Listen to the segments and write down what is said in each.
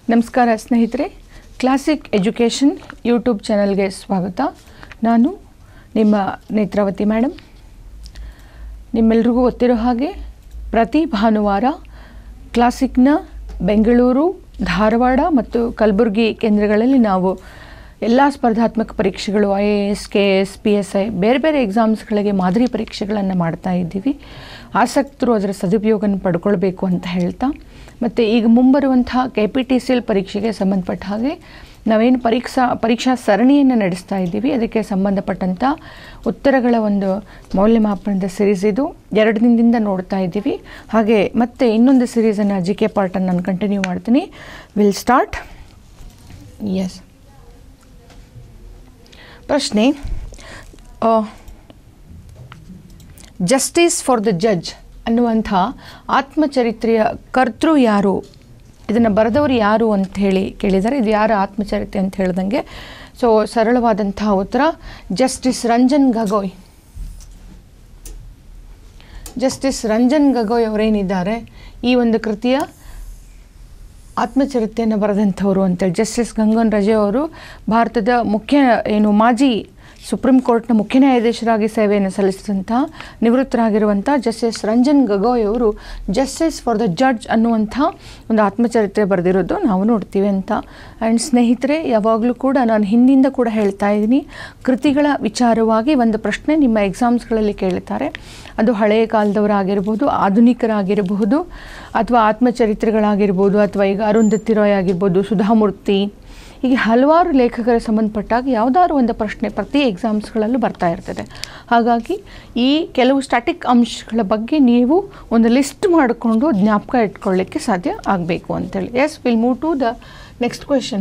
ನಮಸ್ಕಾರ ಸ್ನೇಹಿತರೆ classic education YouTube ಚಾನಲ್ಗೆ ಸ್ವಾಗತ ನಾನು ನಿಮ್ಮ ನೇತ್ರಾವತಿ ಮೇಡಮ್ ನಿಮ್ಮೆಲ್ರಿಗೂ ಗೊತ್ತಿರೋ ಹಾಗೆ ಪ್ರತಿ ಭಾನುವಾರ ಕ್ಲಾಸಿಕ್ನ ಬೆಂಗಳೂರು ಧಾರವಾಡ ಮತ್ತು ಕಲಬುರಗಿ ಕೇಂದ್ರಗಳಲ್ಲಿ ನಾವು ಎಲ್ಲ ಸ್ಪರ್ಧಾತ್ಮಕ ಪರೀಕ್ಷೆಗಳು I A S K S P S I ಬೇರೆ ಬೇರೆ ಎಕ್ಸಾಮ್ಸ್ಗಳಿಗೆ ಮಾದರಿ ಪರೀಕ್ಷೆಗಳನ್ನು ಮಾಡ್ತಾ ಇದ್ದೀವಿ ಆಸಕ್ತರು ಅದರ ಸದುಪಯೋಗನ ಪಡ್ಕೊಳ್ಬೇಕು ಅಂತ ಹೇಳ್ತಾ ಮತ್ತು ಈಗ ಮುಂಬರುವಂತಹ K P T C L ಪರೀಕ್ಷೆಗೆ ಸಂಬಂಧಪಟ್ಟ ಹಾಗೆ ನಾವೇನು ಪರೀಕ್ಷಾ ಪರೀಕ್ಷಾ ಸರಣಿಯನ್ನು ನಡೆಸ್ತಾ ಇದ್ದೀವಿ ಅದಕ್ಕೆ ಸಂಬಂಧಪಟ್ಟಂಥ ಉತ್ತರಗಳ ಒಂದು ಮೌಲ್ಯಮಾಪನದ ಸಿರೀಸ್ ಇದು ಎರಡು ದಿನದಿಂದ ನೋಡ್ತಾ ಇದ್ದೀವಿ ಹಾಗೆ ಮತ್ತೆ ಇನ್ನೊಂದು ಸಿರೀಸನ್ನು ಜಿ ಕೆ ಪಾರ್ಟನ್ನು ನಾನು ಕಂಟಿನ್ಯೂ ಮಾಡ್ತೀನಿ ವಿಲ್ ಸ್ಟಾರ್ಟ್ ಎಸ್ ಪ್ರಶ್ನೆ ಜಸ್ಟಿಸ್ ಫಾರ್ ದ ಜಡ್ಜ್ ಅನ್ನುವಂಥ ಆತ್ಮಚರಿತ್ರೆಯ ಕರ್ತೃ ಯಾರು ಇದನ್ನು ಬರೆದವರು ಯಾರು ಅಂತ ಹೇಳಿ ಕೇಳಿದ್ದಾರೆ ಇದು ಯಾರ ಆತ್ಮಚರಿತ್ರೆ ಅಂತ ಹೇಳ್ದಂಗೆ ಸೊ ಸರಳವಾದಂತಹ ಉತ್ತರ ಜಸ್ಟಿಸ್ ರಂಜನ್ ಗಗೊಯ್ ಜಸ್ಟಿಸ್ ರಂಜನ್ ಗಗೊಯ್ ಅವರೇನಿದ್ದಾರೆ ಈ ಒಂದು ಕೃತಿಯ ಆತ್ಮಚರಿತ್ರೆಯನ್ನು ಬರೆದಂಥವರು ಅಂತೇಳಿ ಜಸ್ಟಿಸ್ ಗಂಗನ್ ರಜೆ ಅವರು ಭಾರತದ ಮುಖ್ಯ ಏನು ಮಾಜಿ ಸುಪ್ರೀಂ ಕೋರ್ಟ್ನ ಮುಖ್ಯ ನ್ಯಾಯಾಧೀಶರಾಗಿ ಸೇವೆಯನ್ನು ಸಲ್ಲಿಸಿದಂಥ ನಿವೃತ್ತರಾಗಿರುವಂಥ ಜಸ್ಟಿಸ್ ರಂಜನ್ ಗಗೊಯ್ ಅವರು ಜಸ್ಟಿಸ್ ಫಾರ್ ದ ಜಡ್ಜ್ ಅನ್ನುವಂಥ ಒಂದು ಆತ್ಮಚರಿತ್ರೆ ಬರೆದಿರೋದು ನಾವು ನೋಡ್ತೀವಿ ಅಂತ ಆ್ಯಂಡ್ ಸ್ನೇಹಿತರೆ ಯಾವಾಗಲೂ ಕೂಡ ನಾನು ಹಿಂದಿಂದ ಕೂಡ ಹೇಳ್ತಾ ಇದ್ದೀನಿ ಕೃತಿಗಳ ವಿಚಾರವಾಗಿ ಒಂದು ಪ್ರಶ್ನೆ ನಿಮ್ಮ ಎಕ್ಸಾಮ್ಸ್ಗಳಲ್ಲಿ ಕೇಳ್ತಾರೆ ಅದು ಹಳೆಯ ಕಾಲದವರಾಗಿರ್ಬೋದು ಆಧುನಿಕರಾಗಿರಬಹುದು ಅಥವಾ ಆತ್ಮಚರಿತ್ರೆಗಳಾಗಿರ್ಬೋದು ಅಥವಾ ಈಗ ಅರುಂಧತಿ ರಾಯ್ ಆಗಿರ್ಬೋದು ಸುಧಾಮೂರ್ತಿ ಹೀಗೆ ಹಲವಾರು ಲೇಖಕರ ಸಂಬಂಧಪಟ್ಟಾಗ ಯಾವುದಾದ್ರು ಒಂದು ಪ್ರಶ್ನೆ ಪ್ರತಿ ಎಕ್ಸಾಮ್ಸ್ಗಳಲ್ಲೂ ಬರ್ತಾ ಇರ್ತದೆ ಹಾಗಾಗಿ ಈ ಕೆಲವು ಸ್ಟ್ಯಾಟಿಕ್ ಅಂಶಗಳ ಬಗ್ಗೆ ನೀವು ಒಂದು ಲಿಸ್ಟ್ ಮಾಡಿಕೊಂಡು ಜ್ಞಾಪಕ ಇಟ್ಕೊಳ್ಳಿಕ್ಕೆ ಸಾಧ್ಯ ಆಗಬೇಕು ಅಂತೇಳಿ yes will move to the next question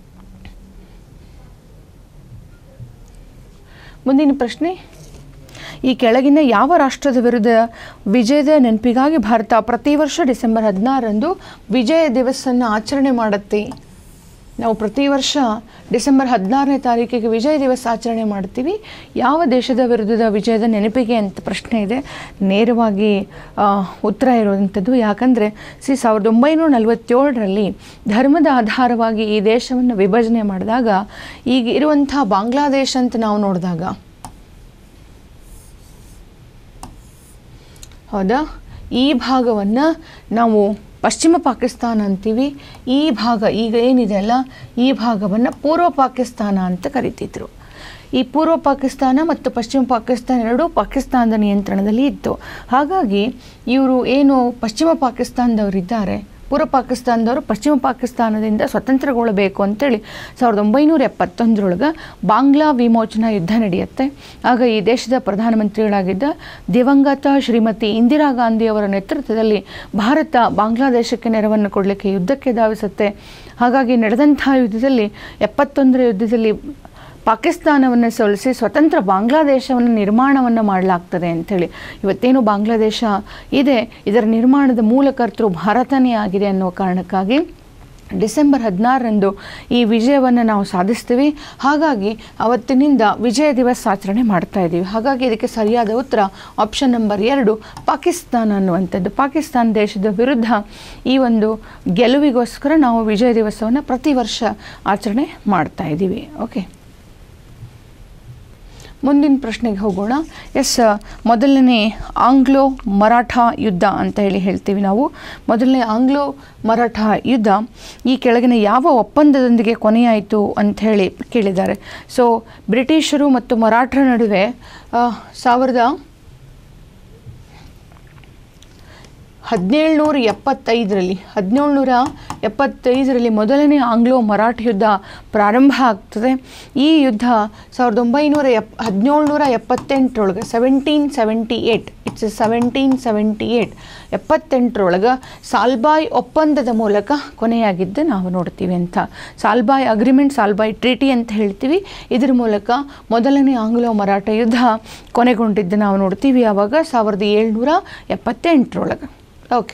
ಮುಂದಿನ ಪ್ರಶ್ನೆ ಈ ಕೆಳಗಿನ ಯಾವ ರಾಷ್ಟ್ರದ ವಿರುದ್ಧ ವಿಜಯದ ನೆನಪಿಗಾಗಿ ಭಾರತ ಪ್ರತಿ ವರ್ಷ ಡಿಸೆಂಬರ್ ಹದಿನಾರರಂದು ವಿಜಯ ದಿವಸನ್ನು ಆಚರಣೆ ಮಾಡುತ್ತೆ ನಾವು ಪ್ರತಿ ವರ್ಷ ಡಿಸೆಂಬರ್ ಹದಿನಾರನೇ ತಾರೀಕಿಗೆ ವಿಜಯ ದಿವಸ ಆಚರಣೆ ಮಾಡ್ತೀವಿ ಯಾವ ದೇಶದ ವಿರುದ್ಧದ ವಿಜಯದ ನೆನಪಿಗೆ ಅಂತ ಪ್ರಶ್ನೆ ಇದೆ ನೇರವಾಗಿ ಉತ್ತರ ಇರುವಂಥದ್ದು ಯಾಕಂದರೆ ಸಿ ಸಾವಿರದ ಒಂಬೈನೂರ ನಲವತ್ತೇಳರಲ್ಲಿ ಧರ್ಮದ ಆಧಾರವಾಗಿ ಈ ದೇಶವನ್ನು ವಿಭಜನೆ ಮಾಡಿದಾಗ ಈಗ ಇರುವಂಥ ಬಾಂಗ್ಲಾದೇಶ ಅಂತ ನಾವು ನೋಡಿದಾಗ ಹೌದಾ ಈ ಭಾಗವನ್ನು ನಾವು ಪಶ್ಚಿಮ ಪಾಕಿಸ್ತಾನ ಅಂತೀವಿ ಈ ಭಾಗ ಈಗ ಏನಿದೆ ಅಲ್ಲ ಈ ಭಾಗವನ್ನು ಪೂರ್ವ ಪಾಕಿಸ್ತಾನ ಅಂತ ಕರಿತಿದ್ರು ಈ ಪೂರ್ವ ಪಾಕಿಸ್ತಾನ ಮತ್ತು ಪಶ್ಚಿಮ ಪಾಕಿಸ್ತಾನ ಎರಡೂ ಪಾಕಿಸ್ತಾನದ ನಿಯಂತ್ರಣದಲ್ಲಿ ಇತ್ತು ಹಾಗಾಗಿ ಇವರು ಏನು ಪಶ್ಚಿಮ ಪಾಕಿಸ್ತಾನದವರಿದ್ದಾರೆ ಪೂರ್ವ ಪಾಕಿಸ್ತಾನದವರು ಪಶ್ಚಿಮ ಪಾಕಿಸ್ತಾನದಿಂದ ಸ್ವತಂತ್ರಗೊಳ್ಳಬೇಕು ಅಂತೇಳಿ ಸಾವಿರದ ಒಂಬೈನೂರ ಎಪ್ಪತ್ತೊಂದರೊಳಗೆ ಬಾಂಗ್ಲಾ ವಿಮೋಚನಾ ಯುದ್ಧ ನಡೆಯುತ್ತೆ ಆಗ ಈ ದೇಶದ ಪ್ರಧಾನಮಂತ್ರಿಗಳಾಗಿದ್ದ ದಿವಂಗತ ಶ್ರೀಮತಿ ಇಂದಿರಾ ಗಾಂಧಿ ಅವರ ನೇತೃತ್ವದಲ್ಲಿ ಭಾರತ ಬಾಂಗ್ಲಾದೇಶಕ್ಕೆ ನೆರವನ್ನು ಕೊಡಲಿಕ್ಕೆ ಯುದ್ಧಕ್ಕೆ ಧಾವಿಸುತ್ತೆ ಹಾಗಾಗಿ ನಡೆದಂತಹ ಯುದ್ಧದಲ್ಲಿ ಎಪ್ಪತ್ತೊಂದರ ಯುದ್ಧದಲ್ಲಿ ಪಾಕಿಸ್ತಾನವನ್ನು ಸೋಲಿಸಿ ಸ್ವತಂತ್ರ ಬಾಂಗ್ಲಾದೇಶವನ್ನು ನಿರ್ಮಾಣವನ್ನು ಮಾಡಲಾಗ್ತದೆ ಅಂಥೇಳಿ ಇವತ್ತೇನು ಬಾಂಗ್ಲಾದೇಶ ಇದೆ ಇದರ ನಿರ್ಮಾಣದ ಮೂಲಕರ್ತರು ಭಾರತನೇ ಆಗಿದೆ ಅನ್ನೋ ಕಾರಣಕ್ಕಾಗಿ ಡಿಸೆಂಬರ್ ಹದಿನಾರರಂದು ಈ ವಿಜಯವನ್ನು ನಾವು ಸಾಧಿಸ್ತೀವಿ ಹಾಗಾಗಿ ಅವತ್ತಿನಿಂದ ವಿಜಯ ದಿವಸ ಆಚರಣೆ ಮಾಡ್ತಾ ಇದ್ದೀವಿ ಹಾಗಾಗಿ ಇದಕ್ಕೆ ಸರಿಯಾದ ಉತ್ತರ ಆಪ್ಷನ್ ನಂಬರ್ ಎರಡು ಪಾಕಿಸ್ತಾನ ಅನ್ನುವಂಥದ್ದು ಪಾಕಿಸ್ತಾನ ದೇಶದ ವಿರುದ್ಧ ಈ ಒಂದು ಗೆಲುವಿಗೋಸ್ಕರ ನಾವು ವಿಜಯ ದಿವಸವನ್ನು ಪ್ರತಿ ವರ್ಷ ಆಚರಣೆ ಮಾಡ್ತಾ ಇದ್ದೀವಿ ಓಕೆ ಮುಂದಿನ ಪ್ರಶ್ನೆಗೆ ಹೋಗೋಣ ಎಸ್ ಮೊದಲನೇ ಆಂಗ್ಲೋ ಮರಾಠ ಯುದ್ಧ ಅಂತ ಹೇಳಿ ಹೇಳ್ತೀವಿ ನಾವು ಮೊದಲನೇ ಆಂಗ್ಲೋ ಮರಾಠ ಯುದ್ಧ ಈ ಕೆಳಗಿನ ಯಾವ ಒಪ್ಪಂದದೊಂದಿಗೆ ಕೊನೆಯಾಯಿತು ಅಂತ ಹೇಳಿ ಕೇಳಿದ್ದಾರೆ ಸೊ ಬ್ರಿಟಿಷರು ಮತ್ತು ಮರಾಠರ ನಡುವೆ ಸಾವಿರದ ಹದಿನೇಳುನೂರ ಎಪ್ಪತ್ತೈದರಲ್ಲಿ ಹದಿನೇಳುನೂರ ಎಪ್ಪತ್ತೈದರಲ್ಲಿ ಮೊದಲನೇ ಆಂಗ್ಲೋ ಮರಾಠ ಯುದ್ಧ ಪ್ರಾರಂಭ ಆಗ್ತದೆ ಈ ಯುದ್ಧ ಸಾವಿರದ ಒಂಬೈನೂರ ಎಪ್ ಹದಿನೇಳುನೂರ ಎಪ್ಪತ್ತೆಂಟರೊಳಗೆ seventeen seventy eight it's seventeen seventy eight ಎಪ್ಪತ್ತೆಂಟರೊಳಗೆ ಸಾಲ್ಬಾಯ್ ಒಪ್ಪಂದದ ಮೂಲಕ ಕೊನೆಯಾಗಿದ್ದು ನಾವು ನೋಡ್ತೀವಿ ಅಂತ ಸಾಲ್ಬಾಯ್ ಅಗ್ರಿಮೆಂಟ್ ಸಾಲ್ಬಾಯ್ ಟ್ರೀಟಿ ಅಂತ ಹೇಳ್ತೀವಿ ಇದ್ರ ಮೂಲಕ ಮೊದಲನೇ ಆಂಗ್ಲೋ ಮರಾಠ ಯುದ್ಧ ಕೊನೆಗೊಂಡಿದ್ದು ನಾವು ನೋಡ್ತೀವಿ ಆವಾಗ ಸಾವಿರದ ಏಳ್ನೂರ ಎಪ್ಪತ್ತೆಂಟರೊಳಗೆ ಓಕೆ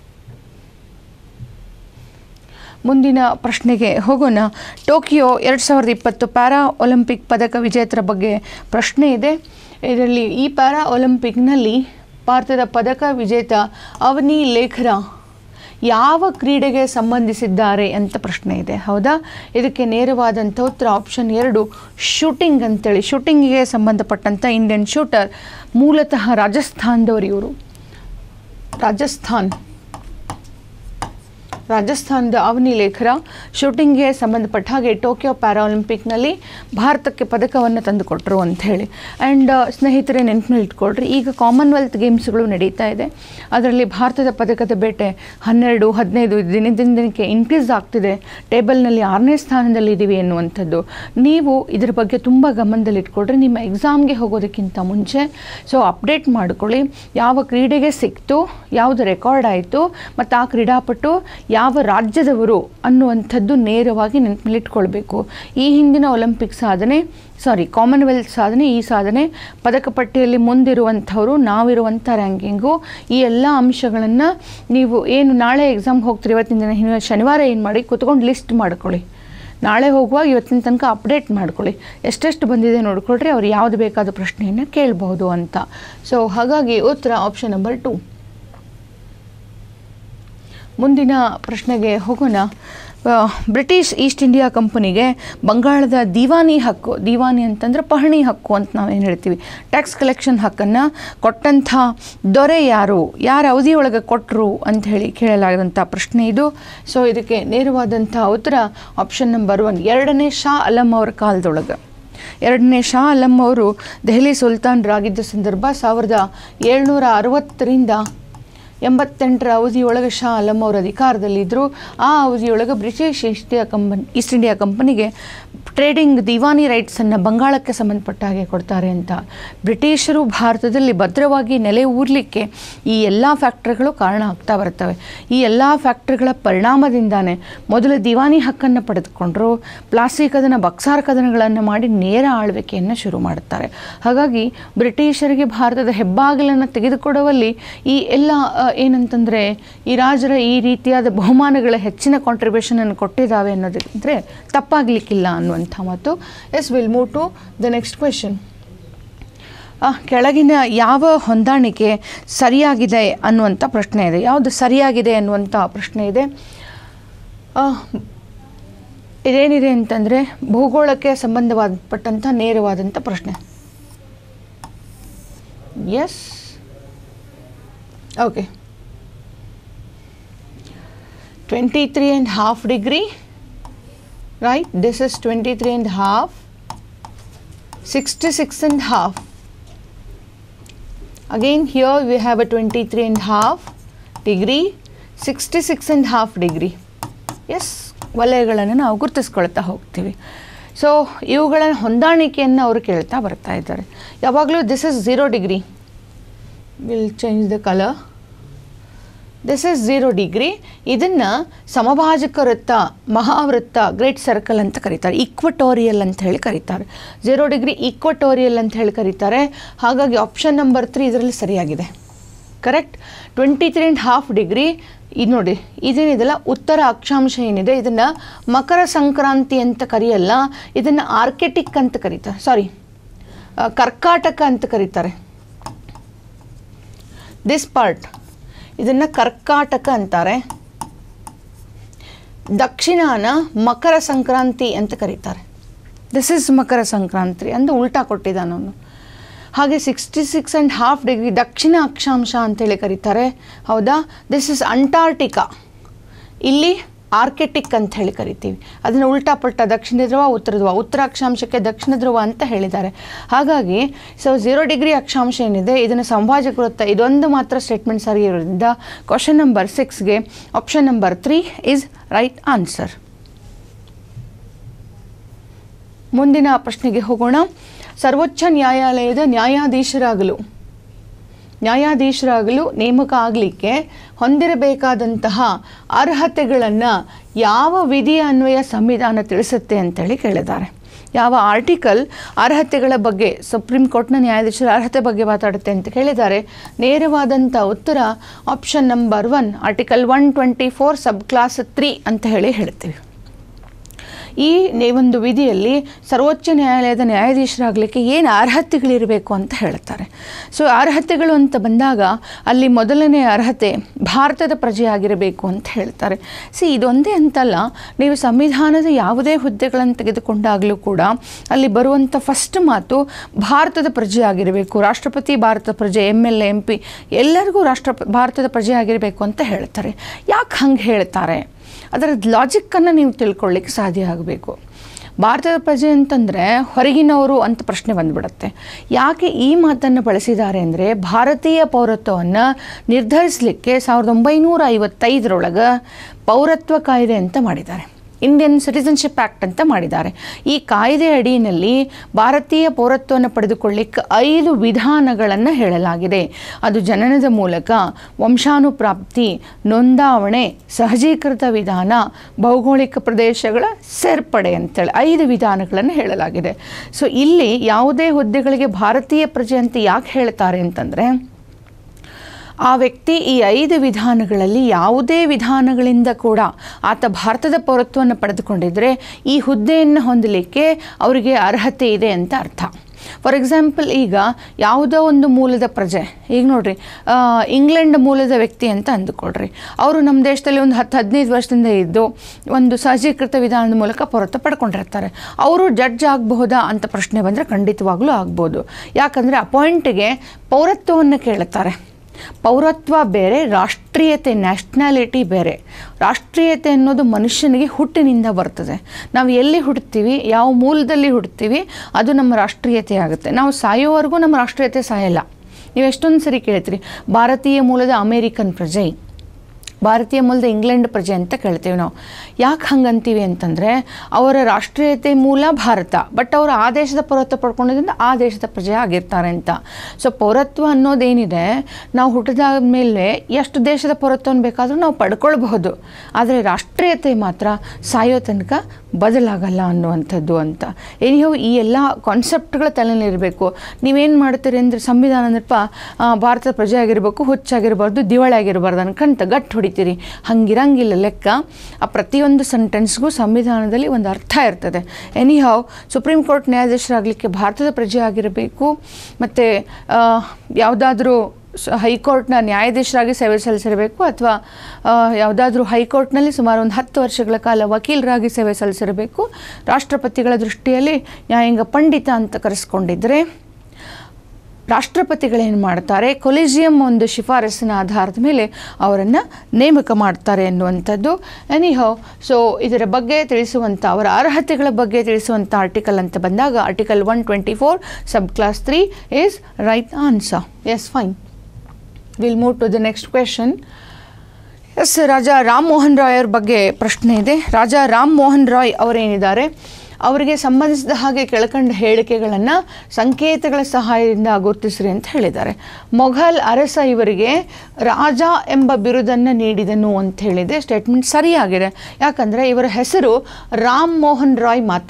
ಮುಂದಿನ ಪ್ರಶ್ನೆಗೆ ಹೋಗೋಣ ಟೋಕಿಯೋ ಎರಡು ಸಾವಿರದ ಇಪ್ಪತ್ತು ಪ್ಯಾರಾ ಒಲಿಂಪಿಕ್ ಪದಕ ವಿಜೇತರ ಬಗ್ಗೆ ಪ್ರಶ್ನೆ ಇದೆ ಇದರಲ್ಲಿ ಈ ಪ್ಯಾರಾ ಒಲಿಂಪಿಕ್ನಲ್ಲಿ ಭಾರತದ ಪದಕ ವಿಜೇತ ಅವನಿ ಲೇಖರ ಯಾವ ಕ್ರೀಡೆಗೆ ಸಂಬಂಧಿಸಿದ್ದಾರೆ ಅಂತ ಪ್ರಶ್ನೆ ಇದೆ ಹೌದಾ ಇದಕ್ಕೆ ನೇರವಾದಂಥ ಉತ್ತರ ಆಪ್ಷನ್ ಎರಡು ಶೂಟಿಂಗ್ ಅಂತೇಳಿ ಶೂಟಿಂಗಿಗೆ ಸಂಬಂಧಪಟ್ಟಂಥ ಇಂಡಿಯನ್ ಶೂಟರ್ ಮೂಲತಃ ರಾಜಸ್ಥಾನದವರು ಇವರು ರಾಜಸ್ಥಾನ್ ರಾಜಸ್ಥಾನದ ಅವನಿ ಲೇಖರ ಶೂಟಿಂಗ್ಗೆ ಸಂಬಂಧಪಟ್ಟ ಹಾಗೆ ಟೋಕಿಯೋ ಪ್ಯಾರಾಲಿಂಪಿಕ್ನಲ್ಲಿ ಭಾರತಕ್ಕೆ ಪದಕವನ್ನು ತಂದುಕೊಟ್ರು ಅಂತ ಹೇಳಿ ಆ್ಯಂಡ್ ಸ್ನೇಹಿತರೆ ನೆನಪಿನಲ್ಲಿ ಇಟ್ಕೊಳ್ರಿ ಈಗ ಕಾಮನ್ವೆಲ್ತ್ ಗೇಮ್ಸ್ಗಳು ನಡೀತಾ ಇದೆ ಅದರಲ್ಲಿ ಭಾರತದ ಪದಕದ ಬೇಟೆ ಹನ್ನೆರಡು ಹದಿನೈದು ದಿನದಿಂದ ದಿನಕ್ಕೆ ಇನ್ಕ್ರೀಸ್ ಆಗ್ತಿದೆ ಟೇಬಲ್ನಲ್ಲಿ ಆರನೇ ಸ್ಥಾನದಲ್ಲಿ ಇದ್ದೀವಿ ಎನ್ನುವಂಥದ್ದು ನೀವು ಇದ್ರ ಬಗ್ಗೆ ತುಂಬ ಗಮನದಲ್ಲಿ ಇಟ್ಕೊಳ್ರಿ ನಿಮ್ಮ ಎಕ್ಸಾಮ್ಗೆ ಹೋಗೋದಕ್ಕಿಂತ ಮುಂಚೆ ಸೊ ಅಪ್ಡೇಟ್ ಮಾಡ್ಕೊಳ್ಳಿ ಯಾವ ಕ್ರೀಡೆಗೆ ಸಿಕ್ತು ಯಾವುದು ರೆಕಾರ್ಡ್ ಆಯಿತು ಮತ್ತು ಆ ಕ್ರೀಡಾಪಟು ಯಾವ ರಾಜ್ಯದವರು ಅನ್ನುವಂಥದ್ದು ನೇರವಾಗಿ ನೆನಪಿನಲ್ಲಿಟ್ಕೊಳ್ಬೇಕು ಈ ಹಿಂದಿನ ಒಲಿಂಪಿಕ್ ಸಾಧನೆ ಸಾರಿ ಕಾಮನ್ವೆಲ್ತ್ ಸಾಧನೆ ಈ ಸಾಧನೆ ಪದಕ ಪಟ್ಟಿಯಲ್ಲಿ ಮುಂದಿರುವಂಥವರು ನಾವಿರುವಂಥ ರ್ಯಾಂಕಿಂಗು ಈ ಎಲ್ಲ ಅಂಶಗಳನ್ನು ನೀವು ಏನು ನಾಳೆ ಎಕ್ಸಾಮ್ಗೆ ಹೋಗ್ತೀರಿ ಇವತ್ತಿನ ದಿನ ಹಿನ್ನ- ಶನಿವಾರ ಏನು ಮಾಡಿ ಕೂತ್ಕೊಂಡು ಲಿಸ್ಟ್ ಮಾಡ್ಕೊಳ್ಳಿ ನಾಳೆ ಹೋಗುವಾಗ ಇವತ್ತಿನ ತನಕ ಅಪ್ಡೇಟ್ ಮಾಡ್ಕೊಳ್ಳಿ ಎಷ್ಟೆಷ್ಟು ಬಂದಿದೆ ನೋಡ್ಕೊಳ್ರಿ ಅವ್ರು ಯಾವುದು ಬೇಕಾದ ಪ್ರಶ್ನೆಯನ್ನು ಕೇಳಬಹುದು ಅಂತ ಸೊ ಹಾಗಾಗಿ ಉತ್ತರ ಆಪ್ಷನ್ ನಂಬರ್ ಟು ಮುಂದಿನ ಪ್ರಶ್ನೆಗೆ ಹೋಗೋಣ ಆ, ಬ್ರಿಟಿಷ್ ಈಸ್ಟ್ ಇಂಡಿಯಾ ಕಂಪನಿಗೆ ಬಂಗಾಳದ ದಿವಾನಿ ಹಕ್ಕು ದಿವಾನಿ ಅಂತಂದರೆ ಪಹಣಿ ಹಕ್ಕು ಅಂತ ನಾವೇನು ಹೇಳ್ತೀವಿ ಟ್ಯಾಕ್ಸ್ ಕಲೆಕ್ಷನ್ ಹಕ್ಕನ್ನು ಕೊಟ್ಟಂಥ ದೊರೆ ಯಾರು ಯಾರ ಅವಧಿಯೊಳಗೆ ಕೊಟ್ಟರು ಅಂತ ಹೇಳಿ ಕೇಳಲಾದಂಥ ಪ್ರಶ್ನೆ ಇದು ಸೊ ಇದಕ್ಕೆ ನೇರವಾದಂಥ ಉತ್ತರ ಆಪ್ಷನ್ ನಂಬರ್ ಒನ್ ಎರಡನೇ ಶಾ ಅಲಂ ಅವರ ಕಾಲದೊಳಗೆ ಎರಡನೇ ಶಾ ಅಲಂ ಅವರು ದೆಹಲಿ ಸುಲ್ತಾನರಾಗಿದ್ದ ಸಂದರ್ಭ ಸಾವಿರದ ಏಳ್ನೂರ ಅರವತ್ತರಿಂದ ಎಂಬತ್ತೆಂಟರ ಅವಧಿಯೊಳಗೆ ಶಾ ಆಲಂ ಅವರು ಅಧಿಕಾರದಲ್ಲಿದ್ದರು ಆ ಅವಧಿಯೊಳಗೆ British East India company East India ಕಂಪನಿಗೆ ಟ್ರೇಡಿಂಗ್ ದಿವಾನಿ ರೈಟ್ಸನ್ನು ಬಂಗಾಳಕ್ಕೆ ಸಂಬಂಧಪಟ್ಟ ಹಾಗೆ ಕೊಡ್ತಾರೆ ಅಂತ ಬ್ರಿಟಿಷರು ಭಾರತದಲ್ಲಿ ಭದ್ರವಾಗಿ ನೆಲೆ ಊರಲಿಕ್ಕೆ ಈ ಎಲ್ಲ ಫ್ಯಾಕ್ಟ್ರಿಗಳು ಕಾರಣ ಆಗ್ತಾ ಬರ್ತವೆ ಈ ಎಲ್ಲ ಫ್ಯಾಕ್ಟ್ರಿಗಳ ಪರಿಣಾಮದಿಂದಾನೇ ಮೊದಲು ದಿವಾನಿ ಹಕ್ಕನ್ನು ಪಡೆದುಕೊಂಡ್ರು ಪ್ಲಾಸ್ಟಿಕ್ ಅದನ್ನು ಬಕ್ಸಾರ್ ಕದನಗಳನ್ನು ಮಾಡಿ ನೇರ ಆಳ್ವಿಕೆಯನ್ನು ಶುರು ಮಾಡುತ್ತಾರೆ ಹಾಗಾಗಿ ಬ್ರಿಟಿಷರಿಗೆ ಭಾರತದ ಹೆಬ್ಬಾಗಿಲನ್ನು ತೆಗೆದುಕೊಡುವಲ್ಲಿ ಈ ಎಲ್ಲ ಆ, ಏನಂತಂದರೆ ಈ ರಾಜರ ಈ ರೀತಿಯಾದ ಬಹುಮಾನಗಳ ಹೆಚ್ಚಿನ ಕಾಂಟ್ರಿಬ್ಯೂಷನನ್ನು ಕೊಟ್ಟಿದ್ದಾವೆ ಅನ್ನೋದಕ್ಕಿಂತ ತಪ್ಪಾಗಲಿಕ್ಕಿಲ್ಲ ಅನ್ನುವಂಥ ಮಾತು yes will move to the next question ಕೆಳಗಿನ ಯಾವ ಹೊಂದಾಣಿಕೆ ಸರಿಯಾಗಿದೆ ಅನ್ನುವಂಥ ಪ್ರಶ್ನೆ ಇದೆ ಯಾವುದು ಸರಿಯಾಗಿದೆ ಅನ್ನುವಂಥ ಪ್ರಶ್ನೆ ಇದೆ ಆ, ಇದೇನಿದೆ ಅಂತಂದರೆ ಭೂಗೋಳಕ್ಕೆ ಸಂಬಂಧವಾದಪಟ್ಟಂಥ ನೇರವಾದಂಥ ಪ್ರಶ್ನೆ yes okay twenty three and half degree right this is 23 and half 66 and half again here we have a 23 and half degree 66 and half degree yes ವಲಯಗಳನ್ನು ನಾವು ಗುರುತಿಸ್ಕೊಳ್ತಾ ಹೋಗ್ತೀವಿ ಸೊ ಇವುಗಳ ಹೊಂದಾಣಿಕೆಯನ್ನು ಅವರು ಕೇಳ್ತಾ ಬರ್ತಾ ಇದ್ದಾರೆ ಯಾವಾಗಲೂ this is zero degree will change the colour this is zero degree ಇದನ್ನು ಸಮಭಾಜಕ ವೃತ್ತ ಮಹಾವೃತ್ತ ಗ್ರೇಟ್ ಸರ್ಕಲ್ ಅಂತ ಕರೀತಾರೆ ಈಕ್ವಟೋರಿಯಲ್ ಅಂತ ಹೇಳಿ ಕರೀತಾರೆ ಝೀರೋ ಡಿಗ್ರಿ ಈಕ್ವಟೋರಿಯಲ್ ಅಂತ ಹೇಳಿ ಕರೀತಾರೆ ಹಾಗಾಗಿ ಆಪ್ಷನ್ ನಂಬರ್ ತ್ರೀ ಇದರಲ್ಲಿ ಸರಿಯಾಗಿದೆ correct twenty three and half degree ಇದು ನೋಡಿ ಇದೇನಿದೆಲ್ಲ ಉತ್ತರ ಅಕ್ಷಾಂಶ ಏನಿದೆ ಇದನ್ನು ಮಕರ ಸಂಕ್ರಾಂತಿ ಅಂತ ಕರೆಯಲ್ಲ ಇದನ್ನು ಆರ್ಕೆಟಿಕ್ ಅಂತ ಕರೀತಾರೆ ಸಾರಿ ಕರ್ಕಾಟಕ ಅಂತ ಕರೀತಾರೆ ದಿಸ್ ಪಾರ್ಟ್ ಇದನ್ನು ಕರ್ಕಾಟಕ ಅಂತಾರೆ ದಕ್ಷಿಣಾನ ಮಕರ ಸಂಕ್ರಾಂತಿ ಅಂತ ಕರೀತಾರೆ ದಿಸ್ ಇಸ್ ಮಕರ ಸಂಕ್ರಾಂತಿ ಅಂದು ಉಲ್ಟಾ ಕೊಟ್ಟಿದ್ದಾನೆ ಅವನು ಹಾಗೆ sixty six and half degree ದಕ್ಷಿಣ ಅಕ್ಷಾಂಶ ಅಂತೇಳಿ ಕರೀತಾರೆ ಹೌದಾ ದಿಸ್ ಇಸ್ ಅಂಟಾರ್ಟಿಕಾ ಇಲ್ಲಿ ಆರ್ಕೆಟಿಕ್ ಅಂತ ಹೇಳಿ ಕರಿತೀವಿ ಅದನ್ನು ಉಲ್ಟಾ ಪಲ್ಟಾ ದಕ್ಷಿಣ ಧ್ರುವ ಉತ್ತರ ಧ್ರುವ ಉತ್ತರ ಅಕ್ಷಾಂಶಕ್ಕೆ ದಕ್ಷಿಣ ಧ್ರುವ ಅಂತ ಹೇಳಿದ್ದಾರೆ ಹಾಗಾಗಿ ಸೊ ಝೀರೋ ಡಿಗ್ರಿ ಅಕ್ಷಾಂಶ ಏನಿದೆ ಇದನ್ನು ಸಂಭಾಜಕ ವೃತ್ತ ಇದೊಂದು ಮಾತ್ರ ಸ್ಟೇಟ್ಮೆಂಟ್ ಸರಿ ಇರೋದ್ರಿಂದ ಕ್ವಶನ್ ನಂಬರ್ ಸಿಕ್ಸ್ಗೆ option number three is right answer ಮುಂದಿನ ಪ್ರಶ್ನೆಗೆ ಹೋಗೋಣ ಸರ್ವೋಚ್ಚ ನ್ಯಾಯಾಲಯದ ನ್ಯಾಯಾಧೀಶರಾಗಲು ನ್ಯಾಯಾಧೀಶರಾಗಲು ನೇಮಕ ಆಗಲಿಕ್ಕೆ ಹೊಂದಿರಬೇಕಾದಂತಹ ಅರ್ಹತೆಗಳನ್ನು ಯಾವ ವಿಧಿಯ ಅನ್ವಯ ಸಂವಿಧಾನ ತಿಳಿಸುತ್ತೆ ಅಂತೇಳಿ ಕೇಳಿದ್ದಾರೆ ಯಾವ ಆರ್ಟಿಕಲ್ ಅರ್ಹತೆಗಳ ಬಗ್ಗೆ ಸುಪ್ರೀಂ ಕೋರ್ಟ್ನ ನ್ಯಾಯಾಧೀಶರ ಅರ್ಹತೆ ಬಗ್ಗೆ ಮಾತಾಡುತ್ತೆ ಅಂತ ಕೇಳಿದ್ದಾರೆ ನೇರವಾದಂಥ ಉತ್ತರ option number one article one twenty four sub clause three ಅಂತ ಹೇಳಿ ಹೇಳ್ತೀವಿ ಈ ನೆ- ಒಂದು ವಿಧಿಯಲ್ಲಿ ಸರ್ವೋಚ್ಚ ನ್ಯಾಯಾಲಯದ ನ್ಯಾಯಾಧೀಶರಾಗಲಿಕ್ಕೆ ಏನು ಅರ್ಹತೆಗಳಿರಬೇಕು ಅಂತ ಹೇಳ್ತಾರೆ ಸೊ ಅರ್ಹತೆಗಳು ಅಂತ ಬಂದಾಗ ಅಲ್ಲಿ ಮೊದಲನೇ ಅರ್ಹತೆ ಭಾರತದ ಪ್ರಜೆಯಾಗಿರಬೇಕು ಅಂತ ಹೇಳ್ತಾರೆ ಸಿ ಇದೊಂದೇ ಅಂತಲ್ಲ ನೀವು ಸಂವಿಧಾನದ ಯಾವುದೇ ಹುದ್ದೆಗಳನ್ನು ತೆಗೆದುಕೊಂಡಾಗಲೂ ಕೂಡ ಅಲ್ಲಿ ಬರುವಂಥ ಫಸ್ಟ್ ಮಾತು ಭಾರತದ ಪ್ರಜೆಯಾಗಿರಬೇಕು ರಾಷ್ಟ್ರಪತಿ ಭಾರತದ ಪ್ರಜೆ ಎಮ್ ಎಲ್ ಎಂ ಪಿ ಎಲ್ಲರಿಗೂ ರಾಷ್ಟ್ರ ಭಾರತದ ಪ್ರಜೆಯಾಗಿರಬೇಕು ಅಂತ ಹೇಳ್ತಾರೆ ಯಾಕೆ ಹಂಗೆ ಹೇಳ್ತಾರೆ ಅದರ ಲಾಜಿಕ್ಕನ್ನು ನೀವು ತಿಳ್ಕೊಳ್ಳಿಕ್ಕೆ ಸಾಧ್ಯ ಆಗಬೇಕು ಭಾರತದ ಪ್ರಜೆ ಅಂತಂದರೆ ಹೊರಗಿನವರು ಅಂತ ಪ್ರಶ್ನೆ ಬಂದ್ಬಿಡುತ್ತೆ ಯಾಕೆ ಈ ಮಾತನ್ನು ಬಳಸಿದ್ದಾರೆ ಅಂದರೆ ಭಾರತೀಯ ಪೌರತ್ವವನ್ನು ನಿರ್ಧರಿಸಲಿಕ್ಕೆ ಸಾವಿರದ ಒಂಬೈನೂರ ಐವತ್ತೈದರೊಳಗೆ ಪೌರತ್ವ ಕಾಯ್ದೆ ಅಂತ ಮಾಡಿದ್ದಾರೆ ಇಂಡಿಯನ್ ಸಿಟಿಸನ್ಶಿಪ್ ಆ್ಯಕ್ಟ್ ಅಂತ ಮಾಡಿದ್ದಾರೆ ಈ ಕಾಯ್ದೆ ಅಡಿಯಲ್ಲಿ ಭಾರತೀಯ ಪೌರತ್ವವನ್ನು ಪಡೆದುಕೊಳ್ಳಿಕ್ಕೆ ಐದು ವಿಧಾನಗಳನ್ನು ಹೇಳಲಾಗಿದೆ ಅದು ಜನನದ ಮೂಲಕ ವಂಶಾನುಪ್ರಾಪ್ತಿ ನೋಂದಾವಣೆ ಸಹಜೀಕೃತ ವಿಧಾನ ಭೌಗೋಳಿಕ ಪ್ರದೇಶಗಳ ಸೇರ್ಪಡೆ ಅಂತೇಳಿ ಐದು ವಿಧಾನಗಳನ್ನು ಹೇಳಲಾಗಿದೆ ಸೊ ಇಲ್ಲಿ ಯಾವುದೇ ಹುದ್ದೆಗಳಿಗೆ ಭಾರತೀಯ ಪ್ರಜೆ ಅಂತ ಯಾಕೆ ಹೇಳ್ತಾರೆ ಅಂತಂದರೆ ಆ ವ್ಯಕ್ತಿ ಈ ಐದು ವಿಧಾನಗಳಲ್ಲಿ ಯಾವುದೇ ವಿಧಾನಗಳಿಂದ ಕೂಡ ಆತ ಭಾರತದ ಪೌರತ್ವವನ್ನು ಪಡೆದುಕೊಂಡಿದ್ದರೆ ಈ ಹುದ್ದೆಯನ್ನು ಹೊಂದಲಿಕ್ಕೆ ಅವರಿಗೆ ಅರ್ಹತೆ ಇದೆ ಅಂತ ಅರ್ಥ ಫಾರ್ ಎಕ್ಸಾಂಪಲ್ ಈಗ ಯಾವುದೋ ಒಂದು ಮೂಲದ ಪ್ರಜೆ ಈಗ ನೋಡ್ರಿ ಆ, ಇಂಗ್ಲೆಂಡ್ ಮೂಲದ ವ್ಯಕ್ತಿ ಅಂತ ಅಂದುಕೊಳ್ರಿ ಅವರು ನಮ್ಮ ದೇಶದಲ್ಲಿ ಒಂದು ಹತ್ತು ಹದಿನೈದು ವರ್ಷದಿಂದ ಇದ್ದು ಒಂದು ಸಹಜೀಕೃತ ವಿಧಾನದ ಮೂಲಕ ಪೌರತ್ವ ಪಡ್ಕೊಂಡಿರ್ತಾರೆ ಅವರು ಜಡ್ಜ್ ಆಗಬಹುದಾ ಅಂತ ಪ್ರಶ್ನೆ ಬಂದರೆ ಖಂಡಿತವಾಗ್ಲೂ ಆಗ್ಬೋದು ಯಾಕಂದರೆ ಅಪಾಯಿಂಟಿಗೆ ಪೌರತ್ವವನ್ನು ಕೇಳುತ್ತಾರೆ ಪೌರತ್ವ ಬೇರೆ ರಾಷ್ಟ್ರೀಯತೆ ನ್ಯಾಷನಾಲಿಟಿ ಬೇರೆ ರಾಷ್ಟ್ರೀಯತೆ ಅನ್ನೋದು ಮನುಷ್ಯನಿಗೆ ಹುಟ್ಟಿನಿಂದ ಬರ್ತದೆ ನಾವು ಎಲ್ಲಿ ಹುಡ್ತೀವಿ ಯಾವ ಮೂಲದಲ್ಲಿ ಹುಡ್ತೀವಿ ಅದು ನಮ್ಮ ರಾಷ್ಟ್ರೀಯತೆ ಆಗುತ್ತೆ ನಾವು ಸಾಯೋವರೆಗೂ ನಮ್ಮ ರಾಷ್ಟ್ರೀಯತೆ ಸಾಯಲ್ಲ ನೀವು ಎಷ್ಟೊಂದು ಸರಿ ಕೇಳ್ತೀರಿ ಭಾರತೀಯ ಮೂಲದ ಅಮೇರಿಕನ್ ಪ್ರಜೆ ಭಾರತೀಯ ಮೂಲದ ಇಂಗ್ಲೆಂಡ್ ಪ್ರಜೆ ಅಂತ ಕೇಳ್ತೀವಿ ನಾವು ಯಾಕೆ ಹಂಗಂತೀವಿ ಅಂತಂದರೆ ಅವರ ರಾಷ್ಟ್ರೀಯತೆ ಮೂಲ ಭಾರತ ಬಟ್ ಅವರು ಆ ದೇಶದ ಪೌರತ್ವ ಪಡ್ಕೊಂಡಿದ್ದರಿಂದ ಆ ದೇಶದ ಪ್ರಜೆ ಆಗಿರ್ತಾರೆ ಅಂತ ಸೊ ಪೌರತ್ವ ಅನ್ನೋದೇನಿದೆ ನಾವು ಹುಟ್ಟಿದ ಮೇಲೆ ಎಷ್ಟು ದೇಶದ ಪೌರತ್ವವನ್ನು ಬೇಕಾದರೂ ನಾವು ಪಡ್ಕೊಳ್ಬಹುದು ಆದರೆ ರಾಷ್ಟ್ರೀಯತೆ ಮಾತ್ರ ಸಾಯೋ ತನಕ ಬದಲಾಗಲ್ಲ ಅನ್ನುವಂಥದ್ದು ಅಂತ ಏನಿಹೋ ಈ ಎಲ್ಲ ಕಾನ್ಸೆಪ್ಟ್ಗಳ ತಲೆಯಲ್ಲಿರಬೇಕು ನೀವೇನು ಮಾಡ್ತೀರಿ ಅಂದರೆ ಸಂವಿಧಾನ ಅಂದ್ರಪ್ಪ ಆ, ಭಾರತದ ಪ್ರಜೆ ಆಗಿರಬೇಕು ಹುಚ್ಚಾಗಿರಬಾರ್ದು ದಿವಾಳಿ ಆಗಿರಬಾರ್ದು ಅನ್ಕಂತ ಗಟ್ಟು ಹೊಡಿತೀರಿ ಹಂಗಿರಂಗಿಲ್ಲ ಲೆಕ್ಕ ಆ ಪ್ರತಿಯೊಂದು ಸೆಂಟೆನ್ಸ್ಗೂ ಸಂವಿಧಾನದಲ್ಲಿ ಒಂದು ಅರ್ಥ ಇರ್ತದೆ ಎನಿಹಾವ್ ಸುಪ್ರೀಂ ಕೋರ್ಟ್ ನ್ಯಾಯಾಧೀಶರಾಗಲಿಕ್ಕೆ ಭಾರತದ ಪ್ರಜೆ ಆಗಿರಬೇಕು ಮತ್ತು ಯಾವುದಾದ್ರೂ ಸ- ಹೈಕೋರ್ಟ್ನ ನ್ಯಾಯಾಧೀಶರಾಗಿ ಸೇವೆ ಸಲ್ಲಿಸಿರಬೇಕು ಅಥವಾ ಯಾವುದಾದ್ರೂ ಹೈಕೋರ್ಟ್ನಲ್ಲಿ ಸುಮಾರು ಒಂದು ಹತ್ತು ವರ್ಷಗಳ ಕಾಲ ವಕೀಲರಾಗಿ ಸೇವೆ ಸಲ್ಲಿಸಿರಬೇಕು ರಾಷ್ಟ್ರಪತಿಗಳ ದೃಷ್ಟಿಯಲ್ಲಿ ನ್ಯಾಯಾಂಗ ಪಂಡಿತ ಅಂತ ಕರೆಸ್ಕೊಂಡಿದ್ದರೆ ರಾಷ್ಟ್ರಪತಿಗಳೇನು ಮಾಡ್ತಾರೆ ಕೊಲಿಜಿಯಂ ಒಂದು ಶಿಫಾರಸ್ಸಿನ ಆಧಾರದ ಮೇಲೆ ಅವರನ್ನು ನೇಮಕ ಮಾಡ್ತಾರೆ ಅನ್ನುವಂಥದ್ದು ಎನಿಹೋ ಸೊ ಇದರ ಬಗ್ಗೆ ತಿಳಿಸುವಂಥ ಅವರ ಅರ್ಹತೆಗಳ ಬಗ್ಗೆ ತಿಳಿಸುವಂಥ ಆರ್ಟಿಕಲ್ ಅಂತ ಬಂದಾಗ article one twenty four sub clause three is right answer yes fine will move to the next question yes Raja Ram Mohan Roy ಅವ್ರ ಬಗ್ಗೆ ಪ್ರಶ್ನೆ ಇದೆ ರಾಜಾ ರಾಮ್ ಮೋಹನ್ ರಾಯ್ ಅವರೇನಿದ್ದಾರೆ ಅವರಿಗೆ ಸಂಬಂಧಿಸಿದ ಹಾಗೆ ಕೆಳಕಂಡ ಹೇಳಿಕೆಗಳನ್ನು ಸಂಕೇತಗಳ ಸಹಾಯದಿಂದ ಗುರುತಿಸ್ರಿ ಅಂತ ಹೇಳಿದ್ದಾರೆ ಮೊಘಲ್ ಅರಸ ಇವರಿಗೆ ರಾಜ ಎಂಬ ಬಿರುದನ್ನು ನೀಡಿದನು ಅಂತ ಹೇಳಿದೆ ಸ್ಟೇಟ್ಮೆಂಟ್ ಸರಿಯಾಗಿದೆ ಯಾಕಂದರೆ ಇವರ ಹೆಸರು ರಾಮ್ ಮೋಹನ್ ರಾಯ್ ಮಾತ್ರ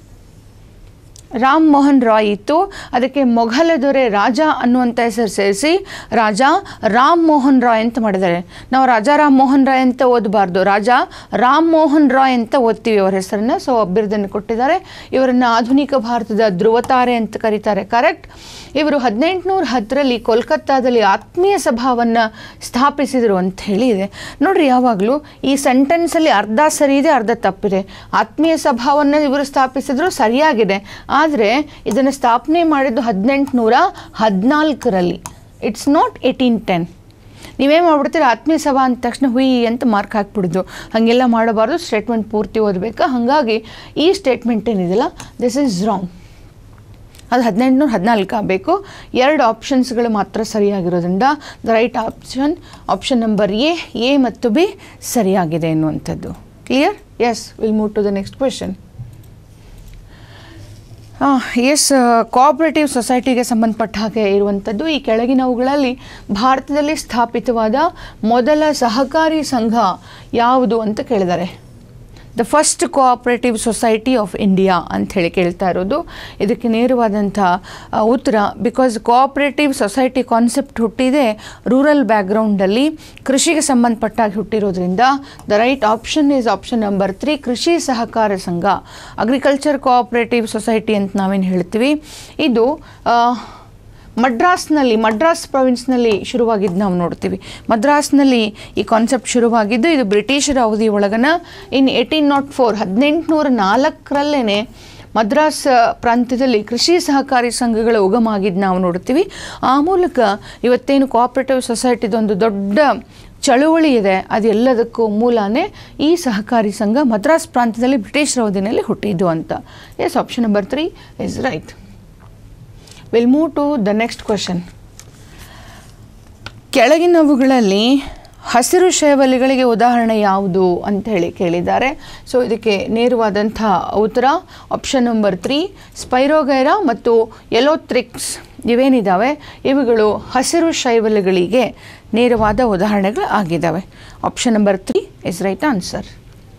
ರಾಮ್ ಮೋಹನ್ ರಾಯ್ ಇತ್ತು ಅದಕ್ಕೆ ಮೊಘಲ ದೊರೆ ರಾಜ ಅನ್ನುವಂಥ ಹೆಸರು ಸೇರಿಸಿ ರಾಜ ರಾಮ್ ಮೋಹನ್ ರಾಯ್ ಅಂತ ಮಾಡಿದ್ದಾರೆ ನಾವು ರಾಜಾ ರಾಮ್ ಮೋಹನ್ ರಾಯ್ ಅಂತ ಓದಬಾರ್ದು ರಾಜ ರಾಮ್ ಮೋಹನ್ ರಾಯ್ ಅಂತ ಓದ್ತೀವಿ ಅವರ ಹೆಸರನ್ನು ಸೊ ಬಿರುದನ್ನು ಕೊಟ್ಟಿದ್ದಾರೆ ಇವರನ್ನು ಆಧುನಿಕ ಭಾರತದ ಧ್ರುವತಾರೆ ಅಂತ ಕರೀತಾರೆ ಕರೆಕ್ಟ್ ಇವರು ಹದಿನೆಂಟುನೂರ ಹತ್ತರಲ್ಲಿ ಕೋಲ್ಕತ್ತಾದಲ್ಲಿ ಆತ್ಮೀಯ ಸಭಾವನ್ನು ಸ್ಥಾಪಿಸಿದರು ಅಂತ ಹೇಳಿ ಇದೆ ನೋಡ್ರಿ ಯಾವಾಗಲೂ ಈ ಸೆಂಟೆನ್ಸಲ್ಲಿ ಅರ್ಧ ಸರಿ ಇದೆ ಅರ್ಧ ತಪ್ಪಿದೆ ಆತ್ಮೀಯ ಸಭಾವನ್ನು ಇವರು ಸ್ಥಾಪಿಸಿದ್ರು ಸರಿಯಾಗಿದೆ ಆದರೆ ಇದನ್ನು ಸ್ಥಾಪನೆ ಮಾಡಿದ್ದು ಹದಿನೆಂಟುನೂರ ಹದಿನಾಲ್ಕರಲ್ಲಿ ಇಟ್ಸ್ ನಾಟ್ ಏಯ್ಟೀನ್ ಟೆನ್ ನೀವೇನು ಮಾಡ್ಬಿಡ್ತೀರಿ ಆತ್ಮೀಯ ಸಭಾ ಅಂದ ತಕ್ಷಣ ಹುಯಿ ಅಂತ ಮಾರ್ಕ್ ಹಾಕ್ಬಿಡೋದು ಹಾಗೆಲ್ಲ ಮಾಡಬಾರ್ದು ಸ್ಟೇಟ್ಮೆಂಟ್ ಪೂರ್ತಿ ಓದಬೇಕು ಹಾಗಾಗಿ ಈ ಸ್ಟೇಟ್ಮೆಂಟ್ ಏನಿದೆಯಲ್ಲ ದಿಸ್ ಈಸ್ ರಾಂಗ್ ಅದು ಹದಿನೆಂಟುನೂರ ಹದಿನಾಲ್ಕು ಆಗಬೇಕು ಎರಡು ಆಪ್ಷನ್ಸ್ಗಳು ಮಾತ್ರ ಸರಿಯಾಗಿರೋದ್ರಿಂದ the right option option number A A ಮತ್ತು ಬಿ ಸರಿಯಾಗಿದೆ ಎನ್ನುವಂಥದ್ದು clear yes will move to the next question yes cooperative ಸೊಸೈಟಿಗೆ ಸಂಬಂಧಪಟ್ಟ ಹಾಗೆ ಇರುವಂಥದ್ದು ಈ ಕೆಳಗಿನವುಗಳಲ್ಲಿ ಭಾರತದಲ್ಲಿ ಸ್ಥಾಪಿತವಾದ ಮೊದಲ ಸಹಕಾರಿ ಸಂಘ ಯಾವುದು ಅಂತ ಕೇಳಿದ್ದಾರೆ the first cooperative society of India ಅಂತ ಹೇಳಿ ಕೇಳ್ತಾ ಇರೋದು ಇದಕ್ಕೆ ನೇರವಾದಂಥ ಆ, ಉತ್ತರ ಬಿಕಾಸ್ ಕೋಆಪರೇಟಿವ್ ಸೊಸೈಟಿ ಕಾನ್ಸೆಪ್ಟ್ ಹುಟ್ಟಿದೆ ರೂರಲ್ ಬ್ಯಾಕ್ಗ್ರೌಂಡಲ್ಲಿ ಕೃಷಿಗೆ ಸಂಬಂಧಪಟ್ಟಾಗಿ ಹುಟ್ಟಿರೋದ್ರಿಂದ the right option is option number three ಕೃಷಿ ಸಹಕಾರ ಸಂಘ ಅಗ್ರಿಕಲ್ಚರ್ ಕೋಆಪರೇಟಿವ್ ಸೊಸೈಟಿ ಅಂತ ನಾವೇನು ಹೇಳ್ತೀವಿ ಇದು ಆ, ಮಡ್ರಾಸ್ನಲ್ಲಿ ಮಡ್ರಾಸ್ ಪ್ರಾವಿನ್ಸ್ನಲ್ಲಿ ಶುರುವಾಗಿದ್ದು ನಾವು ನೋಡ್ತೀವಿ ಮದ್ರಾಸ್ನಲ್ಲಿ ಈ ಕಾನ್ಸೆಪ್ಟ್ ಶುರುವಾಗಿದ್ದು ಇದು ಬ್ರಿಟಿಷರ ಅವಧಿ ಒಳಗನ ಇನ್ ಏಯ್ಟೀನ್ ನಾಟ್ ಫೋರ್ ಹದಿನೆಂಟುನೂರ ನಾಲ್ಕರಲ್ಲೇ ಮದ್ರಾಸ್ ಪ್ರಾಂತ್ಯದಲ್ಲಿ ಕೃಷಿ ಸಹಕಾರಿ ಸಂಘಗಳ ಉಗಮ ಆಗಿದ್ದು ನಾವು ನೋಡ್ತೀವಿ ಆ ಮೂಲಕ ಇವತ್ತೇನು ಕೋಆಪರೇಟಿವ್ ಸೊಸೈಟಿದೊಂದು ದೊಡ್ಡ ಚಳುವಳಿ ಇದೆ ಅದೆಲ್ಲದಕ್ಕೂ ಮೂಲನೇ ಈ ಸಹಕಾರಿ ಸಂಘ ಮದ್ರಾಸ್ ಪ್ರಾಂತ್ಯದಲ್ಲಿ ಬ್ರಿಟಿಷರ ಅವಧಿನಲ್ಲಿ ಹುಟ್ಟಿದ್ದು ಅಂತ yes option number three is right will move to the next question ಕೆಳಗಿನವುಗಳಲ್ಲಿ ಹಸಿರು ಶೈವಲಿಗಳಿಗೆ ಉದಾಹರಣೆ ಯಾವುದು ಅಂತ ಹೇಳಿ ಕೇಳಿದ್ದಾರೆ ಸೊ ಇದಕ್ಕೆ ನೇರವಾದಂಥ ಉತ್ತರ ಆಪ್ಷನ್ ನಂಬರ್ ತ್ರೀ ಸ್ಪೈರೋಗೈರಾ ಮತ್ತು ಎಲೋತ್ರಿಕ್ಸ್ ಇವೇನಿದ್ದಾವೆ ಇವುಗಳು ಹಸಿರು ಶೈವಲಿಗಳಿಗೆ ನೇರವಾದ ಉದಾಹರಣೆಗಳು ಆಗಿದ್ದಾವೆ option number three is right answer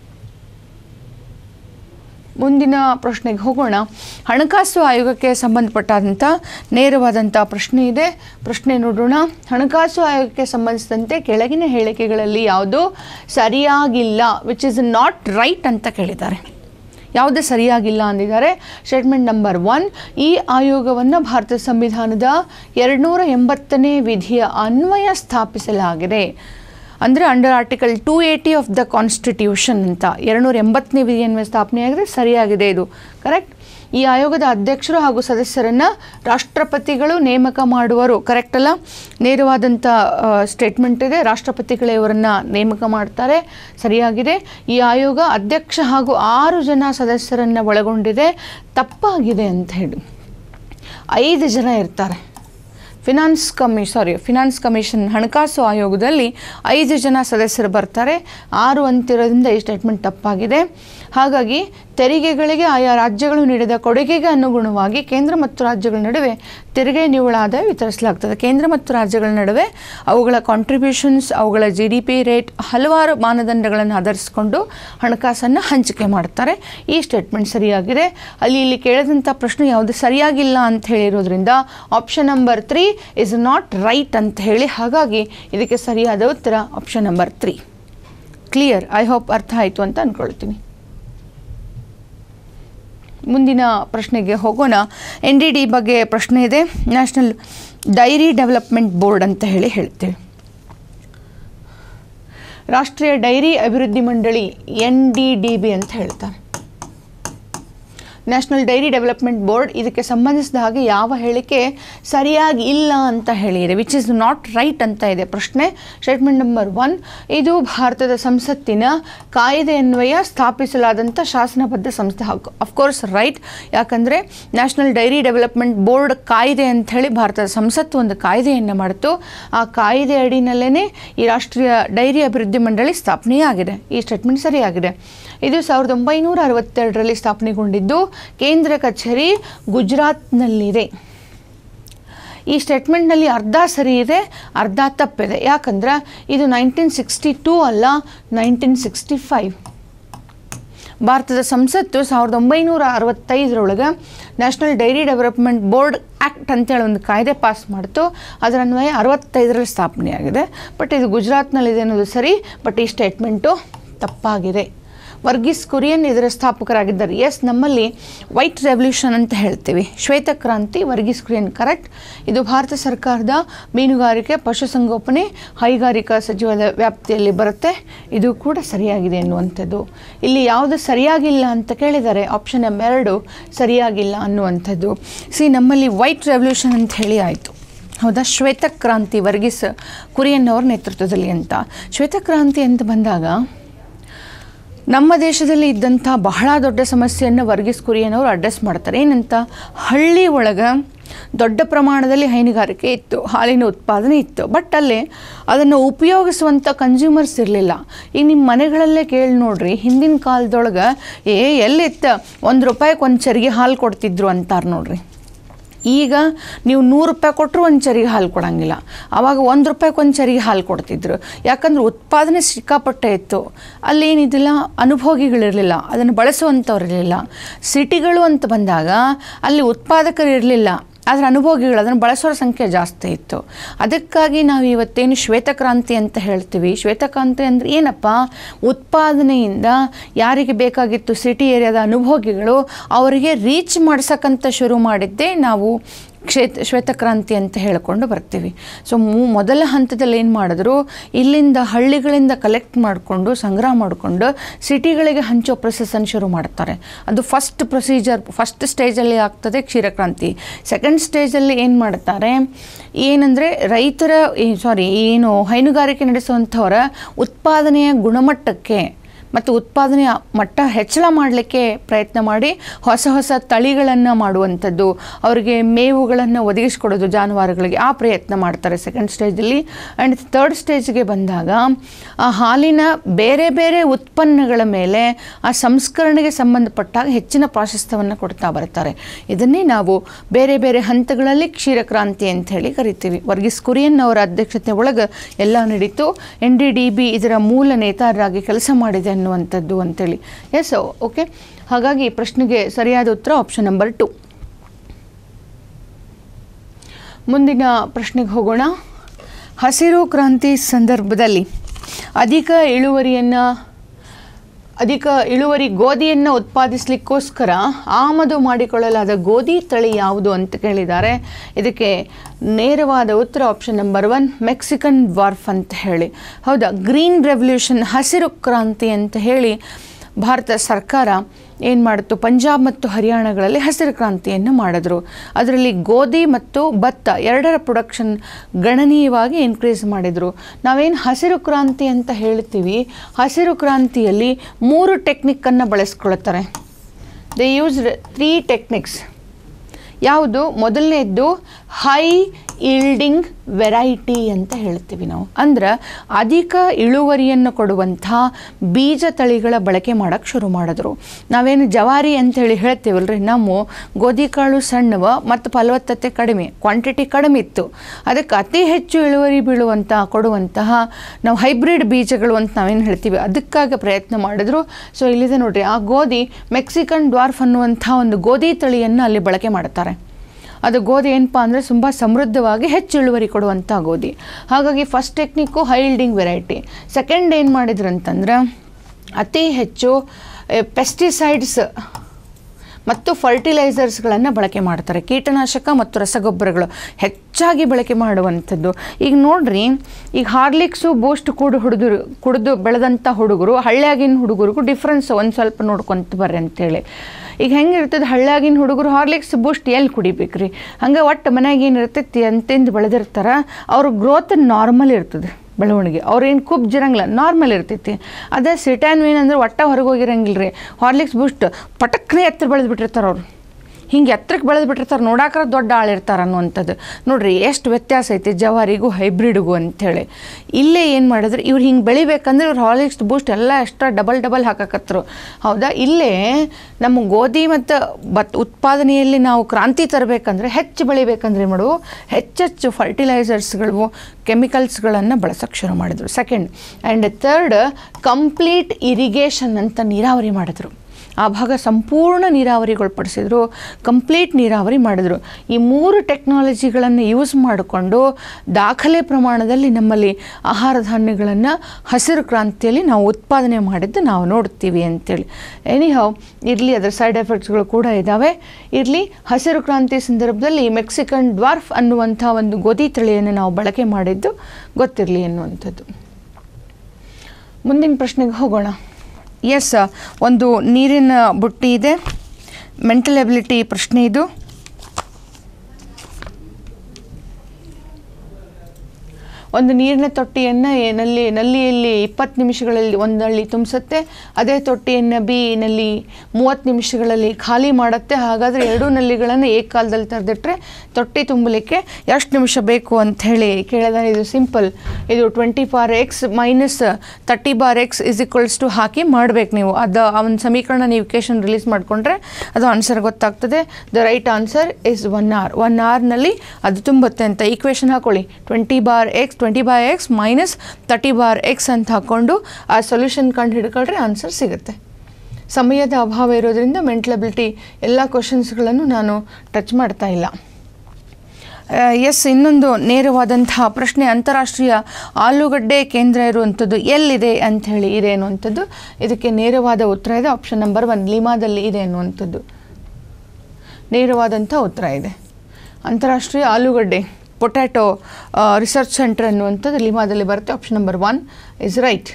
ಮುಂದಿನ ಪ್ರಶ್ನೆಗೆ ಹೋಗೋಣ ಹಣಕಾಸು ಆಯೋಗಕ್ಕೆ ಸಂಬಂಧಪಟ್ಟಾದಂಥ ನೇರವಾದಂಥ ಪ್ರಶ್ನೆ ಇದೆ ಪ್ರಶ್ನೆ ನೋಡೋಣ ಹಣಕಾಸು ಆಯೋಗಕ್ಕೆ ಸಂಬಂಧಿಸಿದಂತೆ ಕೆಳಗಿನ ಹೇಳಿಕೆಗಳಲ್ಲಿ ಯಾವುದು ಸರಿಯಾಗಿಲ್ಲ ವಿಚ್ ಇಸ್ ನಾಟ್ ರೈಟ್ ಅಂತ ಕೇಳಿದ್ದಾರೆ ಯಾವುದೇ ಸರಿಯಾಗಿಲ್ಲ ಅಂದಿದ್ದಾರೆ ಸ್ಟೇಟ್ಮೆಂಟ್ ನಂಬರ್ ಒನ್ ಈ ಆಯೋಗವನ್ನು ಭಾರತ ಸಂವಿಧಾನದ ಎರಡುನೂರ ಎಂಬತ್ತನೇ ವಿಧಿಯ ಅನ್ವಯ ಸ್ಥಾಪಿಸಲಾಗಿದೆ ಅಂದರೆ under article two eighty of the constitution ಅಂತ ಎರಡುನೂರ ಎಂಬತ್ತನೇ ವಿಧಿಯನ್ವಯ ಸ್ಥಾಪನೆಯಾಗಿದೆ ಸರಿಯಾಗಿದೆ ಇದು ಕರೆಕ್ಟ್ ಈ ಆಯೋಗದ ಅಧ್ಯಕ್ಷರು ಹಾಗೂ ಸದಸ್ಯರನ್ನು ರಾಷ್ಟ್ರಪತಿಗಳು ನೇಮಕ ಮಾಡುವರು ಕರೆಕ್ಟ್ ಅಲ್ಲ ನೇರವಾದಂಥ ಸ್ಟೇಟ್ಮೆಂಟ್ ಇದೆ ರಾಷ್ಟ್ರಪತಿಗಳೇ ಇವರನ್ನು ನೇಮಕ ಮಾಡ್ತಾರೆ ಸರಿಯಾಗಿದೆ ಈ ಆಯೋಗ ಅಧ್ಯಕ್ಷ ಹಾಗೂ ಆರು ಜನ ಸದಸ್ಯರನ್ನು ಒಳಗೊಂಡಿದೆ ತಪ್ಪಾಗಿದೆ ಅಂತ ಹೇಳಿ ಐದು ಜನ ಇರ್ತಾರೆ ಫಿನಾನ್ಸ್ ಕಮ್ಮಿ ಸಾರಿ ಫಿನಾನ್ಸ್ ಕಮಿಷನ್ ಹಣಕಾಸು ಆಯೋಗದಲ್ಲಿ ಐದು ಜನ ಸದಸ್ಯರು ಬರ್ತಾರೆ ಆರು ಅಂತಿರೋದ್ರಿಂದ ಈ ಸ್ಟೇಟ್ಮೆಂಟ್ ತಪ್ಪಾಗಿದೆ ಹಾಗಾಗಿ ತೆರಿಗೆಗಳಿಗೆ ಆಯಾ ರಾಜ್ಯಗಳು ನೀಡಿದ ಕೊಡುಗೆಗೆ ಅನುಗುಣವಾಗಿ ಕೇಂದ್ರ ಮತ್ತು ರಾಜ್ಯಗಳ ನಡುವೆ ತೆರಿಗೆ ನಿವ್ವಳ ಆದಾಯ ವಿತರಿಸಲಾಗ್ತದೆ ಕೇಂದ್ರ ಮತ್ತು ರಾಜ್ಯಗಳ ನಡುವೆ ಅವುಗಳ ಕಾಂಟ್ರಿಬ್ಯೂಷನ್ಸ್ ಅವುಗಳ ಜಿ ಡಿ ಪಿ ರೇಟ್ ಹಲವಾರು ಮಾನದಂಡಗಳನ್ನು ಆಧರಿಸಿಕೊಂಡು ಹಣಕಾಸನ್ನು ಹಂಚಿಕೆ ಮಾಡ್ತಾರೆ ಈ ಸ್ಟೇಟ್ಮೆಂಟ್ ಸರಿಯಾಗಿದೆ ಅಲ್ಲಿ ಇಲ್ಲಿ ಕೇಳಿದಂಥ ಪ್ರಶ್ನೆ ಯಾವುದು ಸರಿಯಾಗಿಲ್ಲ ಅಂತ ಹೇಳಿರೋದ್ರಿಂದ option number three is not right ಅಂತ ಹೇಳಿ ಹಾಗಾಗಿ ಇದಕ್ಕೆ ಸರಿಯಾದ ಉತ್ತರ option number three clear I hope ಅರ್ಥ ಆಯಿತು ಅಂತ ಅಂದ್ಕೊಳ್ತೀನಿ ಮುಂದಿನ ಪ್ರಶ್ನೆಗೆ ಹೋಗೋಣ ಎನ್ ಡಿ ಡಿ ಬಗ್ಗೆ ಪ್ರಶ್ನೆ ಇದೆ ನ್ಯಾಷನಲ್ ಡೈರಿ ಡೆವಲಪ್ಮೆಂಟ್ ಬೋರ್ಡ್ ಅಂತ ಹೇಳಿ ಹೇಳ್ತೇವೆ ರಾಷ್ಟ್ರೀಯ ಡೈರಿ ಅಭಿವೃದ್ಧಿ ಮಂಡಳಿ ಎನ್ ಡಿ ಡಿ ಬಿ ಅಂತ ಹೇಳ್ತಾರೆ ನ್ಯಾಷನಲ್ ಡೈರಿ ಡೆವಲಪ್ಮೆಂಟ್ ಬೋರ್ಡ್ ಇದಕ್ಕೆ ಸಂಬಂಧಿಸಿದ ಹಾಗೆ ಯಾವ ಹೇಳಿಕೆ ಸರಿಯಾಗಿ ಇಲ್ಲ ಅಂತ ಹೇಳಿದೆ ವಿಚ್ ಇಸ್ ನಾಟ್ ರೈಟ್ ಅಂತ ಇದೆ ಪ್ರಶ್ನೆ ಸ್ಟೇಟ್ಮೆಂಟ್ ನಂಬರ್ ಒನ್ ಇದು ಭಾರತದ ಸಂಸತ್ತಿನ ಕಾಯ್ದೆಯನ್ವಯ ಸ್ಥಾಪಿಸಲಾದಂಥ ಶಾಸನಬದ್ಧ ಸಂಸ್ಥೆ ಹಾಗೂ ಅಫ್ಕೋರ್ಸ್ ರೈಟ್ ಯಾಕಂದರೆ ನ್ಯಾಷನಲ್ ಡೈರಿ ಡೆವಲಪ್ಮೆಂಟ್ ಬೋರ್ಡ್ ಕಾಯ್ದೆ ಅಂತ ಹೇಳಿ ಭಾರತದ ಸಂಸತ್ತು ಒಂದು ಕಾಯ್ದೆಯನ್ನು ಮಾಡಿತು ಆ ಕಾಯ್ದೆ ಅಡಿನಲ್ಲೇ ಈ ರಾಷ್ಟ್ರೀಯ ಡೈರಿ ಅಭಿವೃದ್ಧಿ ಮಂಡಳಿ ಸ್ಥಾಪನೆಯಾಗಿದೆ ಈ ಸ್ಟೇಟ್ಮೆಂಟ್ ಸರಿಯಾಗಿದೆ ಇದು ಸಾವಿರದ ಒಂಬೈನೂರ ಅರವತ್ತೆರಡರಲ್ಲಿ ಸ್ಥಾಪನೆಗೊಂಡಿದ್ದು ಕೇಂದ್ರ ಕಚೇರಿ ಗುಜರಾತ್ನಲ್ಲಿದೆ ಈ ಸ್ಟೇಟ್ಮೆಂಟ್ನಲ್ಲಿ ಅರ್ಧ ಸರಿ ಇದೆ ಅರ್ಧ ತಪ್ಪಿದೆ ಯಾಕಂದ್ರೆ ಇದು ನೈನ್ಟೀನ್ ಸಿಕ್ಸ್ಟಿ ಟೂ ಅಲ್ಲ ನೈನ್ಟೀನ್ ಸಿಕ್ಸ್ಟಿ ಫೈವ್ ಭಾರತದ ಸಂಸತ್ತು ಸಾವಿರದ ಒಂಬೈನೂರ ಅರವತ್ತೈದರೊಳಗೆ national dairy development board act ಅಂತೇಳಿ ಒಂದು ಕಾಯ್ದೆ ಪಾಸ್ ಮಾಡಿತು ಅದರ ಅನ್ವಯ ಅರವತ್ತೈದರಲ್ಲಿ ಸ್ಥಾಪನೆಯಾಗಿದೆ ಬಟ್ ಇದು ಗುಜರಾತ್ನಲ್ಲಿದೆ ಅನ್ನೋದು ಸರಿ ಬಟ್ ಈ ಸ್ಟೇಟ್ಮೆಂಟು ತಪ್ಪಾಗಿದೆ ವರ್ಗೀಸ್ ಕುರಿಯನ್ ಇದರ ಸ್ಥಾಪಕರಾಗಿದ್ದಾರೆ ಎಸ್ ನಮ್ಮಲ್ಲಿ ವೈಟ್ ರೆವಲ್ಯೂಷನ್ ಅಂತ ಹೇಳ್ತೀವಿ ಶ್ವೇತಕ್ರಾಂತಿ ವರ್ಗೀಸ್ ಕುರಿಯನ್ ಕರೆಕ್ಟ್ ಇದು ಭಾರತ ಸರ್ಕಾರದ ಮೀನುಗಾರಿಕೆ ಪಶುಸಂಗೋಪನೆ ಹೈಗಾರಿಕಾ ಸಚಿವದ ವ್ಯಾಪ್ತಿಯಲ್ಲಿ ಬರುತ್ತೆ ಇದು ಕೂಡ ಸರಿಯಾಗಿದೆ ಎನ್ನುವಂಥದ್ದು ಇಲ್ಲಿ ಯಾವುದು ಸರಿಯಾಗಿಲ್ಲ ಅಂತ ಕೇಳಿದರೆ ಆಪ್ಷನ್ ಎಮ್ ಎರಡು ಸರಿಯಾಗಿಲ್ಲ ಅನ್ನುವಂಥದ್ದು ಸಿ ನಮ್ಮಲ್ಲಿ ವೈಟ್ ರೆವಲ್ಯೂಷನ್ ಅಂತ ಹೇಳಿ ಆಯಿತು ಹೌದಾ ಶ್ವೇತಕ್ರಾಂತಿ ವರ್ಗೀಸ್ ಕುರಿಯನ್ ಅವ್ರ ನೇತೃತ್ವದಲ್ಲಿ ಅಂತ ಶ್ವೇತಕ್ರಾಂತಿ ಅಂತ ಬಂದಾಗ ನಮ್ಮ ದೇಶದಲ್ಲಿ ಇದ್ದಂಥ ಬಹಳ ದೊಡ್ಡ ಸಮಸ್ಯೆಯನ್ನು ವರ್ಗೀಸ್ ಕುರಿಯನವರು ಅಡ್ರೆಸ್ ಮಾಡ್ತಾರೆ ಏನಂತ ಹಳ್ಳಿ ಒಳಗೆ ದೊಡ್ಡ ಪ್ರಮಾಣದಲ್ಲಿ ಹೈನುಗಾರಿಕೆ ಇತ್ತು ಹಾಲಿನ ಉತ್ಪಾದನೆ ಇತ್ತು ಬಟ್ ಅಲ್ಲಿ ಅದನ್ನು ಉಪಯೋಗಿಸುವಂಥ ಕನ್ಸ್ಯೂಮರ್ಸ್ ಇರಲಿಲ್ಲ ಈಗ ನಿಮ್ಮ ಮನೆಗಳಲ್ಲೇ ಕೇಳಿ ನೋಡ್ರಿ ಹಿಂದಿನ ಕಾಲದೊಳಗೆ ಏ ಎಲ್ಲಿತ್ತ ಒಂದು ರೂಪಾಯಿಗೆ ಒಂದು ಚರಿಗೆ ಹಾಲು ಕೊಡ್ತಿದ್ರು ಅಂತಾರೆ ನೋಡ್ರಿ ಈಗ ನೀವು ನೂರು ರೂಪಾಯಿ ಕೊಟ್ಟರು ಒಂದು ಚರಿಗೆ ಹಾಲು ಕೊಡೋಂಗಿಲ್ಲ ಆವಾಗ ಒಂದು ರೂಪಾಯಿಗೆ ಒಂದು ಚರಿಗೆ ಹಾಲು ಕೊಡ್ತಿದ್ರು ಯಾಕಂದ್ರೆ ಉತ್ಪಾದನೆ ಸಿಕ್ಕಾಪಟ್ಟೆ ಇತ್ತು ಅಲ್ಲೇನಿದಿಲ್ಲ ಅನುಭೋಗಿಗಳಿರಲಿಲ್ಲ ಅದನ್ನು ಬಳಸುವಂಥವ್ರಿರಲಿಲ್ಲ ಸಿಟಿಗಳು ಅಂತ ಬಂದಾಗ ಅಲ್ಲಿ ಉತ್ಪಾದಕರು ಇರಲಿಲ್ಲ ಆದರೆ ಅನುಭೋಗಿಗಳು ಅದನ್ನು ಬಳಸೋರ ಸಂಖ್ಯೆ ಜಾಸ್ತಿ ಇತ್ತು ಅದಕ್ಕಾಗಿ ನಾವು ಇವತ್ತೇನು ಶ್ವೇತಕ್ರಾಂತಿ ಅಂತ ಹೇಳ್ತೀವಿ ಶ್ವೇತಕ್ರಾಂತಿ ಅಂದರೆ ಏನಪ್ಪ ಉತ್ಪಾದನೆಯಿಂದ ಯಾರಿಗೆ ಬೇಕಾಗಿತ್ತು ಸಿಟಿ ಏರಿಯಾದ ಅನುಭೋಗಿಗಳು ಅವರಿಗೆ ರೀಚ್ ಮಾಡ್ಸಕ್ಕಂತ ಶುರು ಮಾಡಿದ್ದೇ ನಾವು ಕ್ಷೇತ್ ಶ್ವೇತಕ್ರಾಂತಿ ಅಂತ ಹೇಳಿಕೊಂಡು ಬರ್ತೀವಿ ಸೊ ಮೂ ಮೊದಲ ಹಂತದಲ್ಲಿ ಏನು ಮಾಡಿದ್ರು ಇಲ್ಲಿಂದ ಹಳ್ಳಿಗಳಿಂದ ಕಲೆಕ್ಟ್ ಮಾಡಿಕೊಂಡು ಸಂಗ್ರಹ ಮಾಡಿಕೊಂಡು ಸಿಟಿಗಳಿಗೆ ಹಂಚೋ ಪ್ರೊಸೆಸನ್ನು ಶುರು ಮಾಡ್ತಾರೆ ಅದು ಫಸ್ಟ್ ಪ್ರೊಸೀಜರ್ ಫಸ್ಟ್ ಸ್ಟೇಜಲ್ಲಿ ಆಗ್ತದೆ ಕ್ಷೀರಕ್ರಾಂತಿ ಸೆಕೆಂಡ್ ಸ್ಟೇಜಲ್ಲಿ ಏನು ಮಾಡ್ತಾರೆ ಏನಂದರೆ ರೈತರ ಸಾರಿ ಏನು ಹೈನುಗಾರಿಕೆ ನಡೆಸುವಂಥವರ ಉತ್ಪಾದನೆಯ ಗುಣಮಟ್ಟಕ್ಕೆ ಮತ್ತು ಉತ್ಪಾದನೆಯ ಮಟ್ಟ ಹೆಚ್ಚಳ ಮಾಡಲಿಕ್ಕೆ ಪ್ರಯತ್ನ ಮಾಡಿ ಹೊಸ ಹೊಸ ತಳಿಗಳನ್ನು ಮಾಡುವಂಥದ್ದು ಅವರಿಗೆ ಮೇವುಗಳನ್ನು ಒದಗಿಸ್ಕೊಡೋದು ಜಾನುವಾರುಗಳಿಗೆ ಆ ಪ್ರಯತ್ನ ಮಾಡ್ತಾರೆ ಸೆಕೆಂಡ್ ಸ್ಟೇಜಲ್ಲಿ ಆ್ಯಂಡ್ ತರ್ಡ್ ಸ್ಟೇಜ್ಗೆ ಬಂದಾಗ ಆ ಹಾಲಿನ ಬೇರೆ ಬೇರೆ ಉತ್ಪನ್ನಗಳ ಮೇಲೆ ಆ ಸಂಸ್ಕರಣೆಗೆ ಸಂಬಂಧಪಟ್ಟಾಗ ಹೆಚ್ಚಿನ ಪ್ರಾಶಸ್ತ್ಯವನ್ನು ಕೊಡ್ತಾ ಬರ್ತಾರೆ ಇದನ್ನೇ ನಾವು ಬೇರೆ ಬೇರೆ ಹಂತಗಳಲ್ಲಿ ಕ್ಷೀರಕ್ರಾಂತಿ ಅಂತ ಹೇಳಿ ಕರಿತೀವಿ ವರ್ಗೀಸ್ ಕುರಿಯನ್ ಅವರ ಅಧ್ಯಕ್ಷತೆ ಒಳಗೆ ಎಲ್ಲ ನಡೀತು ಎನ್ ಡಿ ಡಿ ಬಿ ಇದರ ಮೂಲ ನೇತಾರರಾಗಿ ಕೆಲಸ ಮಾಡಿದೆ ಅನ್ನುವಂಥದ್ದು ಅಂತೇಳಿ ಎಸ್ ಓಕೆ ಹಾಗಾಗಿ ಈ ಪ್ರಶ್ನೆಗೆ ಸರಿಯಾದ ಉತ್ತರ ಆಪ್ಷನ್ ನಂಬರ್ ಟು ಮುಂದಿನ ಪ್ರಶ್ನೆಗೆ ಹೋಗೋಣ ಹಸಿರು ಕ್ರಾಂತಿ ಸಂದರ್ಭದಲ್ಲಿ ಅಧಿಕ ಇಳುವರಿಯನ್ನು ಅಧಿಕ ಇಳುವರಿ ಗೋಧಿಯನ್ನು ಉತ್ಪಾದಿಸಲಿಕ್ಕೋಸ್ಕರ ಆಮದು ಮಾಡಿಕೊಳ್ಳಲಾದ ಗೋಧಿ ತಳಿ ಯಾವುದು ಅಂತ ಕೇಳಿದ್ದಾರೆ ಇದಕ್ಕೆ ನೇರವಾದ ಉತ್ತರ option number one Mexican dwarf ಅಂತ ಹೇಳಿ ಹೌದಾ ಗ್ರೀನ್ ರೆವಲ್ಯೂಷನ್ ಹಸಿರು ಕ್ರಾಂತಿ ಅಂತ ಹೇಳಿ ಭಾರತ ಸರ್ಕಾರ ಏನು ಮಾಡಿತು ಪಂಜಾಬ್ ಮತ್ತು ಹರಿಯಾಣಗಳಲ್ಲಿ ಹಸಿರು ಕ್ರಾಂತಿಯನ್ನು ಮಾಡಿದ್ರು ಅದರಲ್ಲಿ ಗೋಧಿ ಮತ್ತು ಭತ್ತ ಎರಡರ ಪ್ರೊಡಕ್ಷನ್ ಗಣನೀಯವಾಗಿ ಇನ್ಕ್ರೀಸ್ ಮಾಡಿದರು ನಾವೇನು ಹಸಿರು ಕ್ರಾಂತಿ ಅಂತ ಹೇಳ್ತೀವಿ ಹಸಿರು ಕ್ರಾಂತಿಯಲ್ಲಿ ಮೂರು ಟೆಕ್ನಿಕ್ಕನ್ನು ಬಳಸ್ಕೊಳ್ತಾರೆ ದೇ ಯೂಸ್ ತ್ರೀ ಟೆಕ್ನಿಕ್ಸ್ ಯಾವುದು ಮೊದಲನೇದ್ದು ಹೈ ಈಲ್ಡಿಂಗ್ ವೆರೈಟಿ ಅಂತ ಹೇಳ್ತೀವಿ ನಾವು ಅಂದ್ರೆ ಅಧಿಕ ಇಳುವರಿಯನ್ನು ಕೊಡುವಂಥ ಬೀಜ ತಳಿಗಳ ಬಳಕೆ ಮಾಡೋಕ್ಕೆ ಶುರು ಮಾಡಿದ್ರು ನಾವೇನು ಜವಾರಿ ಅಂತ ಹೇಳಿ ಹೇಳ್ತೀವಲ್ರಿ ನಮ್ಮ ಗೋಧಿ ಕಾಳು ಸಣ್ಣವ ಮತ್ತು ಫಲವತ್ತತೆ ಕಡಿಮೆ ಕ್ವಾಂಟಿಟಿ ಕಡಿಮೆ ಇತ್ತು ಅದಕ್ಕೆ ಅತಿ ಹೆಚ್ಚು ಇಳುವರಿ ಬೀಳುವಂಥ ಕೊಡುವಂತಹ ನಾವು ಹೈಬ್ರಿಡ್ ಬೀಜಗಳು ಅಂತ ನಾವೇನು ಹೇಳ್ತೀವಿ ಅದಕ್ಕಾಗಿ ಪ್ರಯತ್ನ ಮಾಡಿದ್ರು ಸೊ ಇಲ್ಲಿದೆ ನೋಡ್ರಿ ಆ ಗೋಧಿ ಮೆಕ್ಸಿಕನ್ ಡ್ವಾರ್ಫ್ ಅನ್ನುವಂಥ ಒಂದು ಗೋಧಿ ತಳಿಯನ್ನು ಅಲ್ಲಿ ಬಳಕೆ ಮಾಡ್ತಾರೆ ಅದು ಗೋಧಿ ಏನಪ್ಪ ಅಂದರೆ ತುಂಬ ಸಮೃದ್ಧವಾಗಿ ಹೆಚ್ಚು ಇಳುವರಿ ಕೊಡುವಂಥ ಗೋಧಿ ಹಾಗಾಗಿ first technique high yielding variety second ಏನು ಮಾಡಿದ್ರು ಅಂತಂದ್ರೆ ಅತಿ ಹೆಚ್ಚು ಪೆಸ್ಟಿಸೈಡ್ಸ್ ಮತ್ತು ಫರ್ಟಿಲೈಸರ್ಸ್ಗಳನ್ನು ಬಳಕೆ ಮಾಡ್ತಾರೆ ಕೀಟನಾಶಕ ಮತ್ತು ರಸಗೊಬ್ಬರಗಳು ಹೆಚ್ಚಾಗಿ ಬಳಕೆ ಮಾಡುವಂಥದ್ದು ಈಗ ನೋಡ್ರಿ ಈಗ ಹಾರ್ಲಿಕ್ಸು ಬೂಸ್ಟ್ ಕೂಡ ಹುಡುಗರು ಕುಡಿದು ಬೆಳೆದಂಥ ಹುಡುಗರು ಹಳ್ಳಿಯಾಗಿನ ಹುಡುಗರಿಗೂ ಡಿಫ್ರೆನ್ಸ್ ಒಂದು ಸ್ವಲ್ಪ ನೋಡ್ಕೊಂತ ಬರ್ರಿ ಅಂತೇಳಿ ಈಗ ಹೆಂಗಿರ್ತದೆ ಹಳ್ಳಿಯಾಗಿನ ಹುಡುಗರು ಹಾರ್ಲಿಕ್ಸ್ ಬೂಸ್ಟ್ ಎಲ್ಲಿ ಕುಡಿಬೇಕ್ರಿ ಹಂಗೆ ಒಟ್ಟು ಮನ್ಯಾಗ ಏನು ಇರ್ತೈತಿ ಅಂತಂದು ಬೆಳೆದಿರ್ತಾರೆ ಅವ್ರ ಗ್ರೋತ್ ನಾರ್ಮಲ್ ಇರ್ತದೆ ಬೆಳವಣಿಗೆ ಅವ್ರೇನು ಕುಬ್ಜಿರಂಗಿಲ್ಲ ನಾರ್ಮಲ್ ಇರ್ತೈತಿ ಅದೇ ಸಿಟ್ಯಾನ್ ಏನಂದ್ರೆ ಒಟ್ಟ ಹೊರಗೆ ಹೋಗಿರಂಗಿಲ್ಲ ರೀ ಹಾರ್ಲಿಕ್ಸ್ ಬೂಸ್ಟ್ ಪಟಕ್ನೆ ಎತ್ತರ ಬೆಳೆದು ಬಿಟ್ಟಿರ್ತಾರೆ ಅವ್ರು ಹಿಂಗೆ ಎತ್ತರಕ್ಕೆ ಬೆಳೆದು ಬಿಟ್ಟಿರ್ತಾರೆ ನೋಡಾಕ್ರ ದೊಡ್ಡ ಆಳಿರ್ತಾರೆ ಅನ್ನುವಂಥದ್ದು ನೋಡ್ರಿ ಎಷ್ಟು ವ್ಯತ್ಯಾಸ ಐತಿ ಜವಾರಿಗೂ ಹೈಬ್ರಿಡ್ಗೂ ಅಂಥೇಳಿ ಇಲ್ಲೇ ಏನು ಮಾಡಿದ್ರೆ ಇವ್ರು ಹಿಂಗೆ ಬೆಳಿಬೇಕಂದ್ರೆ ಇವ್ರು ಹಾರ್ಲಿಕ್ಸ್ ಬೂಸ್ಟ್ ಎಲ್ಲ ಎಕ್ಸ್ಟ್ರಾ ಡಬಲ್ ಡಬಲ್ ಹಾಕಕತ್ರು ಹೌದಾ ಇಲ್ಲೇ ನಮ್ಮ ಗೋಧಿ ಮತ್ತು ಭತ್ ಉತ್ಪಾದನೆಯಲ್ಲಿ ನಾವು ಕ್ರಾಂತಿ ತರಬೇಕಂದ್ರೆ ಹೆಚ್ಚು ಬೆಳಿಬೇಕಂದ್ರೆ ಏನು ಮಾಡುವು ಹೆಚ್ಚೆಚ್ಚು ಫರ್ಟಿಲೈಸರ್ಸ್ಗಳು ಕೆಮಿಕಲ್ಸ್ಗಳನ್ನು ಬಳಸೋಕ್ಕೆ ಶುರು ಮಾಡಿದ್ರು second and third complete irrigation ಅಂತ ನೀರಾವರಿ ಮಾಡಿದ್ರು ಆ ಭಾಗ ಸಂಪೂರ್ಣ ನೀರಾವರಿಗೊಳಪಡಿಸಿದ್ರು ಕಂಪ್ಲೀಟ್ ನೀರಾವರಿ ಮಾಡಿದರು ಈ ಮೂರು ಟೆಕ್ನಾಲಜಿಗಳನ್ನು ಯೂಸ್ ಮಾಡಿಕೊಂಡು ದಾಖಲೆ ಪ್ರಮಾಣದಲ್ಲಿ ನಮ್ಮಲ್ಲಿ ಆಹಾರ ಧಾನ್ಯಗಳನ್ನು ಹಸಿರು ಕ್ರಾಂತಿಯಲ್ಲಿ ನಾವು ಉತ್ಪಾದನೆ ಮಾಡಿದ್ದು ನಾವು ನೋಡ್ತೀವಿ ಅಂತೇಳಿ ಎನಿಹೌ ಇರಲಿ ಅದರ ಸೈಡ್ ಎಫೆಕ್ಟ್ಸ್ಗಳು ಕೂಡ ಇದ್ದಾವೆ ಇರಲಿ ಹಸಿರು ಕ್ರಾಂತಿ ಸಂದರ್ಭದಲ್ಲಿ ಮೆಕ್ಸಿಕನ್ ಡ್ವಾರ್ಫ್ ಅನ್ನುವಂಥ ಒಂದು ಗೋಧಿ ತಳಿಯನ್ನು ನಾವು ಬಳಕೆ ಮಾಡಿದ್ದು ಗೊತ್ತಿರಲಿ ಅನ್ನುವಂಥದ್ದು ಮುಂದಿನ ಪ್ರಶ್ನೆಗೆ ಹೋಗೋಣ ಎಸ್ ಒಂದು ನೀರಿನ ಬುಟ್ಟಿ ಇದೆ ಮೆಂಟಲ್ ಎಬಿಲಿಟಿ ಪ್ರಶ್ನೆ ಇದು ಒಂದು ನೀರಿನ ತೊಟ್ಟಿಯನ್ನು ನಲ್ಲಿ ನಲ್ಲಿಯಲ್ಲಿ ಇಪ್ಪತ್ತು ನಿಮಿಷಗಳಲ್ಲಿ ಒಂದು ನಲ್ಲಿ ತುಂಬಿಸುತ್ತೆ ಅದೇ ತೊಟ್ಟಿಯನ್ನು ಬಿ ನಲ್ಲಿ ಮೂವತ್ತು ನಿಮಿಷಗಳಲ್ಲಿ ಖಾಲಿ ಮಾಡುತ್ತೆ ಹಾಗಾದರೆ ಎರಡೂ ನಲ್ಲಿಗಳನ್ನು ಏಕಕಾಲದಲ್ಲಿ ತೆರೆದಿಟ್ರೆ ತೊಟ್ಟಿ ತುಂಬಲಿಕ್ಕೆ ಎಷ್ಟು ನಿಮಿಷ ಬೇಕು ಅಂತ ಹೇಳಿ ಕೇಳಿದರೆ ಇದು ಸಿಂಪಲ್ ಇದು twenty bar X minus thirty bar X is equals to ಹಾಕಿ ಮಾಡಬೇಕು ನೀವು ಅದು ಆ ಒಂದು ಸಮೀಕರಣ ನೀವು ಇಕ್ವೇಷನ್ ರಿಲೀಸ್ ಮಾಡಿಕೊಂಡ್ರೆ ಅದು ಆನ್ಸರ್ ಗೊತ್ತಾಗ್ತದೆ the right answer is one hour one ಅವರ್ನಲ್ಲಿ ಅದು ತುಂಬುತ್ತೆ ಅಂತ ಈಕ್ವೇಷನ್ ಹಾಕೊಳ್ಳಿ twenty bar X twenty bar X minus thirty bar X ಅಂತ ಹಾಕ್ಕೊಂಡು ಆ ಸೊಲ್ಯೂಷನ್ ಕಂಡು ಹಿಡ್ಕೊಂಡ್ರೆ ಆನ್ಸರ್ ಸಿಗುತ್ತೆ ಸಮಯದ ಅಭಾವ ಇರೋದ್ರಿಂದ ಮೆಂಟಲ್ ಅಬಿಲಿಟಿ ಎಲ್ಲ ಕ್ವಶನ್ಸ್ಗಳನ್ನು ನಾನು ಟಚ್ ಮಾಡ್ತಾ ಇಲ್ಲ ಎಸ್ ಇನ್ನೊಂದು ನೇರವಾದಂತಹ ಪ್ರಶ್ನೆ ಅಂತಾರಾಷ್ಟ್ರೀಯ ಆಲೂಗಡ್ಡೆ ಕೇಂದ್ರ ಇರುವಂಥದ್ದು ಎಲ್ಲಿದೆ ಅಂಥೇಳಿ ಇದೆ ಅನ್ನುವಂಥದ್ದು ಇದಕ್ಕೆ ನೇರವಾದ ಉತ್ತರ ಇದೆ ಆಪ್ಷನ್ ನಂಬರ್ ಒನ್ ಲಿಮಾದಲ್ಲಿ ಇದೆ ಅನ್ನುವಂಥದ್ದು ನೇರವಾದಂಥ ಉತ್ತರ ಇದೆ ಅಂತಾರಾಷ್ಟ್ರೀಯ ಆಲೂಗಡ್ಡೆ ಪೊಟ್ಯಾಟೊ ರಿಸರ್ಚ್ ಸೆಂಟರ್ ಅನ್ನುವಂಥದ್ದು ಲಿಮಾದಲ್ಲಿ ಬರುತ್ತೆ option number one is right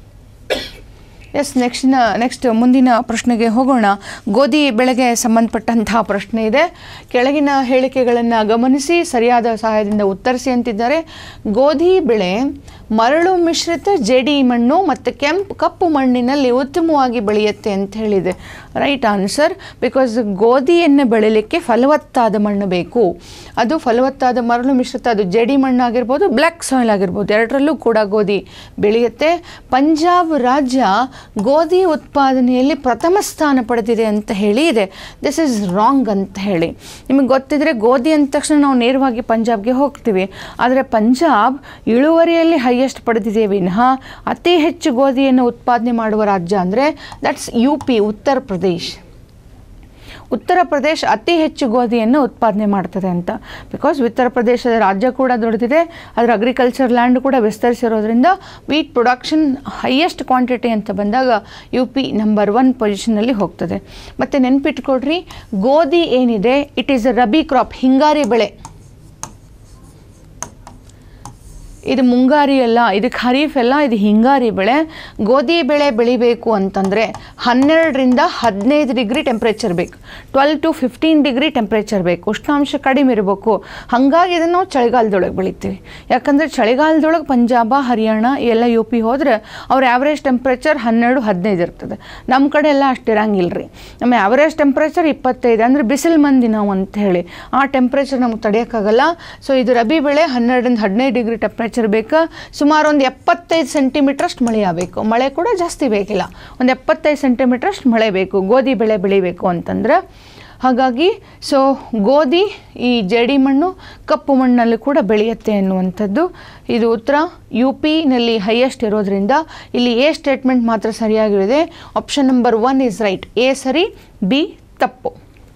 yes ನೆಕ್ಸ್ಟ್ನ ನೆಕ್ಸ್ಟ್ ಮುಂದಿನ ಪ್ರಶ್ನೆಗೆ ಹೋಗೋಣ ಗೋಧಿ ಬೆಳೆಗೆ ಸಂಬಂಧಪಟ್ಟಂತಹ ಪ್ರಶ್ನೆ ಇದೆ ಕೆಳಗಿನ ಹೇಳಿಕೆಗಳನ್ನು ಗಮನಿಸಿ ಸರಿಯಾದ ಸಹಾಯದಿಂದ ಉತ್ತರಿಸಿ ಅಂತಿದ್ದಾರೆ ಗೋಧಿ ಬೆಳೆ ಮರಳು ಮಿಶ್ರಿತ ಜೇಡಿ ಮಣ್ಣು ಮತ್ತು ಕೆಂಪು ಕಪ್ಪು ಮಣ್ಣಿನಲ್ಲಿ ಉತ್ತಮವಾಗಿ ಬೆಳೆಯುತ್ತೆ ಅಂತ ಹೇಳಿದೆ ರೈಟ್ ಆನ್ಸರ್ ಬಿಕಾಸ್ ಗೋಧಿಯನ್ನು ಬೆಳಿಲಿಕ್ಕೆ ಫಲವತ್ತಾದ ಮಣ್ಣು ಬೇಕು ಅದು ಫಲವತ್ತಾದ ಮರಳು ಮಿಶ್ರಿತ ಅದು ಜೇಡಿ ಮಣ್ಣಾಗಿರ್ಬೋದು ಬ್ಲ್ಯಾಕ್ ಸಾಯಿಲ್ ಆಗಿರ್ಬೋದು ಎರಡರಲ್ಲೂ ಕೂಡ ಗೋಧಿ ಬೆಳೆಯುತ್ತೆ ಪಂಜಾಬ್ ರಾಜ್ಯ ಗೋಧಿ ಉತ್ಪಾದನೆಯಲ್ಲಿ ಪ್ರಥಮ ಸ್ಥಾನ ಪಡೆದಿದೆ ಅಂತ ಹೇಳಿ ಇದೆ ದಿಸ್ ಇಸ್ ರಾಂಗ್ ಅಂತ ಹೇಳಿ ನಿಮಗೆ ಗೊತ್ತಿದ್ರೆ ಗೋಧಿ ಅಂದ ತಕ್ಷಣ ನಾವು ನೇರವಾಗಿ ಪಂಜಾಬ್ಗೆ ಹೋಗ್ತೀವಿ ಆದರೆ ಪಂಜಾಬ್ ಇಳುವರಿಯಲ್ಲಿ ಹೈಯೆಸ್ಟ್ ಪಡೆದಿದೆ ವಿನಃ ಅತಿ ಹೆಚ್ಚು ಗೋಧಿಯನ್ನು ಉತ್ಪಾದನೆ ಮಾಡುವ ರಾಜ್ಯ ಅಂದರೆ ದಟ್ಸ್ ಯು ಪಿ ಉತ್ತರ ಪ್ರದೇಶ್ ಉತ್ತರ ಪ್ರದೇಶ ಅತಿ ಹೆಚ್ಚು ಗೋಧಿಯನ್ನು ಉತ್ಪಾದನೆ ಮಾಡ್ತದೆ ಅಂತ ಬಿಕಾಸ್ ಉತ್ತರ ಪ್ರದೇಶದ ರಾಜ್ಯ ಕೂಡ ದೊಡ್ಡದಿದೆ ಅದರ ಅಗ್ರಿಕಲ್ಚರ್ ಲ್ಯಾಂಡ್ ಕೂಡ ವಿಸ್ತರಿಸಿರೋದ್ರಿಂದ ವೀಟ್ ಪ್ರೊಡಕ್ಷನ್ ಹೈಯೆಸ್ಟ್ ಕ್ವಾಂಟಿಟಿ ಅಂತ ಬಂದಾಗ ಯು ಪಿ ನಂಬರ್ ಒನ್ ಪೊಸಿಷನಲ್ಲಿ ಹೋಗ್ತದೆ ಮತ್ತು ನೆನ್ಪಿಟ್ಕೊಡ್ರಿ ಗೋಧಿ ಏನಿದೆ it is a rabi crop ಹಿಂಗಾರಿ ಬೆಳೆ ಇದು ಮುಂಗಾರಿ ಅಲ್ಲ ಇದು ಖರೀಫ್ ಅಲ್ಲ ಇದು ಹಿಂಗಾರಿ ಬೆಳೆ ಗೋಧಿ ಬೆಳೆ ಬೆಳಿಬೇಕು ಅಂತಂದರೆ ಹನ್ನೆರಡರಿಂದ ಹದಿನೈದು ಡಿಗ್ರಿ ಟೆಂಪ್ರೇಚರ್ ಬೇಕು twelve to fifteen degree temperature ಬೇಕು ಉಷ್ಣಾಂಶ ಕಡಿಮೆ ಇರಬೇಕು ಹಾಗಾಗಿ ಇದನ್ನು ನಾವು ಚಳಿಗಾಲದೊಳಗೆ ಬೆಳಿತೀವಿ ಯಾಕಂದರೆ ಚಳಿಗಾಲದೊಳಗೆ ಪಂಜಾಬ ಹರಿಯಾಣ ಎಲ್ಲ ಯು ಪಿ ಹೋದ್ರೆ ಅವ್ರ ಆ್ಯಾವ್ರೇಜ್ ಟೆಂಪ್ರೇಚರ್ ಹನ್ನೆರಡು ಹದಿನೈದು ಇರ್ತದೆ ನಮ್ಮ ಕಡೆ ಎಲ್ಲ ಅಷ್ಟು ಇರಂಗಿಲ್ಲ ರೀ ನಮ್ಮ ಆ್ಯಾವ್ರೇಜ್ ಟೆಂಪ್ರೇಚರ್ ಇಪ್ಪತ್ತೈದು ಅಂದರೆ ಬಿಸಿಲು ಮಂದಿ ನಾವು ಅಂತ ಹೇಳಿ ಆ ಟೆಂಪ್ರೇಚರ್ ನಮ್ಗೆ ತಡೆಯೋಕ್ಕಾಗಲ್ಲ ಸೊ ಇದು ರಬಿ ಬೆಳೆ ಹನ್ನೆರಡರಿಂದ ಹದಿನೈದು ಡಿಗ್ರಿ ಟೆಂಪ್ರೇಚರ್ ಬೇಕು ಸುಮಾರು ಒಂದು ಎಪ್ಪತ್ತೈದು ಸೆಂಟಿಮೀಟ್ರಷ್ಟು ಮಳೆ ಆಗಬೇಕು ಮಳೆ ಕೂಡ ಜಾಸ್ತಿ ಬೇಕಿಲ್ಲ ಒಂದು ಎಪ್ಪತ್ತೈದು ಸೆಂಟಿಮೀಟ್ರಷ್ಟು ಮಳೆ ಬೇಕು ಗೋಧಿ ಬೆಳೆ ಬೆಳಿಬೇಕು ಅಂತಂದ್ರೆ ಹಾಗಾಗಿ ಸೊ ಗೋಧಿ ಈ ಜೇಡಿ ಮಣ್ಣು ಕಪ್ಪು ಮಣ್ಣಲ್ಲಿ ಕೂಡ ಬೆಳೆಯುತ್ತೆ ಅನ್ನುವಂಥದ್ದು ಇದು ಉತ್ತರ ಯು ಪಿನಲ್ಲಿ ಹೈಯೆಸ್ಟ್ ಇರೋದ್ರಿಂದ ಇಲ್ಲಿ ಎ ಸ್ಟೇಟ್ಮೆಂಟ್ ಮಾತ್ರ ಸರಿಯಾಗಿರುತ್ತೆ option number one is right A ಸರಿ ಬಿ ತಪ್ಪು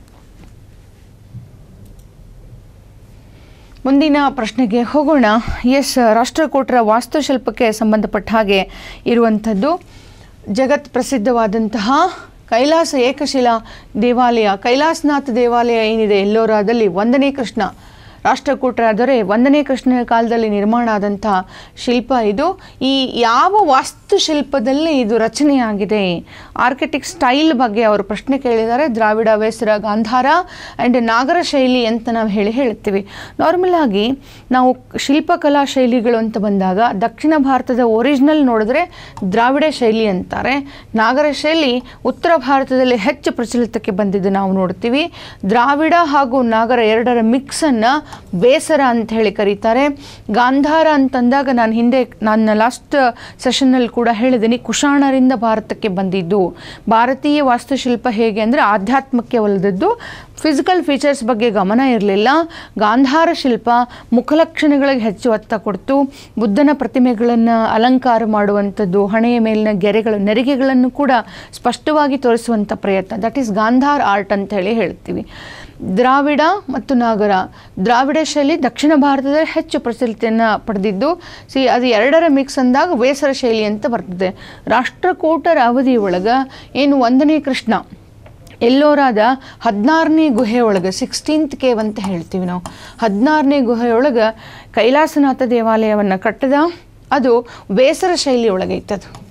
ಮುಂದಿನ ಪ್ರಶ್ನೆಗೆ ಹೋಗೋಣ ಎಸ್ ರಾಷ್ಟ್ರಕೂಟರ ವಾಸ್ತುಶಿಲ್ಪಕ್ಕೆ ಸಂಬಂಧಪಟ್ಟ ಹಾಗೆ ಇರುವಂಥದ್ದು ಜಗತ್ ಪ್ರಸಿದ್ಧವಾದಂತಹ ಕೈಲಾಸ ಏಕಶಿಲಾ ದೇವಾಲಯ ಕೈಲಾಸನಾಥ ದೇವಾಲಯ ಏನಿದೆ ಎಲ್ಲೋರಾದಲ್ಲಿ ಒಂದನೇ ಕೃಷ್ಣ ರಾಷ್ಟ್ರಕೂಟರಾದರೆ ಒಂದನೇ ಕೃಷ್ಣನ ಕಾಲದಲ್ಲಿ ನಿರ್ಮಾಣ ಆದಂಥ ಶಿಲ್ಪ ಇದು ಈ ಯಾವ ವಾಸ್ತುಶಿಲ್ಪದಲ್ಲಿ ಇದು ರಚನೆಯಾಗಿದೆ ಆರ್ಕಿಟೆಕ್ಟ್ ಸ್ಟೈಲ್ ಬಗ್ಗೆ ಅವರು ಪ್ರಶ್ನೆ ಕೇಳಿದ್ದಾರೆ ದ್ರಾವಿಡ ವೇಸರ ಗಾಂಧಾರ ಆ್ಯಂಡ್ ನಾಗರ ಶೈಲಿ ಅಂತ ನಾವು ಹೇಳಿ ಹೇಳ್ತೀವಿ ನಾರ್ಮಲ್ ಆಗಿ ನಾವು ಶಿಲ್ಪಕಲಾ ಶೈಲಿಗಳು ಅಂತ ಬಂದಾಗ ದಕ್ಷಿಣ ಭಾರತದ ಒರಿಜಿನಲ್ ನೋಡಿದ್ರೆ ದ್ರಾವಿಡ ಶೈಲಿ ಅಂತಾರೆ ನಾಗರ ಶೈಲಿ ಉತ್ತರ ಭಾರತದಲ್ಲಿ ಹೆಚ್ಚು ಪ್ರಚಲಿತಕ್ಕೆ ಬಂದಿದ್ದು ನಾವು ನೋಡ್ತೀವಿ ದ್ರಾವಿಡ ಹಾಗೂ ನಾಗರ ಎರಡರ ಮಿಕ್ಸನ್ನು ಬೇಸರ ಅಂತ ಹೇಳಿ ಕರೀತಾರೆ ಗಾಂಧಾರ ಅಂತಂದಾಗ ನಾನು ಹಿಂದೆ ನನ್ನ ಲಾಸ್ಟ್ ಸೆಷನ್ನಲ್ಲಿ ಕೂಡ ಹೇಳಿದ್ದೀನಿ ಕುಶಾಣರಿಂದ ಭಾರತಕ್ಕೆ ಬಂದಿದ್ದು ಭಾರತೀಯ ವಾಸ್ತುಶಿಲ್ಪ ಹೇಗೆ ಅಂದರೆ ಆಧ್ಯಾತ್ಮಕ್ಕೆ ಒಲಿದದ್ದು ಫಿಸಿಕಲ್ ಫೀಚರ್ಸ್ ಬಗ್ಗೆ ಗಮನ ಇರಲಿಲ್ಲ ಗಾಂಧಾರ ಶಿಲ್ಪ ಮುಖಲಕ್ಷಣಗಳಿಗೆ ಹೆಚ್ಚು ಒತ್ತ ಕೊಡ್ತು ಬುದ್ಧನ ಪ್ರತಿಮೆಗಳನ್ನು ಅಲಂಕಾರ ಮಾಡುವಂಥದ್ದು ಹಣೆಯ ಮೇಲಿನ ಗೆರೆಗಳು ನೆರಿಗೆಗಳನ್ನು ಕೂಡ ಸ್ಪಷ್ಟವಾಗಿ ತೋರಿಸುವಂಥ ಪ್ರಯತ್ನ ದಟ್ ಈಸ್ ಗಾಂಧಾರ್ ಆರ್ಟ್ ಅಂತ ಹೇಳಿ ಹೇಳ್ತೀವಿ ದ್ರಾವಿಡ ಮತ್ತು ನಾಗರ ದ್ರಾವಿಡ ಶೈಲಿ ದಕ್ಷಿಣ ಭಾರತದಲ್ಲಿ ಹೆಚ್ಚು ಪ್ರಚಲಿತೆಯನ್ನು ಪಡೆದಿದ್ದು ಸಿ ಅದು ಎರಡರ ಮಿಕ್ಸ್ ಅಂದಾಗ ಬೇಸರ ಶೈಲಿ ಅಂತ ಬರ್ತದೆ ರಾಷ್ಟ್ರಕೂಟರ ಅವಧಿ ಒಳಗೆ ಏನು ಒಂದನೇ ಕೃಷ್ಣ ಎಲ್ಲೋರಾದ ಹದಿನಾರನೇ ಗುಹೆ ಒಳಗೆ ಸಿಕ್ಸ್ಟೀನ್ತ್ ಕೇವ್ ಅಂತ ಹೇಳ್ತೀವಿ ನಾವು ಹದಿನಾರನೇ ಗುಹೆಯೊಳಗೆ ಕೈಲಾಸನಾಥ ದೇವಾಲಯವನ್ನು ಕಟ್ಟಿದ ಅದು ಬೇಸರ ಶೈಲಿ ಒಳಗೆ ಇತ್ತದು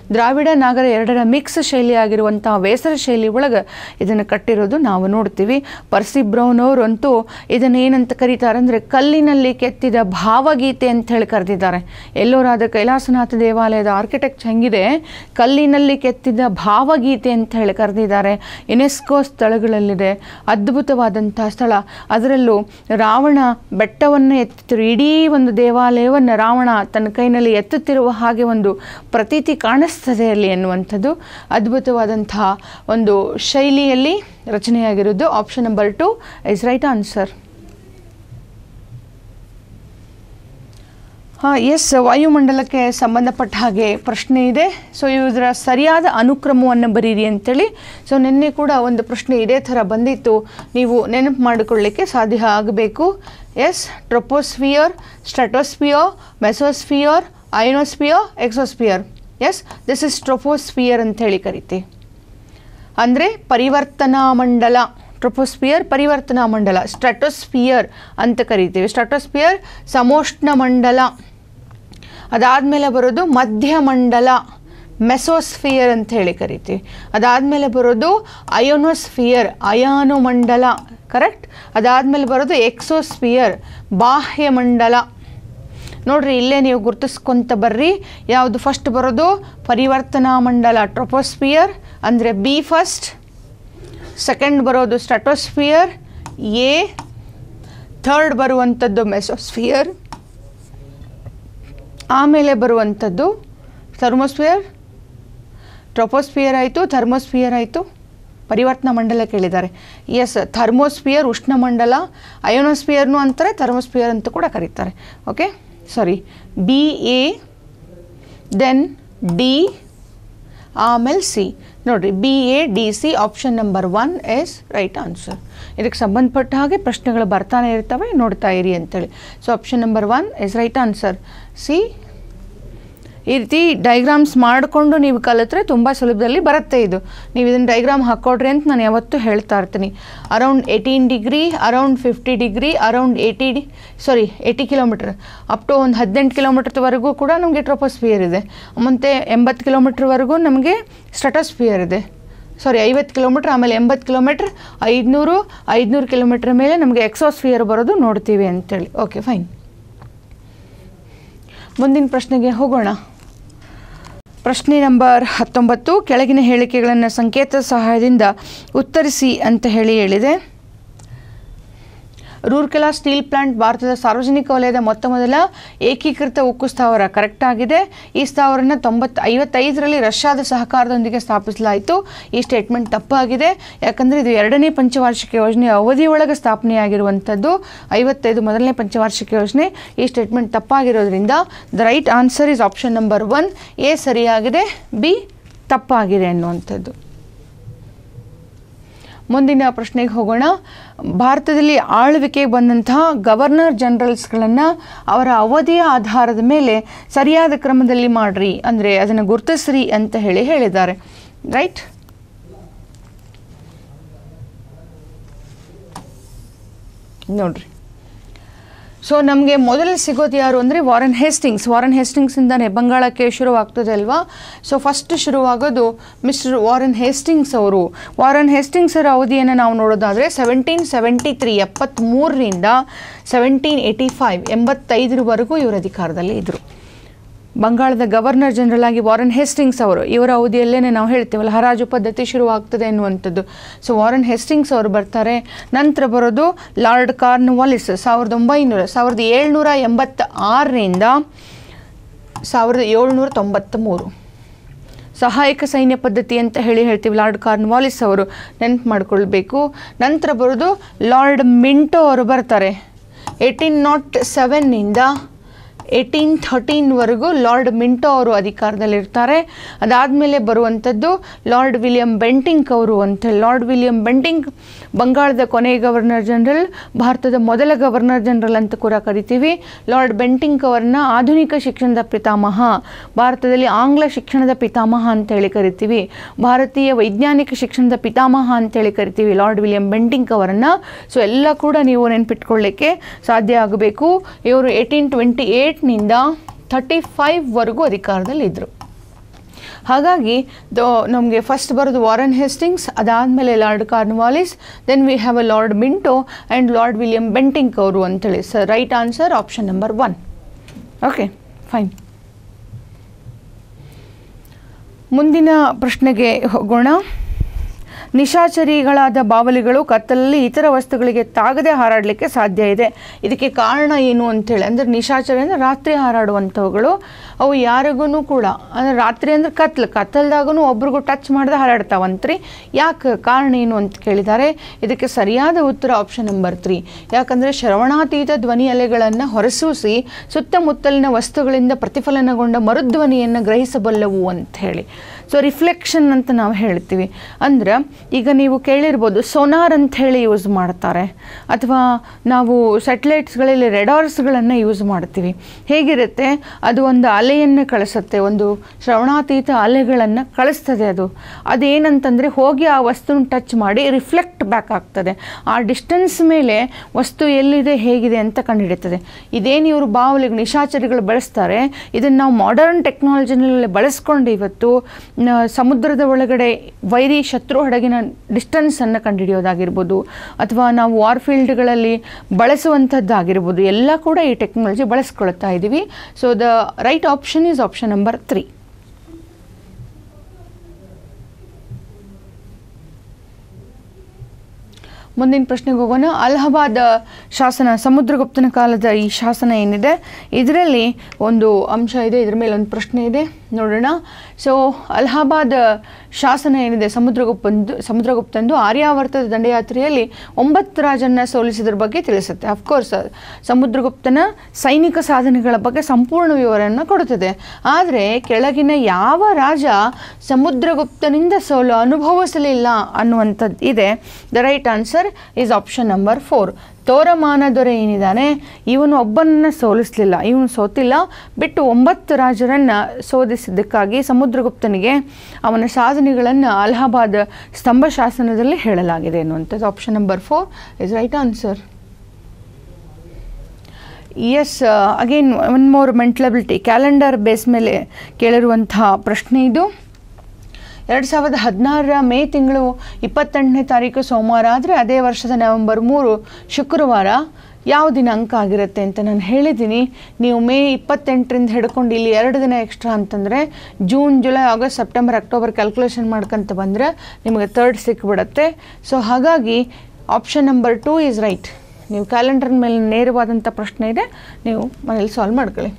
ದ್ರಾವಿಡ ನಾಗರ ಎರಡರ ಮಿಕ್ಸ್ ಶೈಲಿ ಆಗಿರುವಂತಹ ಬೇಸರ ಶೈಲಿ ಒಳಗೆ ಇದನ್ನು ಕಟ್ಟಿರೋದು ನಾವು ನೋಡ್ತೀವಿ ಪರ್ಸಿ ಬ್ರೌನ್ ಅವರು ಅಂತೂ ಇದನ್ನು ಏನಂತ ಕರೀತಾರೆ ಅಂದರೆ ಕಲ್ಲಿನಲ್ಲಿ ಕೆತ್ತಿದ ಭಾವಗೀತೆ ಅಂತ ಹೇಳಿ ಕರೆದಿದ್ದಾರೆ ಎಲ್ಲೋರಾದ ಕೈಲಾಸನಾಥ ದೇವಾಲಯದ ಆರ್ಕಿಟೆಕ್ಟ್ ಹೆಂಗಿದೆ ಕಲ್ಲಿನಲ್ಲಿ ಕೆತ್ತಿದ ಭಾವಗೀತೆ ಅಂತ ಹೇಳಿ ಕರೆದಿದ್ದಾರೆ ಯುನೆಸ್ಕೋ ಸ್ಥಳಗಳಲ್ಲಿದೆ ಅದ್ಭುತವಾದಂತಹ ಸ್ಥಳ ಅದರಲ್ಲೂ ರಾವಣ ಬೆಟ್ಟವನ್ನು ಎತ್ತುತ್ತಿರುವ ಇಡೀ ಒಂದು ದೇವಾಲಯವನ್ನು ರಾವಣ ತನ್ನ ಕೈನಲ್ಲಿ ಎತ್ತುತ್ತಿರುವ ಹಾಗೆ ಒಂದು ಪ್ರತೀತಿ ಕಾಣಿಸ್ತದೆ ಅಲ್ಲಿ ಎನ್ನುವಂಥದ್ದು ಅದ್ಭುತವಾದಂತಹ ಒಂದು ಶೈಲಿಯಲ್ಲಿ ರಚನೆಯಾಗಿರೋದು option number two is right answer ಹಾಂ ಎಸ್ ವಾಯುಮಂಡಲಕ್ಕೆ ಸಂಬಂಧಪಟ್ಟ ಹಾಗೆ ಪ್ರಶ್ನೆ ಇದೆ ಸೊ ಇದರ ಸರಿಯಾದ ಅನುಕ್ರಮವನ್ನು ಬರೀರಿ ಅಂತೇಳಿ ಸೊ ನಿನ್ನೆ ಕೂಡ ಒಂದು ಪ್ರಶ್ನೆ ಇದೇ ಥರ ಬಂದಿತ್ತು ನೀವು ನೆನಪು ಮಾಡಿಕೊಳ್ಳಿಕ್ಕೆ ಸಾಧ್ಯ ಆಗಬೇಕು yes troposphere stratosphere mesosphere ionosphere exosphere yes this is troposphere ಅಂತೇಳಿ ಕರಿತೀವಿ ಅಂದರೆ ಪರಿವರ್ತನಾ ಮಂಡಲ ಟ್ರೊಪೋಸ್ಫಿಯರ್ ಪರಿವರ್ತನಾ ಮಂಡಲ ಸ್ಟ್ರಟೋಸ್ಫಿಯರ್ ಅಂತ ಕರಿತೀವಿ ಸ್ಟ್ರಟೋಸ್ಫಿಯರ್ ಸಮೋಷ್ಣ ಮಂಡಲ ಅದಾದಮೇಲೆ ಬರೋದು ಮಧ್ಯಮಂಡಲ ಮೆಸೋಸ್ಫಿಯರ್ ಅಂತ ಹೇಳಿ ಕರಿತೀವಿ ಅದಾದಮೇಲೆ ಬರೋದು ಅಯೋನೋಸ್ಫಿಯರ್ ಅಯಾನುಮಂಡಲ ಕರೆಕ್ಟ್ ಅದಾದಮೇಲೆ ಬರೋದು ಎಕ್ಸೋಸ್ಫಿಯರ್ ಬಾಹ್ಯಮಂಡಲ ನೋಡ್ರಿ ಇಲ್ಲೇ ನೀವು ಗುರ್ತಿಸ್ಕೊಂತ ಬರ್ರಿ ಯಾವುದು ಫಸ್ಟ್ ಬರೋದು ಪರಿವರ್ತನಾ ಮಂಡಲ ಟ್ರೊಪೋಸ್ಫಿಯರ್ ಅಂದರೆ ಬಿ ಫಸ್ಟ್ ಸೆಕೆಂಡ್ ಬರೋದು ಸ್ಟಟೋಸ್ಫಿಯರ್ ಎ ಥರ್ಡ್ ಬರುವಂಥದ್ದು ಮೆಸೋಸ್ಫಿಯರ್ ಆಮೇಲೆ ಬರುವಂಥದ್ದು ಥರ್ಮೋಸ್ಫಿಯರ್ ಟ್ರೊಪೋಸ್ಫಿಯರ್ ಆಯಿತು ಥರ್ಮೋಸ್ಫಿಯರ್ ಆಯಿತು ಪರಿವರ್ತನಾ ಮಂಡಲ ಕೇಳಿದ್ದಾರೆ ಎಸ್ ಥರ್ಮೋಸ್ಫಿಯರ್ ಉಷ್ಣಮಂಡಲ ಅಯೋನೋಸ್ಫಿಯರ್ನು ಅಂತಾರೆ ಥರ್ಮೋಸ್ಫಿಯರ್ ಅಂತ ಕೂಡ ಕರೀತಾರೆ okay sorry B A then D ಆಮೇಲೆ ಸಿ ನೋಡಿರಿ B A D C option number one is right answer ಇದಕ್ಕೆ ಸಂಬಂಧಪಟ್ಟ ಹಾಗೆ ಪ್ರಶ್ನೆಗಳು ಬರ್ತಾನೆ ಇರ್ತವೆ ನೋಡ್ತಾ ಇರಿ ಅಂತೇಳಿ so option number one is right answer C ಈ ರೀತಿ ಡೈಗ್ರಾಮ್ಸ್ ಮಾಡಿಕೊಂಡು ನೀವು ಕಲಿತ್ರೆ ತುಂಬ ಸುಲಭದಲ್ಲಿ ಬರುತ್ತೆ ಇದು ನೀವು ಇದನ್ನು ಡೈಗ್ರಾಮ್ ಹಾಕ್ಕೊಡ್ರಿ ಅಂತ ನಾನು ಯಾವತ್ತೂ ಹೇಳ್ತಾ ಇರ್ತೀನಿ around eighteen degree around fifty degree around eighty D sorry eighty kilometre up to ಒಂದು ಹದಿನೆಂಟು ಕಿಲೋಮೀಟ್ರ್ವರೆಗೂ ಕೂಡ ನಮಗೆ ಟ್ರೋಪೋಸ್ಫಿಯರ್ ಇದೆ ಮತ್ತು ಎಂಬತ್ತು ಕಿಲೋಮೀಟ್ರ್ವರೆಗೂ ನಮಗೆ ಸ್ಟಟೋಸ್ಫಿಯರ್ ಇದೆ ಸಾರಿ ಐವತ್ತು ಕಿಲೋಮೀಟ್ರ್ ಆಮೇಲೆ ಎಂಬತ್ತು ಕಿಲೋಮೀಟ್ರ್ ಐದುನೂರು ಐದುನೂರು ಕಿಲೋಮೀಟ್ರ್ ಮೇಲೆ ನಮಗೆ ಎಕ್ಸೋಸ್ಫಿಯರ್ ಬರೋದು ನೋಡ್ತೀವಿ ಅಂತೇಳಿ ಓಕೆ ಫೈನ್ ಮುಂದಿನ ಪ್ರಶ್ನೆಗೆ ಹೋಗೋಣ ಪ್ರಶ್ನೆ ನಂಬರ್ ಹತ್ತೊಂಬತ್ತು ಕೆಳಗಿನ ಹೇಳಿಕೆಗಳನ್ನು ಸಂಕೇತ ಸಹಾಯದಿಂದ ಉತ್ತರಿಸಿ ಅಂತ ಹೇಳಿ ಹೇಳಿದೆ ರೂರ್ಕೆಲಾ ಸ್ಟೀಲ್ ಪ್ಲಾಂಟ್ ಭಾರತದ ಸಾರ್ವಜನಿಕ ವಲಯದ ಮೊತ್ತ ಮೊದಲ ಏಕೀಕೃತ ಉಕ್ಕು ಸ್ಥಾವರ ಕರೆಕ್ಟ್ ಆಗಿದೆ ಈ ಸ್ಥಾವರನ ತೊಂಬತ್ತು ಐವತ್ತೈದರಲ್ಲಿ ರಷ್ಯಾದ ಸಹಕಾರದೊಂದಿಗೆ ಸ್ಥಾಪಿಸಲಾಯಿತು ಈ ಸ್ಟೇಟ್ಮೆಂಟ್ ತಪ್ಪಾಗಿದೆ ಯಾಕಂದರೆ ಇದು ಎರಡನೇ ಪಂಚವಾರ್ಷಿಕ ಯೋಜನೆ ಅವಧಿಯೊಳಗೆ ಸ್ಥಾಪನೆಯಾಗಿರುವಂಥದ್ದು ಐವತ್ತೈದು ಮೊದಲನೇ ಪಂಚವಾರ್ಷಿಕ ಯೋಜನೆ ಈ ಸ್ಟೇಟ್ಮೆಂಟ್ ತಪ್ಪಾಗಿರೋದ್ರಿಂದ the right answer is option number one A ಸರಿಯಾಗಿದೆ ಬಿ ತಪ್ಪಾಗಿದೆ ಅನ್ನುವಂಥದ್ದು ಮುಂದಿನ ಪ್ರಶ್ನೆಗೆ ಹೋಗೋಣ ಭಾರತದಲ್ಲಿ ಆಳ್ವಿಕೆಗೆ ಬಂದಂತಹ ಗವರ್ನರ್ ಜನರಲ್ಸ್ಗಳನ್ನು ಅವರ ಅವಧಿಯ ಆಧಾರದ ಮೇಲೆ ಸರಿಯಾದ ಕ್ರಮದಲ್ಲಿ ಮಾಡ್ರಿ ಅಂದರೆ ಅದನ್ನು ಗುರುತಿಸ್ರಿ ಅಂತ ಹೇಳಿ ಹೇಳಿದ್ದಾರೆ ರೈಟ್ ನೋಡ್ರಿ ಸೊ ನಮಗೆ ಮೊದಲು ಸಿಗೋದು ಯಾರು ಅಂದರೆ ವಾರನ್ ಹೇಸ್ಟಿಂಗ್ಸ್ ವಾರನ್ ಹೇಸ್ಟಿಂಗ್ಸಿಂದನೇ ಬಂಗಾಳಕ್ಕೆ ಶುರುವಾಗ್ತದೆ ಅಲ್ವಾ ಸೊ ಫಸ್ಟ್ ಶುರುವಾಗೋದು ಮಿಸ್ಟರ್ ವಾರನ್ ಹೇಸ್ಟಿಂಗ್ಸ್ ಅವರು ವಾರನ್ ಹೇಸ್ಟಿಂಗ್ಸರ ಅವಧಿಯನ್ನು ನಾವು ನೋಡೋದಾದರೆ ಸೆವೆಂಟೀನ್ ಸೆವೆಂಟಿ ತ್ರೀ ಎಪ್ಪತ್ತ್ಮೂರರಿಂದ ಸೆವೆಂಟೀನ್ ಏಯ್ಟಿ ಫೈವ್ ಎಂಬತ್ತೈದರವರೆಗೂ ಇವರು ಅಧಿಕಾರದಲ್ಲಿ ಇದ್ದರು ಬಂಗಾಳದ ಗವರ್ನರ್ ಜನರಲ್ ಆಗಿ ವಾರನ್ ಹೇಸ್ಟಿಂಗ್ಸ್ ಅವರು ಇವರ ಅವಧಿಯಲ್ಲೇ ನಾವು ಹೇಳ್ತೀವಲ್ಲ ಹರಾಜು ಪದ್ಧತಿ ಶುರುವಾಗ್ತದೆ ಎನ್ನುವಂಥದ್ದು ಸೊ ವಾರನ್ ಹೇಸ್ಟಿಂಗ್ಸ್ ಅವರು ಬರ್ತಾರೆ ನಂತರ ಬರೋದು ಲಾರ್ಡ್ ಕಾರ್ನ್ ವಾಲಿಸ್ ಸಾವಿರದ ಒಂಬೈನೂರ ಸಾವಿರದ ಏಳ್ನೂರ ಎಂಬತ್ತ ಆರರಿಂದ ಸಾವಿರದ ಏಳ್ನೂರ ತೊಂಬತ್ತ ಮೂರು ಸಹಾಯಕ ಸೈನ್ಯ ಪದ್ಧತಿ ಅಂತ ಹೇಳಿ ಹೇಳ್ತೀವಿ ಲಾರ್ಡ್ ಕಾರ್ನ್ವಾಲಿಸ್ ಅವರು ನೆನಪು ಮಾಡಿಕೊಳ್ಬೇಕು ನಂತರ ಬರೋದು ಲಾರ್ಡ್ ಮಿಂಟೋ ಅವರು ಬರ್ತಾರೆ ಏಯ್ಟೀನ್ ನಾಟ್ ಸೆವೆನ್ನಿಂದ ಏಯ್ಟೀನ್ ಥರ್ಟೀನ್ವರೆಗೂ ಲಾರ್ಡ್ ಮಿಂಟೋ ಅವರು ಅಧಿಕಾರದಲ್ಲಿರ್ತಾರೆ ಅದಾದಮೇಲೆ ಬರುವಂಥದ್ದು ಲಾರ್ಡ್ ವಿಲಿಯಂ ಬೆಂಟಿಂಕ್ ಅವರು ಅಂತ ಲಾರ್ಡ್ ವಿಲಿಯಂ ಬೆಂಟಿಂಕ್ ಬಂಗಾಳದ ಕೊನೆಯ ಗವರ್ನರ್ ಜನರಲ್ ಭಾರತದ ಮೊದಲ ಗವರ್ನರ್ ಜನರಲ್ ಅಂತ ಕೂಡ ಕರಿತೀವಿ ಲಾರ್ಡ್ ಬೆಂಟಿಂಕ್ ಅವರನ್ನ ಆಧುನಿಕ ಶಿಕ್ಷಣದ ಪಿತಾಮಹ ಭಾರತದಲ್ಲಿ ಆಂಗ್ಲ ಶಿಕ್ಷಣದ ಪಿತಾಮಹ ಅಂತೇಳಿ ಕರಿತೀವಿ ಭಾರತೀಯ ವೈಜ್ಞಾನಿಕ ಶಿಕ್ಷಣದ ಪಿತಾಮಹ ಅಂತೇಳಿ ಕರಿತೀವಿ ಲಾರ್ಡ್ ವಿಲಿಯಂ ಬೆಂಟಿಂಕ್ ಅವರನ್ನು ಸೊ ಎಲ್ಲ ಕೂಡ ನೀವು ನೆನ್ಪಿಟ್ಕೊಳ್ಳಿಕ್ಕೆ ಸಾಧ್ಯ ಆಗಬೇಕು ಇವರು ಏಯ್ಟೀನ್ ಟ್ವೆಂಟಿ ಏಯ್ಟ್ನಿಂದ ಥರ್ಟಿ ಫೈವ್ವರೆಗೂ ಅಧಿಕಾರದಲ್ಲಿದ್ದರು ಹಾಗಾಗಿ ದ ನಮಗೆ ಫಸ್ಟ್ ಬರೋದು ವಾರನ್ ಹೇಸ್ಟಿಂಗ್ಸ್ ಅದಾದಮೇಲೆ Lord Cornwallis then we have a Lord Minto and Lord William Bentinck ಅವರು ಅಂತೇಳಿ sir right answer option number one okay fine ಮುಂದಿನ ಪ್ರಶ್ನೆಗೆ ಹೋಗೋಣ ನಿಶಾಚರಿಗಳಾದ ಬಾವಲಿಗಳು ಕತ್ತಲಲ್ಲಿ ಇತರ ವಸ್ತುಗಳಿಗೆ ತಾಗದೆ ಹಾರಾಡಲಿಕ್ಕೆ ಸಾಧ್ಯ ಇದೆ ಇದಕ್ಕೆ ಕಾರಣ ಏನು ಅಂತೇಳಿ ಅಂದರೆ ನಿಶಾಚರಿ ಅಂದರೆ ರಾತ್ರಿ ಹಾರಾಡುವಂಥವುಗಳು ಅವು ಯಾರಿಗೂ ಕೂಡ ಅಂದರೆ ರಾತ್ರಿ ಅಂದರೆ ಕತ್ಲು ಕತ್ತಲ್ದಾಗೂ ಒಬ್ರಿಗೂ ಟಚ್ ಮಾಡದೆ ಹಾರಾಡ್ತಾವಂತ್ರಿ ಯಾಕೆ ಕಾರಣ ಏನು ಅಂತ ಕೇಳಿದ್ದಾರೆ ಇದಕ್ಕೆ ಸರಿಯಾದ ಉತ್ತರ ಆಪ್ಷನ್ ನಂಬರ್ ತ್ರೀ ಯಾಕಂದರೆ ಶ್ರವಣಾತೀತ ಧ್ವನಿ ಅಲೆಗಳನ್ನು ಹೊರಸೂಸಿ ಸುತ್ತಮುತ್ತಲಿನ ವಸ್ತುಗಳಿಂದ ಪ್ರತಿಫಲನಗೊಂಡ ಮರುಧ್ವನಿಯನ್ನು ಗ್ರಹಿಸಬಲ್ಲವು ಅಂತ ಹೇಳಿ ಸೊ ರಿಫ್ಲೆಕ್ಷನ್ ಅಂತ ನಾವು ಹೇಳ್ತೀವಿ ಅಂದ್ರೆ ಈಗ ನೀವು ಕೇಳಿರ್ಬೋದು ಸೋನಾರ್ ಅಂತ ಹೇಳಿ ಯೂಸ್ ಮಾಡ್ತಾರೆ ಅಥವಾ ನಾವು ಸ್ಯಾಟಲೈಟ್ಸ್ಗಳಲ್ಲಿ ರೆಡಾರ್ಸ್ಗಳನ್ನು ಯೂಸ್ ಮಾಡ್ತೀವಿ ಹೇಗಿರುತ್ತೆ ಅದು ಒಂದು ಅಲೆಯನ್ನು ಕಳಿಸುತ್ತೆ ಒಂದು ಶ್ರವಣಾತೀತ ಅಲೆಗಳನ್ನು ಕಳಿಸ್ತದೆ ಅದು ಅದೇನಂತಂದರೆ ಹೋಗಿ ಆ ವಸ್ತುನ ಟಚ್ ಮಾಡಿ ರಿಫ್ಲೆಕ್ಟ್ ಬ್ಯಾಕ್ ಆಗ್ತದೆ ಆ ಡಿಸ್ಟೆನ್ಸ್ ಮೇಲೆ ವಸ್ತು ಎಲ್ಲಿದೆ ಹೇಗಿದೆ ಅಂತ ಕಂಡುಹಿಡಿತದೆ ಇದೇನು ಇವರು ಬಾವಲಿಗೆ ನಿಶಾಚರಿಗಳು ಬಳಸ್ತಾರೆ ಇದನ್ನು ನಾವು ಮಾಡರ್ನ್ ಟೆಕ್ನಾಲಜಿನಲ್ಲಿ ಬಳಸ್ಕೊಂಡು ಇವತ್ತು ನ- ಸಮುದ್ರದ ಒಳಗಡೆ ವೈರಿ ಶತ್ರು ಹಡಗಿನ ಡಿಸ್ಟೆನ್ಸನ್ನು ಕಂಡುಹಿಡಿಯೋದಾಗಿರ್ಬೋದು ಅಥವಾ ನಾವು ವಾರ್ಫೀಲ್ಡ್ಗಳಲ್ಲಿ ಬಳಸುವಂಥದ್ದಾಗಿರ್ಬೋದು ಎಲ್ಲ ಕೂಡ ಈ ಟೆಕ್ನಾಲಜಿ ಬಳಸ್ಕೊಳ್ತಾ ಇದ್ದೀವಿ so the right option is option number three ಮುಂದಿನ ಪ್ರಶ್ನೆಗೆ ಹೋಗೋಣ ಅಲಹಾಬಾದ್ ಶಾಸನ ಸಮುದ್ರಗುಪ್ತನ ಕಾಲದ ಈ ಶಾಸನ ಏನಿದೆ ಇದರಲ್ಲಿ ಒಂದು ಅಂಶ ಇದೆ ಇದ್ರ ಮೇಲೆ ಒಂದು ಪ್ರಶ್ನೆ ಇದೆ ನೋಡೋಣ ಸೊ ಅಲಹಾಬಾದ್ ಶಾಸನ ಏನಿದೆ ಸಮುದ್ರಗುಪ್ತಂದು ಸಮುದ್ರಗುಪ್ತಂದು ಆರ್ಯಾವರ್ತದ ದಂಡಯಾತ್ರೆಯಲ್ಲಿ ಒಂಬತ್ತು ರಾಜನ್ನ ಸೋಲಿಸಿದ್ರ ಬಗ್ಗೆ ತಿಳಿಸುತ್ತೆ ಅಫ್ಕೋರ್ಸ್ ಸಮುದ್ರಗುಪ್ತನ ಸೈನಿಕ ಸಾಧನೆಗಳ ಬಗ್ಗೆ ಸಂಪೂರ್ಣ ವಿವರವನ್ನು ಕೊಡುತ್ತದೆ ಆದರೆ ಕೆಳಗಿನ ಯಾವ ರಾಜ ಸಮುದ್ರಗುಪ್ತನಿಂದ ಸೋಲು ಅನುಭವಿಸಲಿಲ್ಲ ಅನ್ನುವಂಥದ್ದು ಇದೆ the right answer is option number four Toramana ದೊರೆ ಏನಿದ್ದಾನೆ ಇವನು ಒಬ್ಬನನ್ನ ಸೋಲಿಸಲಿಲ್ಲ ಇವನು ಸೋತಿಲ್ಲ ಬಿಟ್ಟು ಒಂಬತ್ತು ರಾಜರನ್ನು ಸೋಲಿಸಿದ್ದಕ್ಕಾಗಿ ಸಮುದ್ರಗುಪ್ತನಿಗೆ ಅವನ ಸಾಧನೆಗಳನ್ನು ಅಲಹಾಬಾದ್ ಸ್ತಂಭ ಶಾಸನದಲ್ಲಿ ಹೇಳಲಾಗಿದೆ ಅನ್ನುವಂಥದ್ದು option number four is right answer yes again one more mental ability calendar base ಮೇಲೆ ಕೇಳಿರುವಂತಹ ಪ್ರಶ್ನೆ ಇದು ಎರಡು ಸಾವಿರದ ಹದಿನಾರರ ಮೇ ತಿಂಗಳು ಇಪ್ಪತ್ತೆಂಟನೇ ತಾರೀಕು ಸೋಮವಾರ ಆದರೆ ಅದೇ ವರ್ಷದ ನವೆಂಬರ್ ಮೂರು ಶುಕ್ರವಾರ ಯಾವ ದಿನಾಂಕ ಆಗಿರುತ್ತೆ ಅಂತ ನಾನು ಹೇಳಿದ್ದೀನಿ ನೀವು ಮೇ ಇಪ್ಪತ್ತೆಂಟರಿಂದ ಹಿಡ್ಕೊಂಡು ಇಲ್ಲಿ ಎರಡು ದಿನ ಎಕ್ಸ್ಟ್ರಾ ಅಂತಂದರೆ June July August September October calculation ಮಾಡ್ಕೊಂತ ಬಂದರೆ ನಿಮಗೆ ತರ್ಡ್ ಸಿಕ್ಬಿಡುತ್ತೆ ಸೊ ಹಾಗಾಗಿ option number two is right ನೀವು ಕ್ಯಾಲೆಂಡರ್ ಮೇಲೆ ನೇರವಾದಂಥ ಪ್ರಶ್ನೆ ಇದೆ ನೀವು ಮನೇಲಿ ಸಾಲ್ವ್ ಮಾಡ್ಕೊಳ್ಳಿ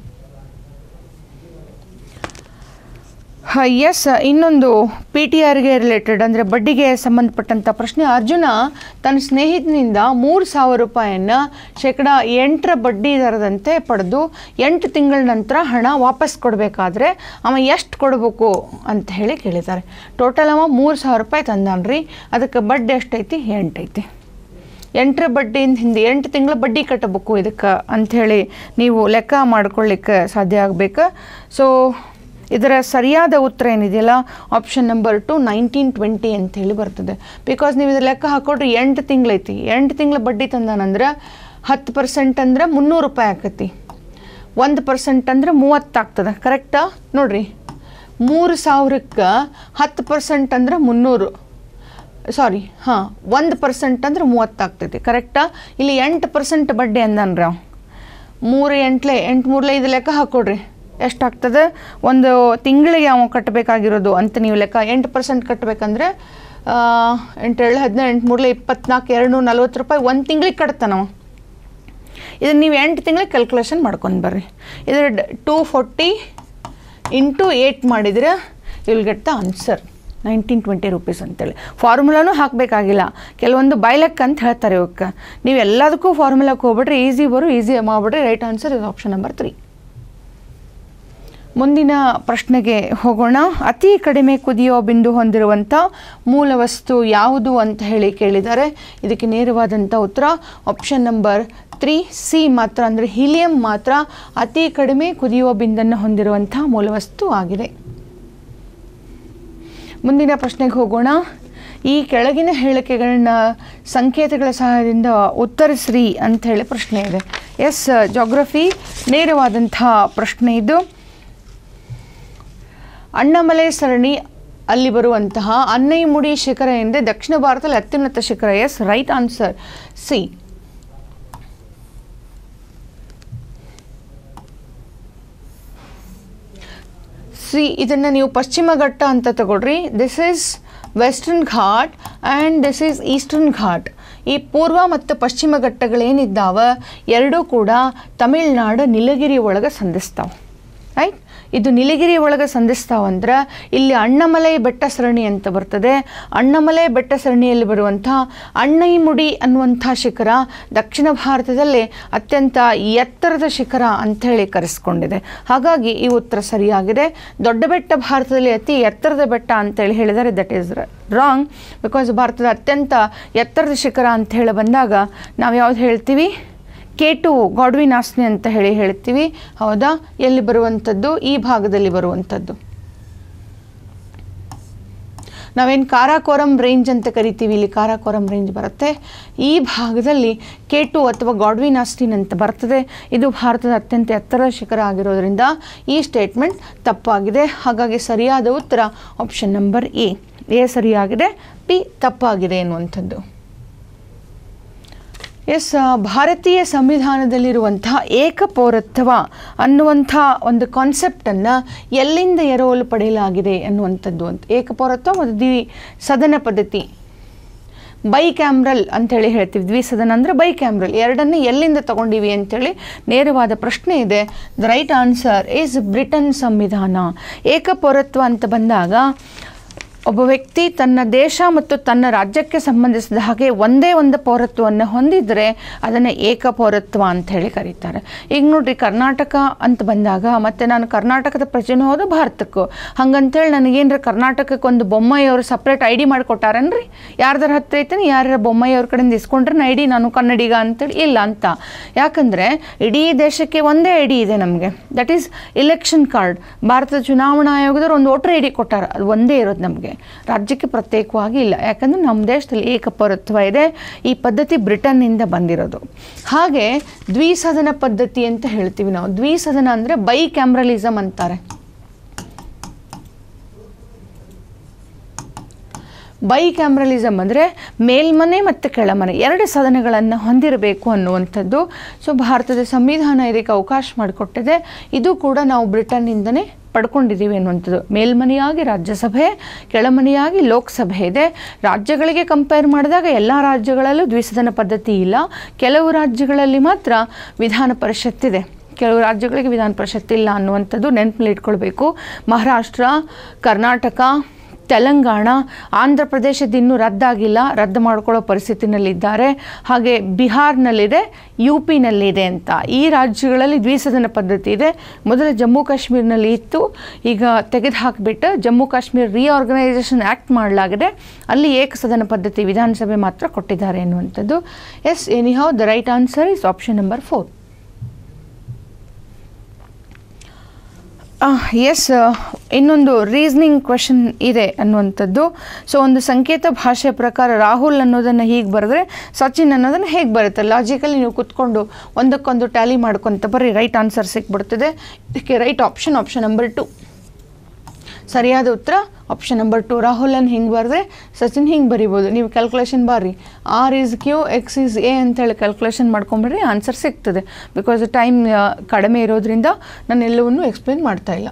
ಎಸ್ ಇನ್ನೊಂದು ಪಿ ಟಿ ಆರ್ಗೆ ರಿಲೇಟೆಡ್ ಅಂದರೆ ಬಡ್ಡಿಗೆ ಸಂಬಂಧಪಟ್ಟಂಥ ಪ್ರಶ್ನೆ ಅರ್ಜುನ ತನ್ನ ಸ್ನೇಹಿತನಿಂದ ಮೂರು ಸಾವಿರ ರೂಪಾಯಿಯನ್ನು ಶೇಕಡ ಎಂಟರ ಬಡ್ಡಿ ದರದಂತೆ ಪಡೆದು ಎಂಟು ತಿಂಗಳ ನಂತರ ಹಣ ವಾಪಸ್ ಕೊಡಬೇಕಾದ್ರೆ ಅವ ಎಷ್ಟು ಕೊಡಬೇಕು ಅಂತ ಹೇಳಿ ಕೇಳಿದ್ದಾರೆ ಟೋಟಲ್ ಅವ ಮೂರು ಸಾವಿರ ರೂಪಾಯಿ ತಂದಾನ್ರಿ ಅದಕ್ಕೆ ಬಡ್ಡಿ ಎಷ್ಟೈತಿ ಎಂಟೈತಿ ಎಂಟರ ಬಡ್ಡಿಯಿಂದ ಹಿಂದೆ ಎಂಟು ತಿಂಗಳ ಬಡ್ಡಿ ಕಟ್ಟಬೇಕು ಇದಕ್ಕೆ ಅಂಥೇಳಿ ನೀವು ಲೆಕ್ಕ ಮಾಡ್ಕೊಳ್ಳಿಕ್ಕೆ ಸಾಧ್ಯ ಆಗಬೇಕು ಸೊ ಇದರ ಸರಿಯಾದ ಉತ್ತರ ಏನಿದೆಯಲ್ಲ option number two nineteen twenty ಅಂತೇಳಿ ಬರ್ತದೆ ಬಿಕಾಸ್ ನೀವು ಇದು ಲೆಕ್ಕ ಹಾಕೊಡ್ರಿ ಎಂಟು ತಿಂಗಳೈತಿ ಎಂಟು ತಿಂಗಳ ಬಡ್ಡಿ ತಂದಾನಂದ್ರೆ ಹತ್ತು ಪರ್ಸೆಂಟ್ ಅಂದ್ರೆ ಮುನ್ನೂರು ರೂಪಾಯಿ ಆಕತಿ ಒಂದು ಪರ್ಸೆಂಟ್ ಅಂದ್ರೆ ಮೂವತ್ತಾಗ್ತದೆ ಕರೆಕ್ಟಾ ನೋಡ್ರಿ ಮೂರು ಸಾವಿರಕ್ಕೆ ಹತ್ತು ಪರ್ಸೆಂಟ್ ಅಂದ್ರೆ ಮುನ್ನೂರು ಸಾರಿ ಹಾಂ ಒಂದು ಪರ್ಸೆಂಟ್ ಅಂದ್ರೆ ಮೂವತ್ತಾಗ್ತೈತಿ ಕರೆಕ್ಟಾ ಇಲ್ಲಿ ಎಂಟು ಪರ್ಸೆಂಟ್ ಬಡ್ಡಿ ಅಂದನ್ರಿ ಅವ ಮೂರು ಎಂಟ್ಲೆ ಎಂಟು ಮೂರಲೆ ಇದು ಲೆಕ್ಕ ಹಾಕೊಡ್ರಿ ಎಷ್ಟಾಗ್ತದೆ ಒಂದು ತಿಂಗಳಿಗೆ ಅವ ಕಟ್ಟಬೇಕಾಗಿರೋದು ಅಂತ ನೀವು ಲೆಕ್ಕ ಎಂಟು ಪರ್ಸೆಂಟ್ ಕಟ್ಟಬೇಕಂದ್ರೆ ಎಂಟು ಏಳು ಹದಿನೈದು ಎಂಟು ಮೂರಲೆ ಇಪ್ಪತ್ನಾಲ್ಕು ಎರಡು ನೂರ ನಲ್ವತ್ತು ರೂಪಾಯಿ ಒಂದು ತಿಂಗಳಿಗೆ ಕಟ್ತಾನವ ಇದನ್ನು ನೀವು ಎಂಟು ತಿಂಗಳಿಗೆ ಕ್ಯಾಲ್ಕುಲೇಷನ್ ಮಾಡ್ಕೊಂಡು ಬರ್ರಿ ಇದರ ಟೂ ಫೋರ್ಟಿ ಇಂಟು ಏಯ್ಟ್ ಮಾಡಿದರೆ will get the answer nineteen twenty rupees ಅಂತೇಳಿ ಫಾರ್ಮುಲಾನೂ ಹಾಕಬೇಕಾಗಿಲ್ಲ ಕೆಲವೊಂದು ಬೈಲೆಕ್ ಅಂತ ಹೇಳ್ತಾರೆ ಇವಕ್ಕೆ ನೀವು ಎಲ್ಲದಕ್ಕೂ ಫಾರ್ಮುಲಾಕ್ಕೆ ಹೋಗ್ಬಿಟ್ರೆ ಈಸಿ ಬರು ಈಸಿ ಮಾಡಿಬಿಡ್ರಿ ರೈಟ್ ಆನ್ಸರ್ ಇದು ಆಪ್ಷನ್ ನಂಬರ್ ತ್ರೀ ಮುಂದಿನ ಪ್ರಶ್ನೆಗೆ ಹೋಗೋಣ ಅತಿ ಕಡಿಮೆ ಕುದಿಯೋ ಬಿಂದು ಹೊಂದಿರುವಂಥ ಮೂಲ ವಸ್ತು ಯಾವುದು ಅಂತ ಹೇಳಿ ಕೇಳಿದ್ದಾರೆ ಇದಕ್ಕೆ ನೇರವಾದಂಥ ಉತ್ತರ ಆಪ್ಷನ್ ನಂಬರ್ ತ್ರೀ ಸಿ ಮಾತ್ರ ಅಂದರೆ ಹೀಲಿಯಂ ಮಾತ್ರ ಅತಿ ಕಡಿಮೆ ಕುದಿಯುವ ಬಿಂದನ್ನು ಹೊಂದಿರುವಂಥ ಮೂಲವಸ್ತು ಆಗಿದೆ ಮುಂದಿನ ಪ್ರಶ್ನೆಗೆ ಹೋಗೋಣ ಈ ಕೆಳಗಿನ ಹೇಳಿಕೆಗಳನ್ನ ಸಂಕೇತಗಳ ಸಹಾಯದಿಂದ ಉತ್ತರಿಸ್ರಿ ಅಂತ ಹೇಳಿ ಪ್ರಶ್ನೆ ಇದೆ ಎಸ್ ಜಾಗ್ರಫಿ ನೇರವಾದಂಥ ಪ್ರಶ್ನೆ ಇದು ಅಣ್ಣಮಲೆ ಸರಣಿ ಅಲ್ಲಿ ಬರುವಂತಹ ಅನ್ನೈಮುಡಿ ಶಿಖರ ಎಂದೇ ದಕ್ಷಿಣ ಭಾರತದಲ್ಲಿ ಅತ್ಯುನ್ನತ ಶಿಖರ yes right answer C C ಇದನ್ನು ನೀವು ಪಶ್ಚಿಮ ಘಟ್ಟ ಅಂತ ತಗೊಳ್ರಿ this is Western Ghat and this is Eastern Ghat ಈ ಪೂರ್ವ ಮತ್ತು ಪಶ್ಚಿಮ ಘಟ್ಟಗಳೇನಿದ್ದಾವ ಎರಡೂ ಕೂಡ ತಮಿಳ್ನಾಡು ನೀಲಗಿರಿ ಒಳಗೆ ಸಂಧಿಸ್ತಾವೆ ರೈಟ್ ಇದು ನೀಲಗಿರಿ ಒಳಗೆ ಸಂಧಿಸ್ತಾವಂದ್ರೆ ಇಲ್ಲಿ ಅಣ್ಣಮಲೈ ಬೆಟ್ಟ ಸರಣಿ ಅಂತ ಬರ್ತದೆ ಅಣ್ಣಮಲೈ ಬೆಟ್ಟ ಸರಣಿಯಲ್ಲಿ ಬರುವಂಥ ಅಣ್ಣೈಮುಡಿ ಅನ್ನುವಂಥ ಶಿಖರ ದಕ್ಷಿಣ ಭಾರತದಲ್ಲಿ ಅತ್ಯಂತ ಎತ್ತರದ ಶಿಖರ ಅಂಥೇಳಿ ಕರೆಸ್ಕೊಂಡಿದೆ ಹಾಗಾಗಿ ಈ ಉತ್ತರ ಸರಿಯಾಗಿದೆ ದೊಡ್ಡ ಬೆಟ್ಟ ಭಾರತದಲ್ಲಿ ಅತಿ ಎತ್ತರದ ಬೆಟ್ಟ ಅಂತೇಳಿ ಹೇಳಿದರೆ ದಟ್ ಈಸ್ ರಾಂಗ್ ಬಿಕಾಸ್ ಭಾರತದ ಅತ್ಯಂತ ಎತ್ತರದ ಶಿಖರ ಅಂತ ಹೇಳಿ ಬಂದಾಗ ನಾವು ಯಾವ್ದು ಹೇಳ್ತೀವಿ ಕೆ ಟು ಗಾಡ್ವಿನಾಸ್ನಿ ಅಂತ ಹೇಳಿ ಹೇಳ್ತೀವಿ ಹೌದಾ ಎಲ್ಲಿ ಬರುವಂಥದ್ದು ಈ ಭಾಗದಲ್ಲಿ ಬರುವಂಥದ್ದು ನಾವೇನು ಕಾರಾಕೋರಂ ರೇಂಜ್ ಅಂತ ಕರಿತೀವಿ ಇಲ್ಲಿ ಕಾರಾಕೋರಂ ರೇಂಜ್ ಬರುತ್ತೆ ಈ ಭಾಗದಲ್ಲಿ ಕೆ ಟು ಅಥವಾ ಗಾಡ್ವಿನಾಸ್ಟಿನ್ ಅಂತ ಬರ್ತದೆ ಇದು ಭಾರತದ ಅತ್ಯಂತ ಎತ್ತರದ ಶಿಖರ ಆಗಿರೋದ್ರಿಂದ ಈ ಸ್ಟೇಟ್ಮೆಂಟ್ ತಪ್ಪಾಗಿದೆ ಹಾಗಾಗಿ ಸರಿಯಾದ ಉತ್ತರ ಆಪ್ಷನ್ ನಂಬರ್ ಎ ಎ ಸರಿಯಾಗಿದೆ ಪಿ ತಪ್ಪಾಗಿದೆ ಎನ್ನುವಂಥದ್ದು ಎಸ್ ಭಾರತೀಯ ಸಂವಿಧಾನದಲ್ಲಿರುವಂತಹ ಏಕಪೌರತ್ವ ಅನ್ನುವಂಥ ಒಂದು ಕಾನ್ಸೆಪ್ಟನ್ನು ಎಲ್ಲಿಂದ ಎರವಲು ಪಡೆಯಲಾಗಿದೆ ಅನ್ನುವಂಥದ್ದು ಅಂತ ಏಕಪೌರತ್ವ ಮತ್ತು ದ್ವಿ ಸದನ ಪದ್ಧತಿ ಬೈ ಕ್ಯಾಮ್ರಲ್ ಅಂತೇಳಿ ಹೇಳ್ತೀವಿ ದ್ವಿಸದನ ಅಂದರೆ ಬೈ ಕ್ಯಾಮ್ರಲ್ ಎರಡನ್ನು ಎಲ್ಲಿಂದ ತಗೊಂಡಿವಿ ಅಂತೇಳಿ ನೇರವಾದ ಪ್ರಶ್ನೆ ಇದೆ the right answer is Britain ಸಂವಿಧಾನ ಏಕಪೌರತ್ವ ಅಂತ ಬಂದಾಗ ಒಬ್ಬ ವ್ಯಕ್ತಿ ತನ್ನ ದೇಶ ಮತ್ತು ತನ್ನ ರಾಜ್ಯಕ್ಕೆ ಸಂಬಂಧಿಸಿದ ಹಾಗೆ ಒಂದೇ ಒಂದು ಪೌರತ್ವವನ್ನು ಹೊಂದಿದರೆ ಅದನ್ನು ಏಕಪೌರತ್ವ ಅಂತ ಹೇಳಿ ಕರೀತಾರೆ ಈಗ ನೋಡ್ರಿ ಕರ್ನಾಟಕ ಅಂತ ಬಂದಾಗ ಮತ್ತೆ ನಾನು ಕರ್ನಾಟಕದ ಪ್ರಜೆನೂ ಹೌದು ಭಾರತಕ್ಕೂ ಹಂಗಂತೇಳಿ ನನಗೇನ್ರ ಕರ್ನಾಟಕಕ್ಕೆ ಒಂದು ಬೊಮ್ಮಾಯಿಯವರು ಸಪ್ರೇಟ್ ಐ ಡಿ ಮಾಡಿಕೊಟ್ಟಾರನ್ರಿ ಯಾರ್ದಾರ ಹತ್ರ ಐತೇನೆ ಯಾರ ಬೊಮ್ಮಾಯಿಯವ್ರ ಕಡೆಯಿಂದ ಇಸ್ಕೊಂಡ್ರೆ ಐ ಡಿ ನಾನು ಕನ್ನಡಿಗ ಅಂತೇಳಿ ಇಲ್ಲ ಅಂತ ಯಾಕಂದರೆ ಇಡೀ ದೇಶಕ್ಕೆ ಒಂದೇ ಐ ಡಿ ಇದೆ ನಮಗೆ ದಟ್ ಈಸ್ ಇಲೆಕ್ಷನ್ ಕಾರ್ಡ್ ಭಾರತದ ಚುನಾವಣಾ ಆಯೋಗದವ್ರು ಒಂದು ವೋಟರ್ ಐ ಡಿ ಕೊಟ್ಟಾರ ಅದು ಒಂದೇ ಇರೋದು ನಮಗೆ ರಾಜ್ಯಕ್ಕೆ ಪ್ರತ್ಯೇಕವಾಗಿ ಇಲ್ಲ ಯಾಕಂದರೆ ನಮ್ಮ ದೇಶದಲ್ಲಿ ಏಕಪೌರತ್ವ ಇದೆ ಈ ಪದ್ಧತಿ ಬ್ರಿಟನ್ನಿಂದ ಬಂದಿರೋದು ಹಾಗೆ ದ್ವಿಸದನ ಪದ್ಧತಿ ಅಂತ ಹೇಳ್ತೀವಿ ನಾವು ದ್ವಿಸದನ ಅಂದರೆ ಬೈ ಕ್ಯಾಮ್ರಲಿಸಮ್ ಅಂತಾರೆ ಬೈ ಕ್ಯಾಮ್ರಲಿಸಮ್ ಅಂದರೆ ಮೇಲ್ಮನೆ ಮತ್ತು ಕೆಳಮನೆ ಎರಡು ಸದನಗಳನ್ನು ಹೊಂದಿರಬೇಕು ಅನ್ನುವಂಥದ್ದು ಸೊ ಭಾರತದ ಸಂವಿಧಾನ ಇದಕ್ಕೆ ಅವಕಾಶ ಮಾಡಿಕೊಟ್ಟಿದೆ ಇದು ಕೂಡ ನಾವು ಬ್ರಿಟನ್ನಿಂದನೇ ಪಡ್ಕೊಂಡಿದ್ದೀವಿ ಅನ್ನುವಂಥದ್ದು ಮೇಲ್ಮನೆಯಾಗಿ ರಾಜ್ಯಸಭೆ ಕೆಳಮನೆಯಾಗಿ ಲೋಕಸಭೆ ಇದೆ ರಾಜ್ಯಗಳಿಗೆ ಕಂಪೇರ್ ಮಾಡಿದಾಗ ಎಲ್ಲ ರಾಜ್ಯಗಳಲ್ಲೂ ದ್ವಿಸದನ ಪದ್ಧತಿ ಇಲ್ಲ ಕೆಲವು ರಾಜ್ಯಗಳಲ್ಲಿ ಮಾತ್ರ ವಿಧಾನ ಪರಿಷತ್ತಿದೆ ಕೆಲವು ರಾಜ್ಯಗಳಿಗೆ ವಿಧಾನ ಪರಿಷತ್ ಇಲ್ಲ ಅನ್ನುವಂಥದ್ದು ನೆನಪಲ್ಲಿ ಇಟ್ಕೊಳ್ಬೇಕು ಮಹಾರಾಷ್ಟ್ರ ಕರ್ನಾಟಕ ತೆಲಂಗಾಣ ಆಂಧ್ರ ಪ್ರದೇಶದ ಇನ್ನೂ ರದ್ದಾಗಿಲ್ಲ ರದ್ದು ಮಾಡ್ಕೊಳ್ಳೋ ಪರಿಸ್ಥಿತಿನಲ್ಲಿದ್ದಾರೆ ಹಾಗೆ ಬಿಹಾರ್ನಲ್ಲಿದೆ ಯು ಪಿನಲ್ಲಿದೆ ಅಂತ ಈ ರಾಜ್ಯಗಳಲ್ಲಿ ದ್ವಿಸದನ ಪದ್ಧತಿ ಇದೆ ಮೊದಲು ಜಮ್ಮು ಕಾಶ್ಮೀರ್ನಲ್ಲಿ ಇತ್ತು ಈಗ ತೆಗೆದು ಹಾಕಿಬಿಟ್ಟು ಜಮ್ಮು ಕಾಶ್ಮೀರ್ ರಿಆರ್ಗನೈಸೇಷನ್ ಆ್ಯಕ್ಟ್ ಮಾಡಲಾಗಿದೆ ಅಲ್ಲಿ ಏಕಸದನ ಪದ್ಧತಿ ವಿಧಾನಸಭೆ ಮಾತ್ರ ಕೊಟ್ಟಿದ್ದಾರೆ ಎನ್ನುವಂಥದ್ದು yes anyhow the right answer is option number four yes ಇನ್ನೊಂದು ರೀಸ್ನಿಂಗ್ ಕ್ವೆಶನ್ ಇದೆ ಅನ್ನುವಂಥದ್ದು ಸೊ ಒಂದು ಸಂಕೇತ ಭಾಷೆ ಪ್ರಕಾರ ರಾಹುಲ್ ಅನ್ನೋದನ್ನು ಹೀಗೆ ಬರೆದ್ರೆ ಸಚಿನ್ ಅನ್ನೋದನ್ನು ಹೇಗೆ ಬರುತ್ತೆ ಲಾಜಿಕಲಿ ನೀವು ಕುತ್ಕೊಂಡು ಒಂದಕ್ಕೊಂದು ಟ್ಯಾಲಿ ಮಾಡ್ಕೊತ ಬರ್ರಿ ರೈಟ್ ಆನ್ಸರ್ ಸಿಕ್ಬಿಡ್ತದೆ ಇದಕ್ಕೆ right option option number two ಸರಿಯಾದ ಉತ್ತರ ಆಪ್ಷನ್ ನಂಬರ್ ಟು ರಾಹುಲನ್ ಹಿಂಗೆ ಬರೆದ್ರೆ ಸಚಿನ್ ಹಿಂಗೆ ಬರಿಬೋದು ನೀವು ಕ್ಯಾಲ್ಕುಲೇಷನ್ ಬಾರಿ R is Q X is A ಅಂತೇಳಿ ಕ್ಯಾಲ್ಕುಲೇಷನ್ ಮಾಡ್ಕೊಂಬಿಡ್ರಿ ಆನ್ಸರ್ ಸಿಗ್ತದೆ ಬಿಕಾಸ್ ಟೈಮ್ ಕಡಿಮೆ ಇರೋದ್ರಿಂದ ನಾನು ಎಲ್ಲವನ್ನೂ ಎಕ್ಸ್ಪ್ಲೇನ್ ಮಾಡ್ತಾ ಇಲ್ಲ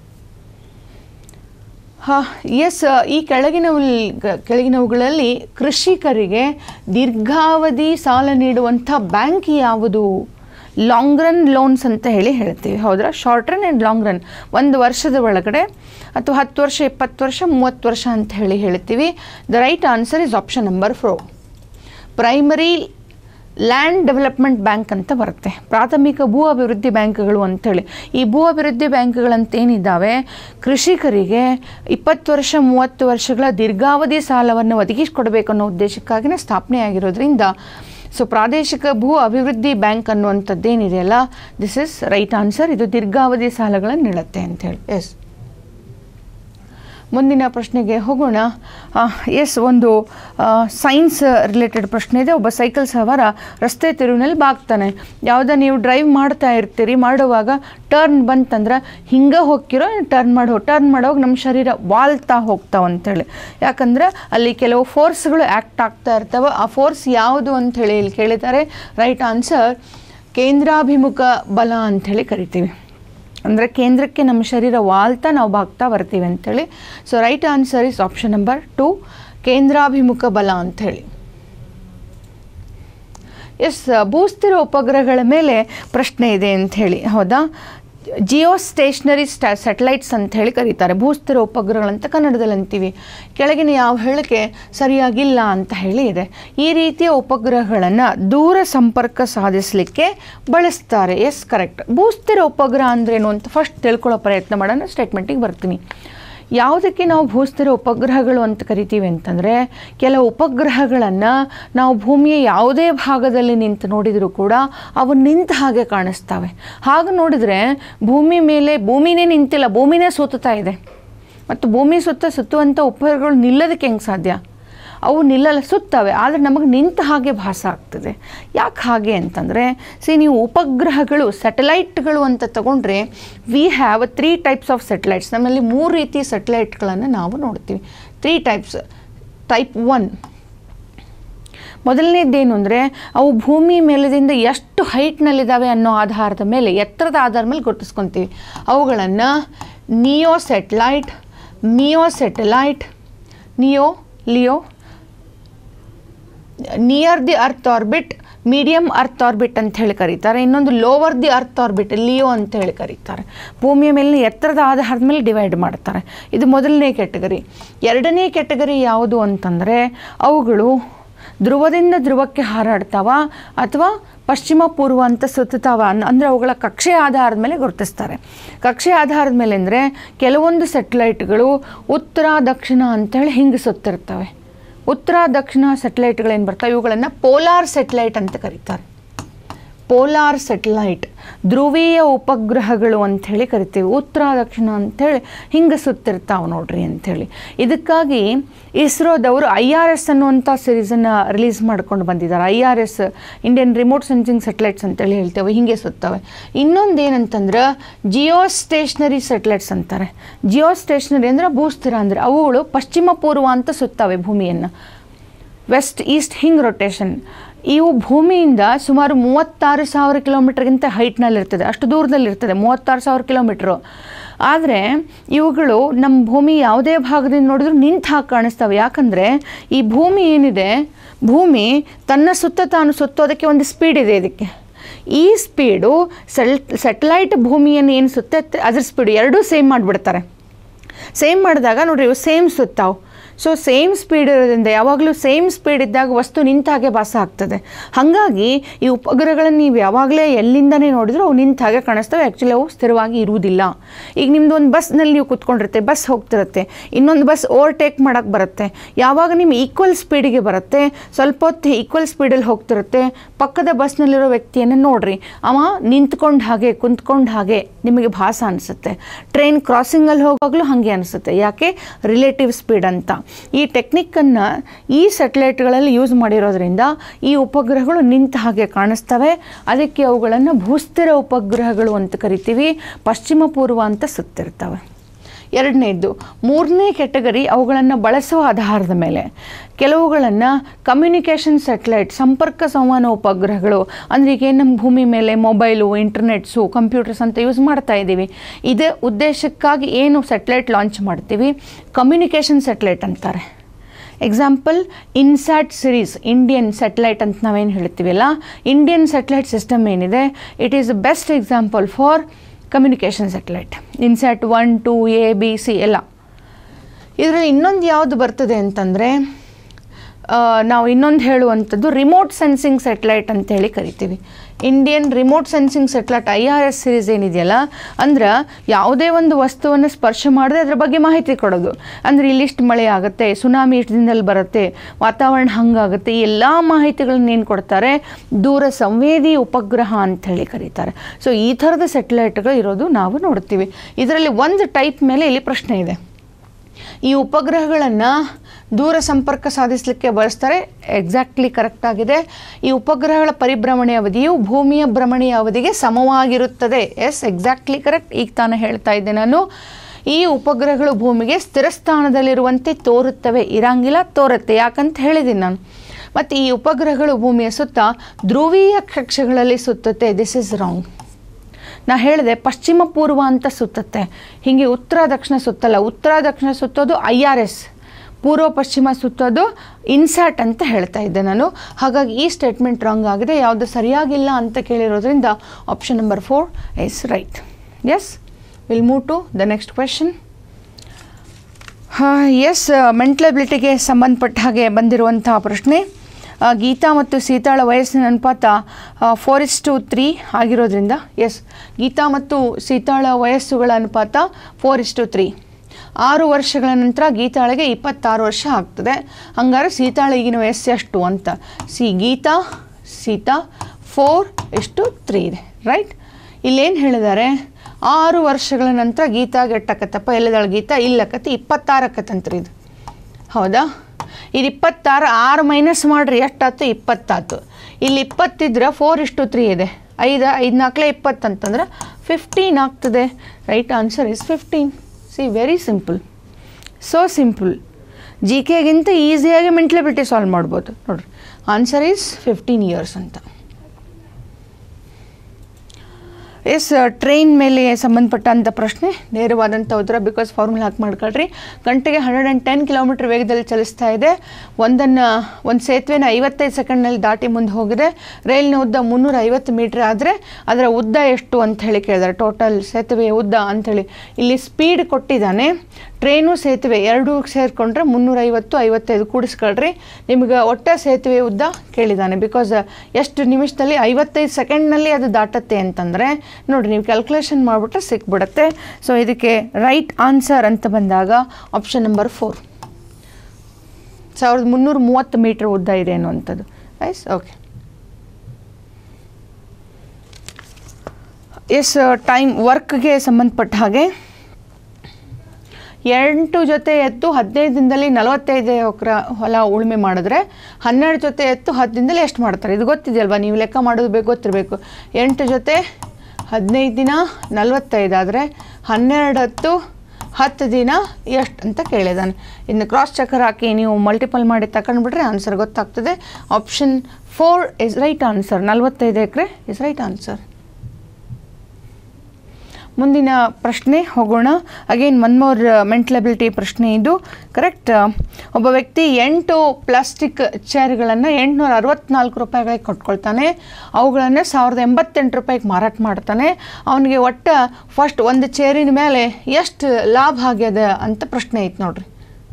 ಹಾಂ ಎಸ್ ಈ ಕೆಳಗಿನವು ಕೆಳಗಿನವುಗಳಲ್ಲಿ ಕೃಷಿಕರಿಗೆ ದೀರ್ಘಾವಧಿ ಸಾಲ ನೀಡುವಂಥ ಬ್ಯಾಂಕ್ ಯಾವುದು ಲಾಂಗ್ ರನ್ ಲೋನ್ಸ್ ಅಂತ ಹೇಳಿ ಹೇಳ್ತೀವಿ ಹೌದ್ರಾ short run and long run ಒಂದು ವರ್ಷದ ಒಳಗಡೆ ಅಥವಾ ಹತ್ತು ವರ್ಷ ಇಪ್ಪತ್ತು ವರ್ಷ ಮೂವತ್ತು ವರ್ಷ ಅಂತ ಹೇಳಿ ಹೇಳ್ತೀವಿ the right answer is option number four primary land development bank ಅಂತ ಬರುತ್ತೆ ಪ್ರಾಥಮಿಕ ಭೂ ಅಭಿವೃದ್ಧಿ ಬ್ಯಾಂಕ್ಗಳು ಅಂಥೇಳಿ ಈ ಭೂ ಅಭಿವೃದ್ಧಿ ಬ್ಯಾಂಕ್ಗಳಂತೇನಿದ್ದಾವೆ ಕೃಷಿಕರಿಗೆ ಇಪ್ಪತ್ತು ವರ್ಷ ಮೂವತ್ತು ವರ್ಷಗಳ ದೀರ್ಘಾವಧಿ ಸಾಲವನ್ನು ಒದಗಿಸಿಕೊಡ್ಬೇಕು ಅನ್ನೋ ಉದ್ದೇಶಕ್ಕಾಗಿಯೇ ಸ್ಥಾಪನೆ ಆಗಿರೋದ್ರಿಂದ ಸೊ ಪ್ರಾದೇಶಿಕ ಭೂ ಅಭಿವೃದ್ಧಿ ಬ್ಯಾಂಕ್ ಅನ್ನುವಂಥದ್ದೇನಿದೆಯಲ್ಲ ದಿಸ್ ಇಸ್ ರೈಟ್ ಆನ್ಸರ್ ಇದು ದೀರ್ಘಾವಧಿ ಸಾಲಗಳನ್ನು ನೀಡುತ್ತೆ ಅಂಥೇಳಿ ಎಸ್ ಮುಂದಿನ ಪ್ರಶ್ನೆಗೆ ಹೋಗೋಣ ಎಸ್ ಒಂದು ಸೈನ್ಸ್ ರಿಲೇಟೆಡ್ ಪ್ರಶ್ನೆ ಇದೆ ಒಬ್ಬ ಸೈಕಲ್ ಸವಾರ ರಸ್ತೆ ತಿರುವಿನಲ್ಲಿ ಬಾಗ್ತಾನೆ ಯಾವುದೋ ನೀವು ಡ್ರೈವ್ ಮಾಡ್ತಾ ಇರ್ತೀರಿ ಮಾಡುವಾಗ ಟರ್ನ್ ಬಂತಂದ್ರೆ ಹಿಂಗೆ ಹೋಗ್ತಿರೋ ಟರ್ನ್ ಮಾಡೋ ಟರ್ನ್ ಮಾಡೋವಾಗ ನಮ್ಮ ಶರೀರ ವಾಲ್ತಾ ಹೋಗ್ತಾವ ಅಂತೇಳಿ ಯಾಕಂದ್ರೆ ಅಲ್ಲಿ ಕೆಲವು ಫೋರ್ಸ್ಗಳು ಆ್ಯಕ್ಟ್ ಆಗ್ತಾ ಇರ್ತವೆ ಆ ಫೋರ್ಸ್ ಯಾವುದು ಅಂಥೇಳಿ ಇಲ್ಲಿ ಕೇಳಿದ್ದಾರೆ ರೈಟ್ ಆನ್ಸರ್ ಕೇಂದ್ರಾಭಿಮುಖ ಬಲ ಅಂಥೇಳಿ ಕರಿತೀವಿ ಅಂದರೆ ಕೇಂದ್ರಕ್ಕೆ ನಮ್ಮ ಶರೀರ ವಾಲ್ತಾ ನಾವು ಬಾಗ್ತಾ ಬರ್ತೀವಿ ಅಂಥೇಳಿ so right answer is option number two ಕೇಂದ್ರಾಭಿಮುಖ ಬಲ ಅಂಥೇಳಿ ಎಸ್ ಭೂಸ್ಥಿರ ಉಪಗ್ರಹಗಳ ಮೇಲೆ ಪ್ರಶ್ನೆ ಇದೆ ಅಂಥೇಳಿ ಹೌದಾ ಜಿಯೋ ಸ್ಟೇಷನರಿ ಸ್ಟಾ ಸ್ಯಾಟಲೈಟ್ಸ್ ಅಂತ ಹೇಳಿ ಕರೀತಾರೆ ಭೂಸ್ಥಿರ ಉಪಗ್ರಹಗಳಂತ ಕನ್ನಡದಲ್ಲಿ ಅಂತೀವಿ ಕೆಳಗಿನ ಯಾವ ಹೇಳಿಕೆ ಸರಿಯಾಗಿಲ್ಲ ಅಂತ ಹೇಳಿ ಇದೆ ಈ ರೀತಿಯ ಉಪಗ್ರಹಗಳನ್ನು ದೂರ ಸಂಪರ್ಕ ಸಾಧಿಸಲಿಕ್ಕೆ ಬಳಸ್ತಾರೆ ಎಸ್ ಕರೆಕ್ಟ್ ಭೂಸ್ಥಿರ ಉಪಗ್ರಹ ಅಂದ್ರೇನು ಅಂತ ಫಸ್ಟ್ ತಿಳ್ಕೊಳ್ಳೋ ಪ್ರಯತ್ನ ಮಾಡೋಣ ಸ್ಟೇಟ್ಮೆಂಟಿಗೆ ಬರ್ತೀನಿ ಯಾವುದಕ್ಕೆ ನಾವು ಭೂಸ್ಥಿರ ಉಪಗ್ರಹಗಳು ಅಂತ ಕರಿತೀವಿ ಅಂತಂದರೆ ಕೆಲವು ಉಪಗ್ರಹಗಳನ್ನು ನಾವು ಭೂಮಿಯ ಯಾವುದೇ ಭಾಗದಲ್ಲಿ ನಿಂತು ನೋಡಿದರೂ ಕೂಡ ಅವು ನಿಂತ ಹಾಗೆ ಕಾಣಿಸ್ತವೆ ಹಾಗೆ ನೋಡಿದರೆ ಭೂಮಿ ಮೇಲೆ ಭೂಮಿನೇ ನಿಂತಿಲ್ಲ ಭೂಮಿನೇ ಸುತ್ತುತ್ತಾ ಇದೆ ಮತ್ತು ಭೂಮಿ ಸುತ್ತ ಸುತ್ತುವಂಥ ಉಪಗ್ರಹಗಳು ನಿಲ್ಲೋದಕ್ಕೆ ಹೆಂಗೆ ಸಾಧ್ಯ ಅವು ನಿಲ್ಲಲ್ಲ ಸುತ್ತವೆ ಆದರೆ ನಮಗೆ ನಿಂತ ಹಾಗೆ ಭಾಸ ಆಗ್ತದೆ ಯಾಕೆ ಹಾಗೆ ಅಂತಂದರೆ ಸಿ ನೀವು ಉಪಗ್ರಹಗಳು ಸ್ಯಾಟಲೈಟ್ಗಳು ಅಂತ ತಗೊಂಡ್ರೆ we have three types of satellites ನಮ್ಮಲ್ಲಿ ಮೂರು ರೀತಿ ಸ್ಯಾಟಲೈಟ್ಗಳನ್ನು ನಾವು ನೋಡ್ತೀವಿ ತ್ರೀ ಟೈಪ್ಸ್ ಟೈಪ್ ಒನ್ ಮೊದಲನೇದ್ದೇನು ಅಂದರೆ ಅವು ಭೂಮಿ ಮೇಲದಿಂದ ಎಷ್ಟು ಹೈಟ್ನಲ್ಲಿದ್ದಾವೆ ಅನ್ನೋ ಆಧಾರದ ಮೇಲೆ ಎತ್ತರದ ಆಧಾರದ ಮೇಲೆ ಗುರುತಿಸ್ಕೊತೀವಿ ಅವುಗಳನ್ನು NEO satellite MEO satellite NEO LEO near the earth orbit medium earth orbit ಅಂತ ಹೇಳಿ ಕರೀತಾರೆ ಇನ್ನೊಂದು lower the earth orbit LEO ಅಂತ ಹೇಳಿ ಕರೀತಾರೆ ಭೂಮಿಯ ಮೇಲಿನ ಎತ್ತರದ ಆಧಾರದ ಮೇಲೆ ಡಿವೈಡ್ ಮಾಡ್ತಾರೆ ಇದು ಮೊದಲನೇ ಕೆಟಗರಿ ಎರಡನೇ ಕೆಟಗರಿ ಯಾವುದು ಅಂತಂದರೆ ಅವುಗಳು ಧ್ರುವದಿಂದ ಧ್ರುವಕ್ಕೆ ಹಾರಾಡ್ತಾವ ಅಥವಾ ಪಶ್ಚಿಮ ಪೂರ್ವ ಅಂತ ಸುತ್ತುತ್ತಾವ ಅನ್ ಅಂದರೆ ಅವುಗಳ ಕಕ್ಷೆ ಆಧಾರದ ಮೇಲೆ ಗುರುತಿಸ್ತಾರೆ ಕಕ್ಷೆ ಆಧಾರದ ಮೇಲೆ ಅಂದರೆ ಕೆಲವೊಂದು ಸೆಟ್ಲೈಟ್ಗಳು ಉತ್ತರ ದಕ್ಷಿಣ ಅಂತೇಳಿ ಹಿಂಗೆ ಸುತ್ತಿರ್ತವೆ ಉತ್ತರ ದಕ್ಷಿಣ ಸೆಟಲೈಟ್ಗಳೇನು ಬರ್ತವೆ ಇವುಗಳನ್ನು ಪೋಲಾರ್ ಸೆಟಲೈಟ್ ಅಂತ ಕರೀತಾರೆ ಪೋಲಾರ್ ಸೆಟಲೈಟ್ ಧ್ರುವೀಯ ಉಪಗ್ರಹಗಳು ಅಂಥೇಳಿ ಕರಿತೀವಿ ಉತ್ತರ ದಕ್ಷಿಣ ಅಂಥೇಳಿ ಹಿಂಗೆ ಸುತ್ತಿರ್ತಾವೆ ನೋಡ್ರಿ ಅಂಥೇಳಿ ಇದಕ್ಕಾಗಿ ಇಸ್ರೋದವರು ಐ ಆರ್ ಎಸ್ ಅನ್ನುವಂಥ ಸಿರೀಸನ್ನು ರಿಲೀಸ್ ಮಾಡ್ಕೊಂಡು ಬಂದಿದ್ದಾರೆ I R S Indian remote sensing satellites ಅಂತೇಳಿ ಹೇಳ್ತೇವೆ ಹಿಂಗೆ ಸುತ್ತವೆ ಇನ್ನೊಂದು ಏನಂತಂದ್ರೆ ಜಿಯೋ ಸ್ಟೇಷನರಿ ಸೆಟಲೈಟ್ಸ್ ಅಂತಾರೆ ಜಿಯೋ ಸ್ಟೇಷನರಿ ಅಂದರೆ ಭೂಸ್ಥಿರ ಅಂದರೆ ಅವುಗಳು ಪಶ್ಚಿಮ ಪೂರ್ವ ಅಂತ ಸುತ್ತವೆ ಭೂಮಿಯನ್ನು ವೆಸ್ಟ್ ಈಸ್ಟ್ ಹಿಂಗ್ ರೊಟೇಷನ್ ಇವು ಭೂಮಿಯಿಂದ ಸುಮಾರು ಮೂವತ್ತಾರು ಸಾವಿರ ಕಿಲೋಮೀಟರ್ಗಿಂತ ಹೈಟ್ನಲ್ಲಿರ್ತದೆ ಅಷ್ಟು ದೂರದಲ್ಲಿರ್ತದೆ ಮೂವತ್ತಾರು ಸಾವಿರ ಕಿಲೋಮೀಟ್ರು ಆದರೆ ಇವುಗಳು ನಮ್ಮ ಭೂಮಿ ಯಾವುದೇ ಭಾಗದಿಂದ ನೋಡಿದ್ರು ನಿಂತು ಹಾಕಿ ಕಾಣಿಸ್ತವೆ ಯಾಕಂದರೆ ಈ ಭೂಮಿ ಏನಿದೆ ಭೂಮಿ ತನ್ನ ಸುತ್ತ ತಾನು ಸುತ್ತೋದಕ್ಕೆ ಒಂದು ಸ್ಪೀಡ್ ಇದೆ ಇದಕ್ಕೆ ಈ ಸ್ಪೀಡು ಸೆಲ್ ಸೆಟಲೈಟ್ ಭೂಮಿಯನ್ನು ಏನು ಸುತ್ತತ್ತೆ ಅದ್ರ ಸ್ಪೀಡು ಎರಡೂ ಸೇಮ್ ಮಾಡಿಬಿಡ್ತಾರೆ ಸೇಮ್ ಮಾಡಿದಾಗ ನೋಡ್ರಿ ಇವು ಸೇಮ್ ಸುತ್ತಾವು ಸೊ ಸೇಮ್ ಸ್ಪೀಡ್ ಇರೋದ್ರಿಂದ ಯಾವಾಗಲೂ ಸೇಮ್ ಸ್ಪೀಡ್ ಇದ್ದಾಗ ವಸ್ತು ನಿಂತ ಹಾಗೆ ಭಾಸ ಆಗ್ತದೆ ಹಾಗಾಗಿ ಈ ಉಪಗ್ರಹಗಳನ್ನು ನೀವು ಯಾವಾಗಲೇ ಎಲ್ಲಿಂದನೇ ನೋಡಿದ್ರು ಅವು ನಿಂತ ಹಾಗೆ ಕಾಣಿಸ್ತವೆ ಆ್ಯಕ್ಚುಲಿ ಅವು ಸ್ಥಿರವಾಗಿ ಇರುವುದಿಲ್ಲ ಈಗ ನಿಮ್ಮದು ಒಂದು ಬಸ್ನಲ್ಲಿ ನೀವು ಕೂತ್ಕೊಂಡಿರುತ್ತೆ ಬಸ್ ಹೋಗ್ತಿರುತ್ತೆ ಇನ್ನೊಂದು ಬಸ್ ಓವರ್ಟೇಕ್ ಮಾಡೋಕ್ಕೆ ಬರುತ್ತೆ ಯಾವಾಗ ನಿಮ್ಮ ಈಕ್ವಲ್ ಸ್ಪೀಡಿಗೆ ಬರುತ್ತೆ ಸ್ವಲ್ಪ ಹೊತ್ತು ಈಕ್ವಲ್ ಸ್ಪೀಡಲ್ಲಿ ಹೋಗ್ತಿರುತ್ತೆ ಪಕ್ಕದ ಬಸ್ನಲ್ಲಿರೋ ವ್ಯಕ್ತಿಯನ್ನು ನೋಡ್ರಿ ಅವ ನಿಂತ್ಕೊಂಡು ಹಾಗೆ ಕುಂತ್ಕೊಂಡು ಹಾಗೆ ನಿಮಗೆ ಭಾಸ ಅನಿಸುತ್ತೆ ಟ್ರೈನ್ ಕ್ರಾಸಿಂಗಲ್ಲಿ ಹೋಗುವಾಗಲೂ ಹಾಗೆ ಅನಿಸುತ್ತೆ ಯಾಕೆ ರಿಲೇಟಿವ್ ಸ್ಪೀಡ್ ಅಂತ ಈ ಟೆಕ್ನಿಕ್ಕನ್ನು ಈ ಸ್ಯಾಟಲೈಟ್ಗಳಲ್ಲಿ ಯೂಸ್ ಮಾಡಿರೋದ್ರಿಂದ ಈ ಉಪಗ್ರಹಗಳು ನಿಂತ ಹಾಗೆ ಕಾಣಿಸ್ತವೆ ಅದಕ್ಕೆ ಅವುಗಳನ್ನು ಭೂಸ್ಥಿರ ಉಪಗ್ರಹಗಳು ಅಂತ ಕರಿತೀವಿ ಪಶ್ಚಿಮ ಪೂರ್ವ ಅಂತ ಸುತ್ತಿರ್ತವೆ ಎರಡನೇದ್ದು ಮೂರನೇ ಕೆಟಗರಿ ಅವುಗಳನ್ನು ಬಳಸುವ ಆಧಾರದ ಮೇಲೆ ಕೆಲವುಗಳನ್ನು ಕಮ್ಯುನಿಕೇಷನ್ ಸ್ಯಾಟಲೈಟ್ ಸಂಪರ್ಕ ಸಂವಹನ ಉಪಗ್ರಹಗಳು ಅಂದರೆ ಈಗ ನಮ್ಮ ಭೂಮಿ ಮೇಲೆ ಮೊಬೈಲು ಇಂಟರ್ನೆಟ್ಸು ಕಂಪ್ಯೂಟರ್ಸ್ ಅಂತ ಯೂಸ್ ಮಾಡ್ತಾ ಇದ್ದೀವಿ ಇದೇ ಉದ್ದೇಶಕ್ಕಾಗಿ ಏನು ಸ್ಯಾಟಲೈಟ್ ಲಾಂಚ್ ಮಾಡ್ತೀವಿ ಕಮ್ಯುನಿಕೇಷನ್ ಸ್ಯಾಟಲೈಟ್ ಅಂತಾರೆ example INSAT series Indian satellite ಅಂತ ನಾವೇನು ಹೇಳ್ತೀವಲ್ಲ ಇಂಡಿಯನ್ ಸ್ಯಾಟಲೈಟ್ ಸಿಸ್ಟಮ್ ಏನಿದೆ it is best example for communication satellite INSAT one two A B C ಎಲ್ಲ ಇದರಲ್ಲಿ ಇನ್ನೊಂದು ಯಾವುದು ಬರ್ತದೆ ಅಂತಂದರೆ ನಾವು ಇನ್ನೊಂದು ಹೇಳುವಂಥದ್ದು ರಿಮೋಟ್ ಸೆನ್ಸಿಂಗ್ ಸ್ಯಾಟಲೈಟ್ ಅಂತೇಳಿ ಕರಿತೀವಿ Indian remote sensing satellite I R S series ಏನಿದೆಯಲ್ಲ ಅಂದ್ರೆ ಯಾವುದೇ ಒಂದು ವಸ್ತುವನ್ನು ಸ್ಪರ್ಶ ಮಾಡದೆ ಅದ್ರ ಬಗ್ಗೆ ಮಾಹಿತಿ ಕೊಡೋದು ಅಂದರೆ ಇಲ್ಲಿಷ್ಟು ಮಳೆ ಆಗುತ್ತೆ ಸುನಾಮಿ ಇಷ್ಟು ದಿನದಲ್ಲಿ ಬರುತ್ತೆ ವಾತಾವರಣ ಹಂಗಾಗುತ್ತೆ ಈ ಎಲ್ಲ ಮಾಹಿತಿಗಳನ್ನ ಏನು ಕೊಡ್ತಾರೆ ದೂರ ಸಂವೇದಿ ಉಪಗ್ರಹ ಅಂಥೇಳಿ ಕರೀತಾರೆ ಸೊ ಈ ಥರದ ಸ್ಯಾಟಲೈಟ್ಗಳು ಇರೋದು ನಾವು ನೋಡ್ತೀವಿ ಇದರಲ್ಲಿ ಒಂದು ಟೈಪ್ ಮೇಲೆ ಇಲ್ಲಿ ಪ್ರಶ್ನೆ ಇದೆ ಈ ಉಪಗ್ರಹಗಳನ್ನು ದೂರ ಸಂಪರ್ಕ ಸಾಧಿಸಲಿಕ್ಕೆ ಬಳಸ್ತಾರೆ ಎಕ್ಸಾಕ್ಟ್ಲಿ ಕರೆಕ್ಟ್ ಆಗಿದೆ ಈ ಉಪಗ್ರಹಗಳ ಪರಿಭ್ರಮಣೆ ಅವಧಿಯು ಭೂಮಿಯ ಭ್ರಮಣೆಯ ಅವಧಿಗೆ ಸಮವಾಗಿರುತ್ತದೆ ಎಸ್ ಎಕ್ಸಾಕ್ಟ್ಲಿ ಕರೆಕ್ಟ್ ಈಗ ತಾನೇ ಹೇಳ್ತಾ ಇದ್ದೆ ನಾನು ಈ ಉಪಗ್ರಹಗಳು ಭೂಮಿಗೆ ಸ್ಥಿರ ಸ್ಥಾನದಲ್ಲಿರುವಂತೆ ತೋರುತ್ತವೆ ಇರಂಗಿಲ್ಲ ತೋರುತ್ತೆ ಯಾಕಂತ ಹೇಳಿದ್ದೀನಿ ನಾನು ಮತ್ತು ಈ ಉಪಗ್ರಹಗಳು ಭೂಮಿಯ ಸುತ್ತ ಧ್ರುವೀಯ ಕಕ್ಷೆಗಳಲ್ಲಿ ಸುತ್ತುತ್ತೆ ದಿಸ್ ಇಸ್ ರಾಂಗ್ ನಾ ಹೇಳಿದೆ ಪಶ್ಚಿಮ ಪೂರ್ವ ಅಂತ ಸುತ್ತುತ್ತೆ ಹೀಗೆ ಉತ್ತರ ದಕ್ಷಿಣ ಸುತ್ತಲ್ಲ ಉತ್ತರ ದಕ್ಷಿಣ ಸುತ್ತೋದು ಐ ಆರ್ ಎಸ್ ಪೂರ್ವ ಪಶ್ಚಿಮ ಸುತ್ತೋದು ಇನ್ಸ್ಯಾಟ್ ಅಂತ ಹೇಳ್ತಾ ಇದ್ದೆ ನಾನು ಹಾಗಾಗಿ ಈ ಸ್ಟೇಟ್ಮೆಂಟ್ ರಾಂಗ್ ಆಗಿದೆ ಯಾವುದು ಸರಿಯಾಗಿಲ್ಲ ಅಂತ ಕೇಳಿರೋದ್ರಿಂದ option number four is right yes will move to the next question yes ಮೆಂಟಲಬಿಲಿಟಿಗೆ ಸಂಬಂಧಪಟ್ಟ ಹಾಗೆ ಬಂದಿರುವಂತಹ ಪ್ರಶ್ನೆ ಆ, ಗೀತಾ ಮತ್ತು ಸೀತಾಳ ವಯಸ್ಸಿನ ಅನುಪಾತ ಫೋರ್ ಇಸ್ ಟು ತ್ರೀ ಆಗಿರೋದ್ರಿಂದ ಎಸ್ ಗೀತಾ ಮತ್ತು ಸೀತಾಳ ವಯಸ್ಸುಗಳ ಅನುಪಾತ ಫೋರ್ ಇಸ್ ಟು ತ್ರೀ ಆರು ವರ್ಷಗಳ ನಂತರ ಗೀತಾಳಿಗೆ ಇಪ್ಪತ್ತಾರು ವರ್ಷ ಆಗ್ತದೆ ಹಂಗಾರೆ ಸೀತಾಳ ಈಗಿನ ವಯಸ್ಸು ಎಷ್ಟು ಅಂತ ಸಿ ಗೀತಾ ಸೀತಾ ಫೋರ್ ಇಷ್ಟು ತ್ರೀ ಇದೆ ರೈಟ್ ಇಲ್ಲೇನು ಹೇಳಿದ್ದಾರೆ ಆರು ವರ್ಷಗಳ ನಂತರ ಗೀತಾಗೆ ಎಟ್ಟಕತ್ತಪ್ಪ ಎಲ್ಲದಾಳ ಗೀತಾ ಇಲ್ಲಕತ್ತೆ ಇಪ್ಪತ್ತಾರಕ್ಕತ್ತಂತ್ರಿ ಇದು ಹೌದಾ ಇದು ಇಪ್ಪತ್ತಾರು ಆರು ಮೈನಸ್ ಮಾಡಿರಿ ಎಷ್ಟಾಯ್ತು ಇಪ್ಪತ್ತಾಯ್ತು ಇಲ್ಲಿ ಇಪ್ಪತ್ತಿದ್ರೆ ಫೋರ್ ಇಷ್ಟು ತ್ರೀ ಇದೆ ಐದು ಐದು ನಾಲ್ಕಲೇ ಇಪ್ಪತ್ತು ಅಂತಂದ್ರೆ ಫಿಫ್ಟೀನ್ ಆಗ್ತದೆ right answer is fifteen C very simple so simple G ಕೆಗಿಂತ ಈಸಿಯಾಗಿ ಮೆಂಟಲಿಬಿಲಿಟಿ ಸಾಲ್ವ್ ಮಾಡ್ಬೋದು ನೋಡ್ರಿ ಆನ್ಸರ್ ಈಸ್ ಫಿಫ್ಟೀನ್ ಇಯರ್ಸ್ ಅಂತ ಎಸ್ ಟ್ರೈನ್ ಮೇಲೆ ಸಂಬಂಧಪಟ್ಟಂಥ ಪ್ರಶ್ನೆ ನೇರವಾದಂಥ ಉತ್ತರ ಬಿಕಾಸ್ ಫಾರ್ಮುಲಾ ಹಾಕಿ ಮಾಡ್ಕೊಳ್ರಿ ಗಂಟೆಗೆ ಹಂಡ್ರೆಡ್ ಆ್ಯಂಡ್ ಟೆನ್ ಕಿಲೋಮೀಟರ್ ವೇಗದಲ್ಲಿ ಚಲಿಸ್ತಾ ಇದೆ ಒಂದನ್ನು ಒಂದು ಸೇತುವೆನ ಐವತ್ತೈದು ಸೆಕೆಂಡ್ನಲ್ಲಿ ದಾಟಿ ಮುಂದೆ ಹೋಗಿದೆ ರೈಲಿನ ಉದ್ದ ಮುನ್ನೂರ ಐವತ್ತು ಮೀಟ್ರ್ ಆದರೆ ಅದರ ಉದ್ದ ಎಷ್ಟು ಅಂತ ಹೇಳಿ ಕೇಳಿದ್ದಾರೆ ಟೋಟಲ್ ಸೇತುವೆಯ ಉದ್ದ ಅಂಥೇಳಿ ಇಲ್ಲಿ ಸ್ಪೀಡ್ ಕೊಟ್ಟಿದ್ದಾನೆ ಟ್ರೈನು ಸೇತುವೆ ಎರಡೂ ಸೇರಿಕೊಂಡ್ರೆ ಮುನ್ನೂರೈವತ್ತು ಐವತ್ತೈದು ಕೂಡಿಸ್ಕೊಳ್ರಿ ನಿಮ್ಗೆ ಒಟ್ಟ ಸೇತುವೆ ಉದ್ದ ಕೇಳಿದ್ದಾನೆ ಬಿಕಾಸ್ ಎಷ್ಟು ನಿಮಿಷದಲ್ಲಿ ಐವತ್ತೈದು ಸೆಕೆಂಡ್ನಲ್ಲಿ ಅದು ದಾಟತ್ತೆ ಅಂತಂದರೆ ನೋಡಿರಿ ನೀವು ಕ್ಯಾಲ್ಕುಲೇಷನ್ ಮಾಡಿಬಿಟ್ರೆ ಸಿಕ್ಬಿಡುತ್ತೆ ಸೊ ಇದಕ್ಕೆ ರೈಟ್ ಆನ್ಸರ್ ಅಂತ ಬಂದಾಗ ಆಪ್ಷನ್ ನಂಬರ್ ಫೋರ್ ಸಾವಿರದ ಮುನ್ನೂರ ಮೂವತ್ತು ಮೀಟ್ರ್ ಉದ್ದ ಇದೆ ಅನ್ನುವಂಥದ್ದು ಐಸ್ ಓಕೆ ಎಸ್ ಟೈಮ್ ವರ್ಕ್ಗೆ ಸಂಬಂಧಪಟ್ಟ ಹಾಗೆ ಎಂಟು ಜೊತೆ ಎತ್ತು ಹದಿನೈದು ದಿನದಲ್ಲಿ ನಲವತ್ತೈದು ಎಕರೆ ಹೊಲ ಉಳುಮೆ ಮಾಡಿದ್ರೆ ಹನ್ನೆರಡು ಜೊತೆ ಎತ್ತು ಹತ್ತು ದಿನದಲ್ಲಿ ಎಷ್ಟು ಮಾಡ್ತಾರೆ ಇದು ಗೊತ್ತಿದೆಯಲ್ವಾ ನೀವು ಲೆಕ್ಕ ಮಾಡೋದು ಬೇಕು ಗೊತ್ತಿರಬೇಕು ಎಂಟು ಜೊತೆ ಹದಿನೈದು ದಿನ ನಲವತ್ತೈದು ಆದರೆ ಹನ್ನೆರಡು ಹತ್ತು ಹತ್ತು ದಿನ ಎಷ್ಟು ಅಂತ ಕೇಳಿದಾನೆ ಇನ್ನು ಕ್ರಾಸ್ ಚಕ್ಕರ್ ಹಾಕಿ ನೀವು ಮಲ್ಟಿಪಲ್ ಮಾಡಿ ತಗೊಂಡ್ಬಿಟ್ರೆ ಆನ್ಸರ್ ಗೊತ್ತಾಗ್ತದೆ option four is right answer ನಲವತ್ತೈದು ಎಕರೆ ಇಸ್ ರೈಟ್ ಆನ್ಸರ್ ಮುಂದಿನ ಪ್ರಶ್ನೆ ಹೋಗೋಣ again one more mental ability ಪ್ರಶ್ನೆ ಇದು ಕರೆಕ್ಟ್ ಒಬ್ಬ ವ್ಯಕ್ತಿ ಎಂಟು ಪ್ಲಾಸ್ಟಿಕ್ ಚೇರ್ಗಳನ್ನು ಎಂಟುನೂರ ಅರವತ್ನಾಲ್ಕು ರೂಪಾಯಿಗಳಿಗೆ ಕೊಟ್ಕೊಳ್ತಾನೆ ಅವುಗಳನ್ನು ಸಾವಿರದ ಎಂಬತ್ತೆಂಟು ರೂಪಾಯಿಗೆ ಮಾರಾಟ ಮಾಡ್ತಾನೆ ಅವನಿಗೆ ಒಟ್ಟು ಫಸ್ಟ್ ಒಂದು ಚೇರಿನ ಮೇಲೆ ಎಷ್ಟು ಲಾಭ ಆಗ್ಯದ ಅಂತ ಪ್ರಶ್ನೆ ಐತೆ ನೋಡ್ರಿ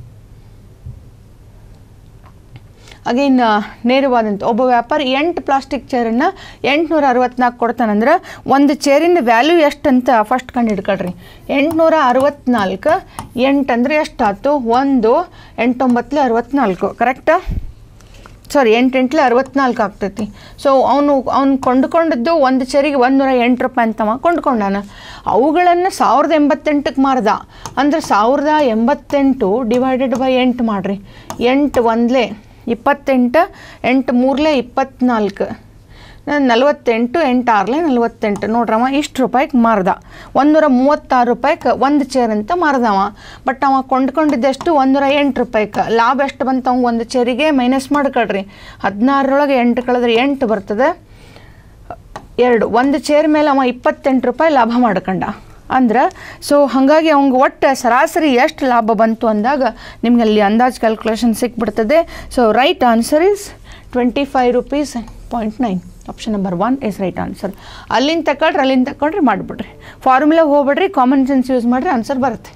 ಅಗೇನ್ ನೇರವಾದಂಥ ಒಬ್ಬ ವ್ಯಾಪಾರಿ ಎಂಟು ಪ್ಲಾಸ್ಟಿಕ್ ಚೇರನ್ನು ಎಂಟುನೂರ ಅರವತ್ನಾಲ್ಕು ಕೊಡ್ತಾನಂದ್ರೆ ಒಂದು ಚೇರಿನ ವ್ಯಾಲ್ಯೂ ಎಷ್ಟು ಅಂತ ಫಸ್ಟ್ ಕಂಡು ಹಿಡ್ಕೊಳ್ರಿ ಎಂಟುನೂರ ಅರವತ್ನಾಲ್ಕು ಎಂಟು ಅಂದರೆ ಎಷ್ಟಾಯ್ತು ಒಂದು ಎಂಟೊಂಬತ್ತಲೆ ಅರವತ್ನಾಲ್ಕು ಕರೆಕ್ಟಾ ಸಾರಿ ಎಂಟು ಎಂಟ್ಲೆ ಅರವತ್ನಾಲ್ಕು ಆಗ್ತೈತಿ ಸೊ ಅವನು ಅವ್ನು ಕೊಂಡ್ಕೊಂಡದ್ದು ಒಂದು ಚರಿಗೆ ಒಂದೂರ ಎಂಟು ರೂಪಾಯಿ ಅಂತವ ಕೊಂಡ್ಕೊಂಡಾನ ಅವುಗಳನ್ನು ಸಾವಿರದ ಎಂಬತ್ತೆಂಟಕ್ಕೆ ಮಾರ್ದ ಅಂದರೆ ಸಾವಿರದ ಎಂಬತ್ತೆಂಟು ಡಿವೈಡೆಡ್ ಬೈ ಎಂಟು ಮಾಡಿರಿ ಎಂಟು ಒಂದಲೇ ಇಪ್ಪತ್ತೆಂಟು ಎಂಟು ಮೂರಲೇ ಇಪ್ಪತ್ನಾಲ್ಕು ನಲ್ವತ್ತೆಂಟು ಎಂಟು ಆರ್ಲೆ ನಲ್ವತ್ತೆಂಟು ನೋಡ್ರವ ಇಷ್ಟು ರೂಪಾಯಿಗೆ ಮಾರ್ದ ಒಂದೂರ ಮೂವತ್ತಾರು ರೂಪಾಯಿಗೆ ಒಂದು ಚೇರ್ ಅಂತ ಮಾರ್ದವ ಬಟ್ ಅವ ಕೊಂಡ್ಕೊಂಡಿದ್ದೆಷ್ಟು ಒಂದೂರ ಎಂಟು ರೂಪಾಯಿಗೆ ಲಾಭ ಎಷ್ಟು ಬಂತು ಅವ ಒಂದು ಚೇರಿಗೆ ಮೈನಸ್ ಮಾಡ್ಕೊಳ್ರಿ ಹದಿನಾರರೊಳಗೆ ಎಂಟು ಕಳೆದ್ರೆ ಎಂಟು ಬರ್ತದೆ ಎರಡು ಒಂದು ಚೇರ್ ಮೇಲೆ ಅವ ಇಪ್ಪತ್ತೆಂಟು ರೂಪಾಯಿ ಲಾಭ ಮಾಡ್ಕೊಂಡ ಅಂದ್ರೆ ಸೊ ಹಾಗಾಗಿ ಅವ್ಗೆ ಒಟ್ಟು ಸರಾಸರಿ ಎಷ್ಟು ಲಾಭ ಬಂತು ಅಂದಾಗ ನಿಮ್ಗೆ ಅಲ್ಲಿ ಅಂದಾಜು ಕ್ಯಾಲ್ಕುಲೇಷನ್ ಸಿಕ್ಬಿಡ್ತದೆ so right answer is twenty five rupees point nine option number one is right answer ಅಲ್ಲಿಂದ ತಗೊಳ್ರಿ ಅಲ್ಲಿಂದ ತಗೊಂಡ್ರೆ ಮಾಡಿಬಿಡ್ರಿ ಫಾರ್ಮುಲಾ ಹೋಗ್ಬಿಡ್ರಿ ಕಾಮನ್ ಸೆನ್ಸ್ ಯೂಸ್ ಮಾಡಿರಿ ಆನ್ಸರ್ ಬರುತ್ತೆ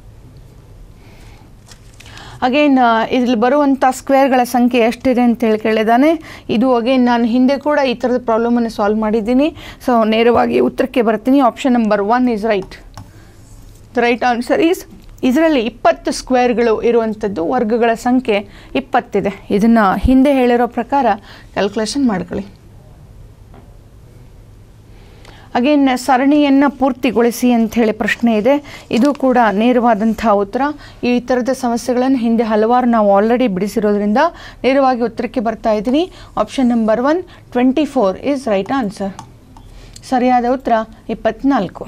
ಅಗೇನ್ ಇಲ್ಲಿ ಬರುವಂಥ ಸ್ಕ್ವೇರ್ಗಳ ಸಂಖ್ಯೆ ಎಷ್ಟಿದೆ ಅಂತೇಳಿ ಕೇಳಿದ್ದಾನೆ ಇದು ಅಗೇನ್ ನಾನು ಹಿಂದೆ ಕೂಡ ಈ ಥರದ ಪ್ರಾಬ್ಲಮನ್ನು ಸಾಲ್ವ್ ಮಾಡಿದ್ದೀನಿ ಸೊ ನೇರವಾಗಿ ಉತ್ತರಕ್ಕೆ ಬರ್ತೀನಿ option number one is right the right answer is ಇದರಲ್ಲಿ ಇಪ್ಪತ್ತು ಸ್ಕ್ವೇರ್ಗಳು ಇರುವಂಥದ್ದು ವರ್ಗಗಳ ಸಂಖ್ಯೆ ಇಪ್ಪತ್ತಿದೆ ಇದನ್ನು ಹಿಂದೆ ಹೇಳಿರೋ ಪ್ರಕಾರ ಕ್ಯಾಲ್ಕುಲೇಷನ್ ಮಾಡ್ಕೊಳ್ಳಿ ಅಗೇನ್ ಸರಣಿಯನ್ನು ಪೂರ್ತಿಗೊಳಿಸಿ ಅಂಥೇಳಿ ಪ್ರಶ್ನೆ ಇದೆ ಇದು ಕೂಡ ನೇರವಾದಂಥ ಉತ್ತರ ಈ ಥರದ ಸಮಸ್ಯೆಗಳನ್ನು ಹಿಂದೆ ಹಲವಾರು ನಾವು ಆಲ್ರೆಡಿ ಬಿಡಿಸಿರೋದ್ರಿಂದ ನೇರವಾಗಿ ಉತ್ತರಕ್ಕೆ ಬರ್ತಾ ಇದ್ದೀನಿ option number one twenty four is right answer ಸರಿಯಾದ ಉತ್ತರ ಇಪ್ಪತ್ನಾಲ್ಕು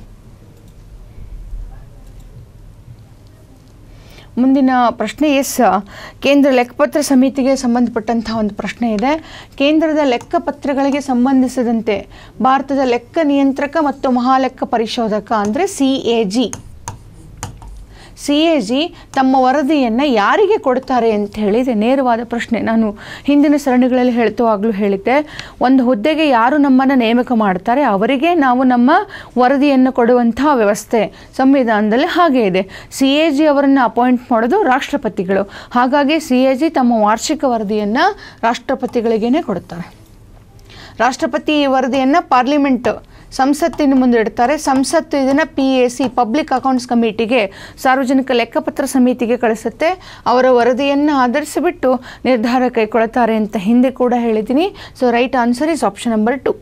ಮುಂದಿನ ಪ್ರಶ್ನೆ ಎಸ್ ಕೇಂದ್ರ ಲೆಕ್ಕಪತ್ರ ಸಮಿತಿಗೆ ಸಂಬಂಧಪಟ್ಟಂತಹ ಒಂದು ಪ್ರಶ್ನೆ ಇದೆ ಕೇಂದ್ರದ ಲೆಕ್ಕಪತ್ರಗಳಿಗೆ ಸಂಬಂಧಿಸಿದಂತೆ ಭಾರತದ ಲೆಕ್ಕ ನಿಯಂತ್ರಕ ಮತ್ತು ಮಹಾಲೆಕ್ಕ ಪರಿಶೋಧಕ ಅಂದರೆ C A G C A G ತಮ್ಮ ವರದಿಯನ್ನು ಯಾರಿಗೆ ಕೊಡ್ತಾರೆ ಅಂತ ಹೇಳಿದೆ ನೇರವಾದ ಪ್ರಶ್ನೆ ನಾನು ಹಿಂದಿನ ಸರಣಿಗಳಲ್ಲಿ ಹೇಳ್ತುವಾಗಲೂ ಹೇಳಿದ್ದೆ ಒಂದು ಹುದ್ದೆಗೆ ಯಾರು ನಮ್ಮನ್ನು ನೇಮಕ ಮಾಡ್ತಾರೆ ಅವರಿಗೆ ನಾವು ನಮ್ಮ ವರದಿಯನ್ನು ಕೊಡುವಂತಹ ವ್ಯವಸ್ಥೆ ಸಂವಿಧಾನದಲ್ಲಿ ಹಾಗೆ ಇದೆ ಸಿ ಎ ಜಿ ಅವರನ್ನು ಅಪಾಯಿಂಟ್ ಮಾಡೋದು ರಾಷ್ಟ್ರಪತಿಗಳು ಹಾಗಾಗಿ ಸಿ ಎ ಜಿ ತಮ್ಮ ವಾರ್ಷಿಕ ವರದಿಯನ್ನು ರಾಷ್ಟ್ರಪತಿಗಳಿಗೇ ಕೊಡ್ತಾರೆ ರಾಷ್ಟ್ರಪತಿ ವರದಿಯನ್ನು ಪಾರ್ಲಿಮೆಂಟ್ ಸಂಸತ್ತಿನ ಮುಂದೆ ಇಡ್ತಾರೆ ಸಂಸತ್ತು ಇದನ್ನು P A C public accounts ಕಮಿಟಿಗೆ ಸಾರ್ವಜನಿಕ ಲೆಕ್ಕಪತ್ರ ಸಮಿತಿಗೆ ಕಳಿಸುತ್ತೆ ಅವರ ವರದಿಯನ್ನು ಆಧರಿಸಿಬಿಟ್ಟು ನಿರ್ಧಾರ ಕೈಗೊಳ್ಳುತ್ತಾರೆ ಅಂತ ಹಿಂದೆ ಕೂಡ ಹೇಳಿದ್ದೀನಿ so right answer is option number two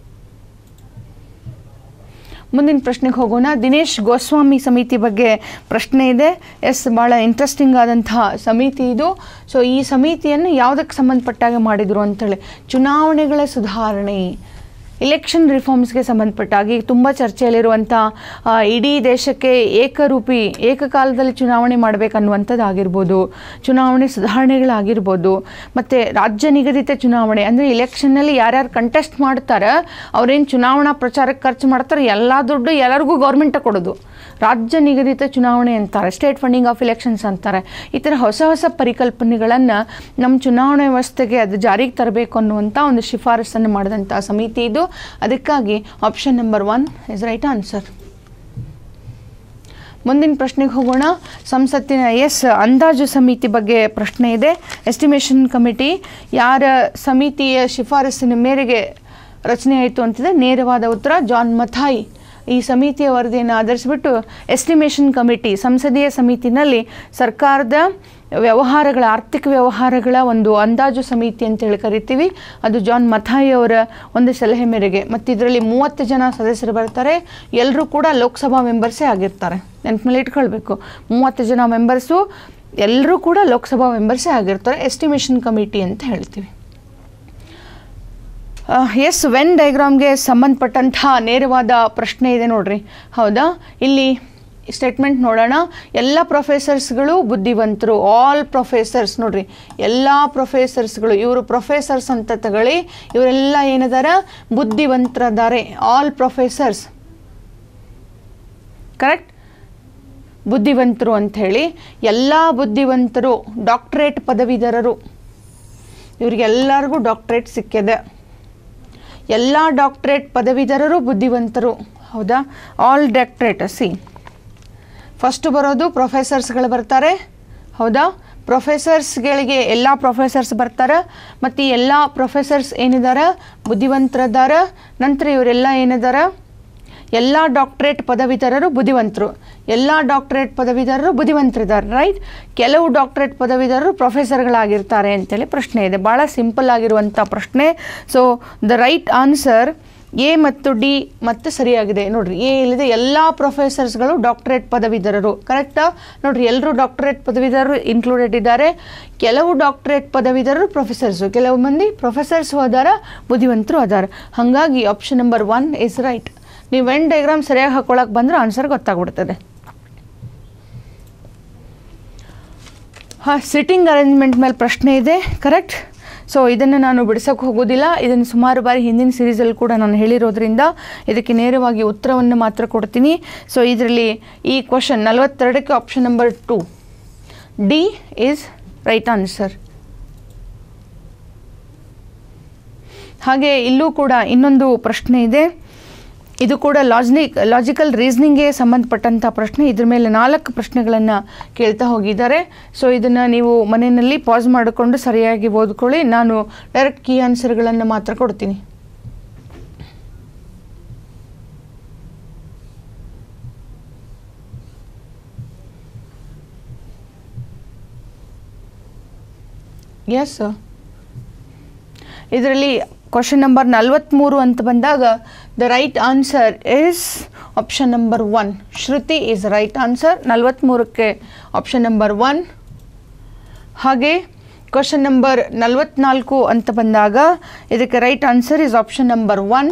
ಮುಂದಿನ ಪ್ರಶ್ನೆಗೆ ಹೋಗೋಣ ದಿನೇಶ್ ಗೋಸ್ವಾಮಿ ಸಮಿತಿ ಬಗ್ಗೆ ಪ್ರಶ್ನೆ ಇದೆ ಎಸ್ ಭಾಳ ಇಂಟ್ರೆಸ್ಟಿಂಗ್ ಆದಂತಹ ಸಮಿತಿ ಇದು ಸೊ ಈ ಸಮಿತಿಯನ್ನು ಯಾವುದಕ್ಕೆ ಸಂಬಂಧಪಟ್ಟಾಗ ಮಾಡಿದರು ಅಂತೇಳಿ ಚುನಾವಣೆಗಳ ಸುಧಾರಣೆ ಇಲೆಕ್ಷನ್ ರಿಫಾರ್ಮ್ಸ್ಗೆ ಸಂಬಂಧಪಟ್ಟಾಗಿ ತುಂಬ ಚರ್ಚೆಯಲ್ಲಿರುವಂಥ ಆ, ಇಡೀ ದೇಶಕ್ಕೆ ಏಕರೂಪಿ ಏಕಕಾಲದಲ್ಲಿ ಚುನಾವಣೆ ಮಾಡಬೇಕನ್ನುವಂಥದ್ದಾಗಿರ್ಬೋದು ಚುನಾವಣೆ ಸುಧಾರಣೆಗಳಾಗಿರ್ಬೋದು ಮತ್ತು ರಾಜ್ಯ ನಿಗದಿತ ಚುನಾವಣೆ ಅಂದರೆ ಇಲೆಕ್ಷನ್ನಲ್ಲಿ ಯಾರ್ಯಾರು ಕಂಟೆಸ್ಟ್ ಮಾಡ್ತಾರೆ ಅವ್ರೇನು ಚುನಾವಣಾ ಪ್ರಚಾರಕ್ಕೆ ಖರ್ಚು ಮಾಡ್ತಾರೆ ಎಲ್ಲ ದುಡ್ಡು ಎಲ್ಲರಿಗೂ ಗೌರ್ಮೆಂಟ ಕೊಡೋದು ರಾಜ್ಯ ನಿಗದಿತ ಚುನಾವಣೆ ಅಂತಾರೆ ಸ್ಟೇಟ್ ಫಂಡಿಂಗ್ ಆಫ್ ಇಲೆಕ್ಷನ್ಸ್ ಅಂತಾರೆ ಈ ಥರ ಹೊಸ ಹೊಸ ಪರಿಕಲ್ಪನೆಗಳನ್ನು ನಮ್ಮ ಚುನಾವಣೆ ವ್ಯವಸ್ಥೆಗೆ ಅದು ಜಾರಿಗೆ ತರಬೇಕು ಅನ್ನುವಂಥ ಒಂದು ಶಿಫಾರಸನ್ನು ಮಾಡಿದಂಥ ಸಮಿತಿ ಇದು ಅದಕ್ಕಾಗಿ option number one is right answer ಮುಂದಿನ ಪ್ರಶ್ನೆಗೆ ಹೋಗೋಣ ಸಂಸತ್ತಿನ ಎಸ್ ಅಂದಾಜು ಸಮಿತಿ ಬಗ್ಗೆ ಪ್ರಶ್ನೆ ಇದೆ ಎಸ್ಟಿಮೇಷನ್ ಕಮಿಟಿ ಯಾರ ಸಮಿತಿಯ ಶಿಫಾರಸ್ಸಿನ ಮೇರೆಗೆ ರಚನೆ ಆಯಿತು ಅಂತಿದೆ ನೇರವಾದ ಉತ್ತರ ಜಾನ್ ಮಥಾಯಿ ಈ ಸಮಿತಿಯ ವರದಿಯನ್ನು ಆಧರಿಸಿಬಿಟ್ಟು ಎಸ್ಟಿಮೇಷನ್ ಕಮಿಟಿ ಸಂಸದೀಯ ಸಮಿತಿನಲ್ಲಿ ಸರ್ಕಾರದ ವ್ಯವಹಾರಗಳ ಆರ್ಥಿಕ ವ್ಯವಹಾರಗಳ ಒಂದು ಅಂದಾಜು ಸಮಿತಿ ಅಂತೇಳಿ ಕರಿತೀವಿ ಅದು ಜಾನ್ ಮಥಾಯಿ ಅವರ ಒಂದು ಸಲಹೆ ಮೇರೆಗೆ ಮತ್ತು ಇದರಲ್ಲಿ ಮೂವತ್ತು ಜನ ಸದಸ್ಯರು ಬರ್ತಾರೆ ಎಲ್ಲರೂ ಕೂಡ ಲೋಕಸಭಾ ಮೆಂಬರ್ಸೇ ಆಗಿರ್ತಾರೆ ನೆನಪಿನಲ್ಲಿ ಇಟ್ಕೊಳ್ಬೇಕು ಮೂವತ್ತು ಜನ ಮೆಂಬರ್ಸು ಎಲ್ಲರೂ ಕೂಡ ಲೋಕಸಭಾ ಮೆಂಬರ್ಸೇ ಆಗಿರ್ತಾರೆ ಎಸ್ಟಿಮೇಷನ್ ಕಮಿಟಿ ಅಂತ ಹೇಳ್ತೀವಿ ಎಸ್ ವೆನ್ ಡೈಗ್ರಾಮ್ಗೆ ಸಂಬಂಧಪಟ್ಟಂತಹ ನೇರವಾದ ಪ್ರಶ್ನೆ ಇದೆ ನೋಡ್ರಿ ಹೌದಾ ಇಲ್ಲಿ ಸ್ಟೇಟ್ಮೆಂಟ್ ನೋಡೋಣ ಎಲ್ಲ ಪ್ರೊಫೆಸರ್ಸ್ಗಳು ಬುದ್ಧಿವಂತರು ಆಲ್ ಪ್ರೊಫೆಸರ್ಸ್ ನೋಡ್ರಿ ಎಲ್ಲ ಪ್ರೊಫೆಸರ್ಸ್ಗಳು ಇವರು ಪ್ರೊಫೆಸರ್ಸ್ ಅಂತ ತಗೊಳ್ಳಿ ಇವರೆಲ್ಲ ಏನದಾರ ಬುದ್ಧಿವಂತರದಾರೆ ಆಲ್ ಪ್ರೊಫೆಸರ್ಸ್ ಕರೆಕ್ಟ್ ಬುದ್ಧಿವಂತರು ಅಂಥೇಳಿ ಎಲ್ಲ ಬುದ್ಧಿವಂತರು ಡಾಕ್ಟ್ರೇಟ್ ಪದವೀಧರರು ಇವರಿಗೆಲ್ಲರಿಗೂ ಡಾಕ್ಟ್ರೇಟ್ ಸಿಕ್ಕಿದೆ ಎಲ್ಲ ಡಾಕ್ಟ್ರೇಟ್ ಪದವೀಧರರು ಬುದ್ಧಿವಂತರು ಹೌದಾ ಆಲ್ ಡಾಕ್ಟ್ರೇಟ್ ಸಿ ಫಸ್ಟ್ ಬರೋದು ಪ್ರೊಫೆಸರ್ಸ್ಗಳು ಬರ್ತಾರೆ ಹೌದಾ ಪ್ರೊಫೆಸರ್ಸ್ಗಳಿಗೆ ಎಲ್ಲ ಪ್ರೊಫೆಸರ್ಸ್ ಬರ್ತಾರೆ ಮತ್ತು ಈ ಎಲ್ಲ ಪ್ರೊಫೆಸರ್ಸ್ ಏನಿದಾರ ಬುದ್ಧಿವಂತರದಾರ ನಂತರ ಇವರೆಲ್ಲ ಏನಿದಾರ ಎಲ್ಲ ಡಾಕ್ಟ್ರೇಟ್ ಪದವೀಧರರು ಬುದ್ಧಿವಂತರು ಎಲ್ಲ ಡಾಕ್ಟ್ರೇಟ್ ಪದವೀಧರರು ಬುದ್ಧಿವಂತರಿದ್ದಾರೆ ರೈಟ್ ಕೆಲವು ಡಾಕ್ಟ್ರೇಟ್ ಪದವೀಧರರು ಪ್ರೊಫೆಸರ್ಗಳಾಗಿರ್ತಾರೆ ಅಂತೇಳಿ ಪ್ರಶ್ನೆ ಇದೆ ಭಾಳ ಸಿಂಪಲ್ ಆಗಿರುವಂಥ ಪ್ರಶ್ನೆ so the right answer A ಮತ್ತು ಡಿ ಮತ್ತು ಸರಿಯಾಗಿದೆ ನೋಡ್ರಿ ಎ ಇಲ್ಲಿದೆ ಎಲ್ಲ ಪ್ರೊಫೆಸರ್ಸ್ಗಳು ಡಾಕ್ಟ್ರೇಟ್ ಪದವೀಧರರು ಕರೆಕ್ಟಾ ನೋಡ್ರಿ ಎಲ್ಲರೂ ಡಾಕ್ಟ್ರೇಟ್ ಪದವೀಧರರು ಇನ್ಕ್ಲೂಡೆಡ್ ಇದ್ದಾರೆ ಕೆಲವು ಡಾಕ್ಟ್ರೇಟ್ ಪದವೀಧರರು ಪ್ರೊಫೆಸರ್ಸು ಕೆಲವು ಮಂದಿ ಪ್ರೊಫೆಸರ್ಸು ಅದಾರ ಬುದ್ಧಿವಂತರು ಅದಾರ ಹಾಗಾಗಿ option number one is right ನೀವು ವೆನ್ ಡೈಗ್ರಾಮ್ ಸರಿಯಾಗಿ ಹಾಕೊಳಕ್ಕೆ ಬಂದರೆ ಆನ್ಸರ್ ಗೊತ್ತಾಗ್ಬಿಡ್ತದೆ ಹಾಂ ಸಿಟ್ಟಿಂಗ್ ಅರೇಂಜ್ಮೆಂಟ್ ಮೇಲೆ ಪ್ರಶ್ನೆ ಇದೆ ಕರೆಕ್ಟ್ ಸೊ ಇದನ್ನು ನಾನು ಬಿಡಿಸೋಕೆ ಹೋಗೋದಿಲ್ಲ ಇದನ್ನು ಸುಮಾರು ಬಾರಿ ಹಿಂದಿನ ಸೀರೀಸಲ್ಲಿ ಕೂಡ ನಾನು ಹೇಳಿರೋದ್ರಿಂದ ಇದಕ್ಕೆ ನೇರವಾಗಿ ಉತ್ತರವನ್ನು ಮಾತ್ರ ಕೊಡ್ತೀನಿ ಸೊ ಇದರಲ್ಲಿ ಈ ಕ್ವಶನ್ ನಲವತ್ತೆರಡಕ್ಕೆ option number two D is right answer ಹಾಗೆ ಇಲ್ಲೂ ಕೂಡ ಇನ್ನೊಂದು ಪ್ರಶ್ನೆ ಇದೆ ಇದು ಕೂಡ ಲಾಜಿನಿಕ್ ಲಾಜಿಕಲ್ ರೀಸ್ನಿಂಗ್ಗೆ ಸಂಬಂಧಪಟ್ಟಂಥ ಪ್ರಶ್ನೆ ಇದ್ರ ಮೇಲೆ ನಾಲ್ಕು ಪ್ರಶ್ನೆಗಳನ್ನು ಕೇಳ್ತಾ ಹೋಗಿದ್ದಾರೆ ಸೊ ಇದನ್ನು ನೀವು ಮನೆಯಲ್ಲಿ ಪಾಸ್ ಮಾಡಿಕೊಂಡು ಸರಿಯಾಗಿ ಓದ್ಕೊಳ್ಳಿ ನಾನು ಡೈರೆಕ್ಟ್ ಕೀ ಆನ್ಸರ್ಗಳನ್ನು ಮಾತ್ರ ಕೊಡ್ತೀನಿ ಎಸ್ ಇದರಲ್ಲಿ ಕ್ವಶನ್ ನಂಬರ್ ನಲ್ವತ್ತ್ಮೂರು ಅಂತ ಬಂದಾಗ the right answer is option number one Shruti is right answer ನಲ್ವತ್ತ್ಮೂರಕ್ಕೆ ಆಪ್ಷನ್ ನಂಬರ್ ಒನ್ ಹಾಗೆ ಕ್ವಶನ್ ನಂಬರ್ ನಲ್ವತ್ನಾಲ್ಕು ಅಂತ ಬಂದಾಗ ಇದಕ್ಕೆ right answer is option number one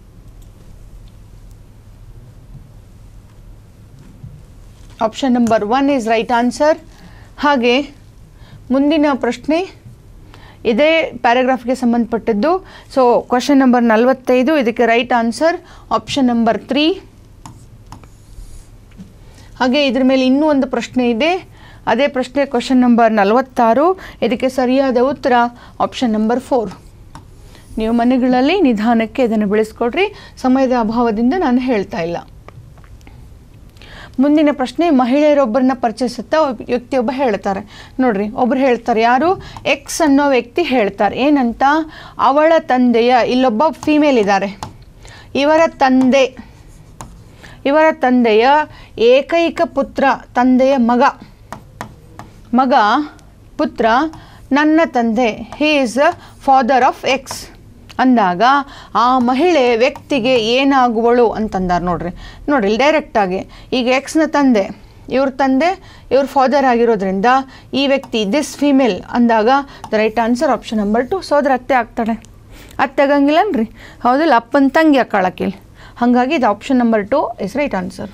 option number one is right answer ಹಾಗೆ ಮುಂದಿನ ಪ್ರಶ್ನೆ ಇದೇ ಪ್ಯಾರಾಗ್ರಾಫ್ಗೆ ಸಂಬಂಧಪಟ್ಟದ್ದು ಸೊ ಕ್ವಶನ್ ನಂಬರ್ ನಲವತ್ತೈದು ಇದಕ್ಕೆ right answer option number three ಹಾಗೆ ಇದ್ರ ಮೇಲೆ ಇನ್ನೂ ಒಂದು ಪ್ರಶ್ನೆ ಇದೆ ಅದೇ ಪ್ರಶ್ನೆ ಕ್ವಶನ್ ನಂಬರ್ ನಲವತ್ತಾರು ಇದಕ್ಕೆ ಸರಿಯಾದ ಉತ್ತರ ಆಪ್ಷನ್ ನಂಬರ್ ಫೋರ್ ನೀವು ಮನೆಗಳಲ್ಲಿ ನಿಧಾನಕ್ಕೆ ಇದನ್ನು ಬೆಳೆಸ್ಕೊಡ್ರಿ ಸಮಯದ ಅಭಾವದಿಂದ ನಾನು ಹೇಳ್ತಾ ಇಲ್ಲ ಮುಂದಿನ ಪ್ರಶ್ನೆ ಮಹಿಳೆಯರೊಬ್ಬರನ್ನ ಪರಿಚಯಿಸುತ್ತಾ ಒಬ್ಬ ವ್ಯಕ್ತಿಯೊಬ್ಬ ಹೇಳ್ತಾರೆ ನೋಡ್ರಿ ಒಬ್ರು ಹೇಳ್ತಾರೆ ಯಾರು ಎಕ್ಸ್ ಅನ್ನೋ ವ್ಯಕ್ತಿ ಹೇಳ್ತಾರೆ ಏನಂತ ಅವಳ ತಂದೆಯ ಇಲ್ಲೊಬ್ಬ ಫೀಮೇಲ್ ಇದ್ದಾರೆ ಇವರ ತಂದೆ ಇವರ ತಂದೆಯ ಏಕೈಕ ಪುತ್ರ ತಂದೆಯ ಮಗ ಮಗ ಪುತ್ರ ನನ್ನ ತಂದೆ he is father of X ಅಂದಾಗ ಆ ಮಹಿಳೆ ವ್ಯಕ್ತಿಗೆ ಏನಾಗುವಳು ಅಂತಂದಾರೆ ನೋಡ್ರಿ ನೋಡ್ರಿ ಡೈರೆಕ್ಟಾಗಿ ಈಗ ಎಕ್ಸ್ನ ತಂದೆ ಇವ್ರ ತಂದೆ ಇವ್ರ ಫಾದರ್ ಆಗಿರೋದ್ರಿಂದ ಈ ವ್ಯಕ್ತಿ ದಿಸ್ ಫೀಮೇಲ್ ಅಂದಾಗ the right answer option number two ಸೋದರ ಅತ್ತೆ ಆಗ್ತಾಳೆ ಅತ್ತೆ ಆಗಂಗಿಲ್ಲನ್ರಿ ಹೌದಿಲ್ಲ ಅಪ್ಪನ ತಂಗಿ ಅಕ್ಕಾಳಕ್ಕಿಲ್ಲ ಹಾಗಾಗಿ ಇದು option number two is right answer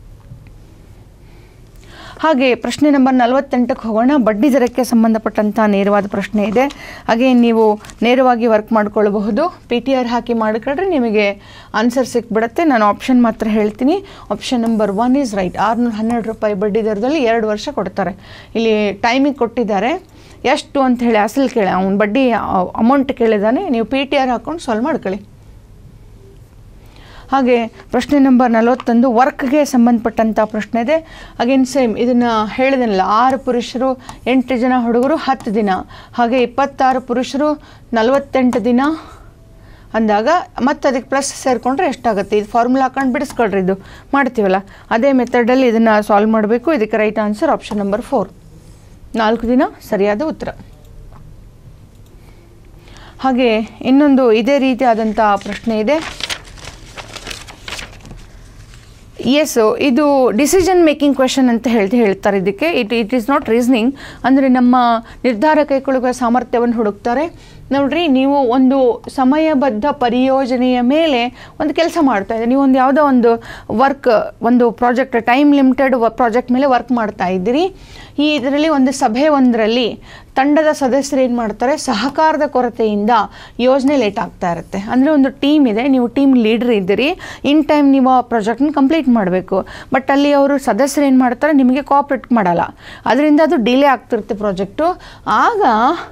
ಹಾಗೆ ಪ್ರಶ್ನೆ ನಂಬರ್ ನಲವತ್ತೆಂಟಕ್ಕೆ ಹೋಗೋಣ ಬಡ್ಡಿ ದರಕ್ಕೆ ಸಂಬಂಧಪಟ್ಟಂಥ ನೇರವಾದ ಪ್ರಶ್ನೆ ಇದೆ ಹಾಗೆ ನೀವು ನೇರವಾಗಿ ವರ್ಕ್ ಮಾಡ್ಕೊಳ್ಬಹುದು ಪಿ ಟಿ ಆರ್ ಹಾಕಿ ಮಾಡಿಕೊಂಡ್ರೆ ನಿಮಗೆ ಆನ್ಸರ್ ಸಿಕ್ಬಿಡುತ್ತೆ ನಾನು ಆಪ್ಷನ್ ಮಾತ್ರ ಹೇಳ್ತೀನಿ option number one is right ಆರುನೂರ ಹನ್ನೆರಡು ರೂಪಾಯಿ ಬಡ್ಡಿ ದರದಲ್ಲಿ ಎರಡು ವರ್ಷ ಕೊಡ್ತಾರೆ ಇಲ್ಲಿ ಟೈಮಿಂಗ್ ಕೊಟ್ಟಿದ್ದಾರೆ ಎಷ್ಟು ಅಂತ ಹೇಳಿ ಅಸಲು ಕೇಳಿ ಅವ್ನು ಬಡ್ಡಿ ಅಮೌಂಟ್ ಕೇಳಿದಾನೆ ನೀವು ಪಿ ಟಿ ಆರ್ ಹಾಕ್ಕೊಂಡು ಸಾಲ್ವ್ ಮಾಡ್ಕೊಳ್ಳಿ ಹಾಗೆ ಪ್ರಶ್ನೆ ನಂಬರ್ ನಲವತ್ತೊಂದು ವರ್ಕ್ಗೆ ಸಂಬಂಧಪಟ್ಟಂಥ ಪ್ರಶ್ನೆ ಇದೆ ಅಗೇನ್ ಸೇಮ್ ಇದನ್ನು ಹೇಳಿದನಲ್ಲ ಆರು ಪುರುಷರು ಎಂಟು ಜನ ಹುಡುಗರು ಹತ್ತು ದಿನ ಹಾಗೆ ಇಪ್ಪತ್ತಾರು ಪುರುಷರು ನಲವತ್ತೆಂಟು ದಿನ ಅಂದಾಗ ಮತ್ತೆ ಅದಕ್ಕೆ ಪ್ಲಸ್ ಸೇರಿಕೊಂಡ್ರೆ ಎಷ್ಟಾಗುತ್ತೆ ಇದು ಫಾರ್ಮುಲಾ ಹಾಕೊಂಡು ಬಿಡಿಸ್ಕೊಳ್ರಿ ಇದು ಮಾಡ್ತೀವಲ್ಲ ಅದೇ ಮೆಥಡಲ್ಲಿ ಇದನ್ನು ಸಾಲ್ವ್ ಮಾಡಬೇಕು ಇದಕ್ಕೆ right answer option number four ನಾಲ್ಕು ದಿನ ಸರಿಯಾದ ಉತ್ತರ ಹಾಗೆ ಇನ್ನೊಂದು ಇದೇ ರೀತಿಯಾದಂಥ ಪ್ರಶ್ನೆ ಇದೆ ಎಸ್ ಇದು ಡಿಸಿಷನ್ ಮೇಕಿಂಗ್ ಕ್ವೆಶನ್ ಅಂತ ಹೇಳ್ತಿ ಹೇಳ್ತಾರೆ ಇದಕ್ಕೆ it it is not reasoning ಅಂದರೆ ನಮ್ಮ ನಿರ್ಧಾರ ಕೈಗೊಳ್ಳುವ ಸಾಮರ್ಥ್ಯವನ್ನು ಹುಡುಕ್ತಾರೆ ನೋಡ್ರಿ ನೀವು ಒಂದು ಸಮಯಬದ್ಧ ಪರಿಯೋಜನೆಯ ಮೇಲೆ ಒಂದು ಕೆಲಸ ಮಾಡ್ತಾ ಇದ್ದೀರಿ ನೀವು ಒಂದು ಯಾವುದೋ ಒಂದು ವರ್ಕ್ ಒಂದು ಪ್ರಾಜೆಕ್ಟ್ ಟೈಮ್ ಲಿಮಿಟೆಡ್ ಪ್ರಾಜೆಕ್ಟ್ ಮೇಲೆ ವರ್ಕ್ ಮಾಡ್ತಾ ಇದ್ದೀರಿ ಈ ಇದರಲ್ಲಿ ಒಂದು ಸಭೆ ಒಂದರಲ್ಲಿ ತಂಡದ ಸದಸ್ಯರು ಏನು ಮಾಡ್ತಾರೆ ಸಹಕಾರದ ಕೊರತೆಯಿಂದ ಯೋಜನೆ ಲೇಟ್ ಆಗ್ತಾ ಇರುತ್ತೆ ಅಂದರೆ ಒಂದು ಟೀಮ್ ಇದೆ ನೀವು ಟೀಮ್ ಲೀಡರ್ ಇದ್ದೀರಿ ಇನ್ ಟೈಮ್ ನೀವು ಆ ಪ್ರಾಜೆಕ್ಟ್ನ ಕಂಪ್ಲೀಟ್ ಮಾಡಬೇಕು ಬಟ್ ಅಲ್ಲಿ ಅವರು ಸದಸ್ಯರು ಏನು ಮಾಡ್ತಾರೆ ನಿಮಗೆ ಕೋಆಪ್ರೇಟ್ ಮಾಡಲ್ಲ ಅದರಿಂದ ಅದು ಡಿಲೇ ಆಗ್ತಿರುತ್ತೆ ಪ್ರಾಜೆಕ್ಟು ಆಗ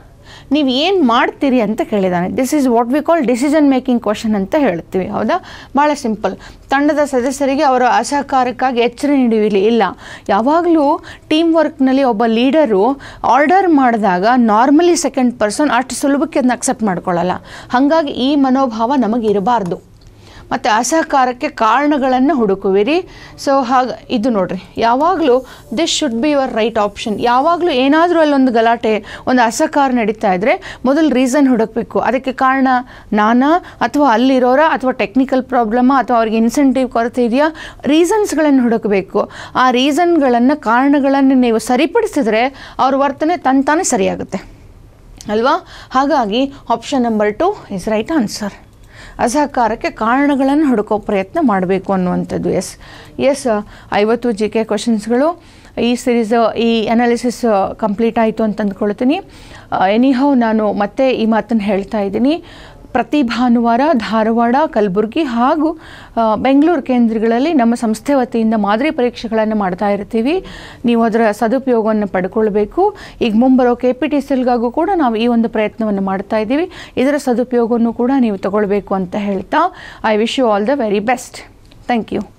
ನೀವು ಏನು ಮಾಡ್ತೀರಿ ಅಂತ ಕೇಳಿದ್ದಾನೆ this is what we call decision making question ಅಂತ ಹೇಳ್ತೀವಿ ಹೌದಾ ಭಾಳ ಸಿಂಪಲ್ ತಂಡದ ಸದಸ್ಯರಿಗೆ ಅವರ ಅಸಹಕಾರಕ್ಕಾಗಿ ಎಚ್ಚರ ನೀಡುವಿಲ್ಲ ಇಲ್ಲ ಯಾವಾಗಲೂ ಟೀಮ್ ವರ್ಕ್ನಲ್ಲಿ ಒಬ್ಬ ಲೀಡರು ಆರ್ಡರ್ ಮಾಡಿದಾಗ ನಾರ್ಮಲಿ ಸೆಕೆಂಡ್ ಪರ್ಸನ್ ಅಷ್ಟು ಸುಲಭಕ್ಕೆ ಅದನ್ನ ಅಕ್ಸೆಪ್ಟ್ ಮಾಡ್ಕೊಳ್ಳಲ್ಲ ಹಾಗಾಗಿ ಈ ಮನೋಭಾವ ನಮಗೆ ಇರಬಾರ್ದು ಮತ್ತು ಅಸಹಕಾರಕ್ಕೆ ಕಾರಣಗಳನ್ನು ಹುಡುಕುವಿರಿ ಸೊ ಹಾಗೆ ಇದು ನೋಡ್ರಿ ಯಾವಾಗಲೂ this should be your right option ಯಾವಾಗಲೂ ಏನಾದರೂ ಅಲ್ಲೊಂದು ಗಲಾಟೆ ಒಂದು ಅಸಹಕಾರ ನಡೀತಾ ಇದ್ದರೆ ಮೊದಲು ರೀಸನ್ ಹುಡುಕಬೇಕು ಅದಕ್ಕೆ ಕಾರಣ ನಾನಾ ಅಥವಾ ಅಲ್ಲಿರೋರ ಅಥವಾ ಟೆಕ್ನಿಕಲ್ ಪ್ರಾಬ್ಲಮ ಅಥವಾ ಅವ್ರಿಗೆ ಇನ್ಸೆಂಟಿವ್ ಕೊರತೆ ಇದೆಯಾ ರೀಸನ್ಸ್ಗಳನ್ನು ಹುಡುಕಬೇಕು ಆ ರೀಸನ್ಗಳನ್ನು ಕಾರಣಗಳನ್ನು ನೀವು ಸರಿಪಡಿಸಿದ್ರೆ ಅವ್ರ ವರ್ತನೆ ತಂತಾನೇ ಸರಿಯಾಗುತ್ತೆ ಅಲ್ವಾ ಹಾಗಾಗಿ option number two is right answer ಅಸಹಕಾರಕ್ಕೆ ಕಾರಣಗಳನ್ನು ಹುಡುಕೋ ಪ್ರಯತ್ನ ಮಾಡಬೇಕು ಅನ್ನುವಂಥದ್ದು ಎಸ್ ಎಸ್ ಐವತ್ತು ಜಿ ಕೆ ಕ್ವಶನ್ಸ್ಗಳು ಈ ಸಿರೀಸ್ ಈ ಅನಾಲಿಸಿಸ್ ಕಂಪ್ಲೀಟ್ ಆಯಿತು ಅಂತ ಅಂದ್ಕೊಳ್ತೀನಿ ಎನಿಹೌ ನಾನು ಮತ್ತೆ ಈ ಮಾತನ್ನು ಹೇಳ್ತಾ ಇದ್ದೀನಿ ಪ್ರತಿ ಭಾನುವಾರ ಧಾರವಾಡ ಕಲಬುರಗಿ ಹಾಗೂ ಆ, ಬೆಂಗಳೂರು ಕೇಂದ್ರಗಳಲ್ಲಿ ನಮ್ಮ ಸಂಸ್ಥೆ ವತಿಯಿಂದ ಮಾದರಿ ಪರೀಕ್ಷೆಗಳನ್ನು ಮಾಡ್ತಾ ಇರ್ತೀವಿ ನೀವು ಅದರ ಸದುಪಯೋಗವನ್ನು ಪಡ್ಕೊಳ್ಬೇಕು ಈಗ ಮುಂಬರೋ ಕೆ ಪಿ ಟಿ ಸಿಲ್ಗಾಗೂ ಕೂಡ ನಾವು ಈ ಒಂದು ಪ್ರಯತ್ನವನ್ನು ಮಾಡ್ತಾ ಇದ್ದೀವಿ ಇದರ ಸದುಪಯೋಗವನ್ನು ಕೂಡ ನೀವು ತಗೊಳ್ಬೇಕು ಅಂತ ಹೇಳ್ತಾ I wish you all the very best thank you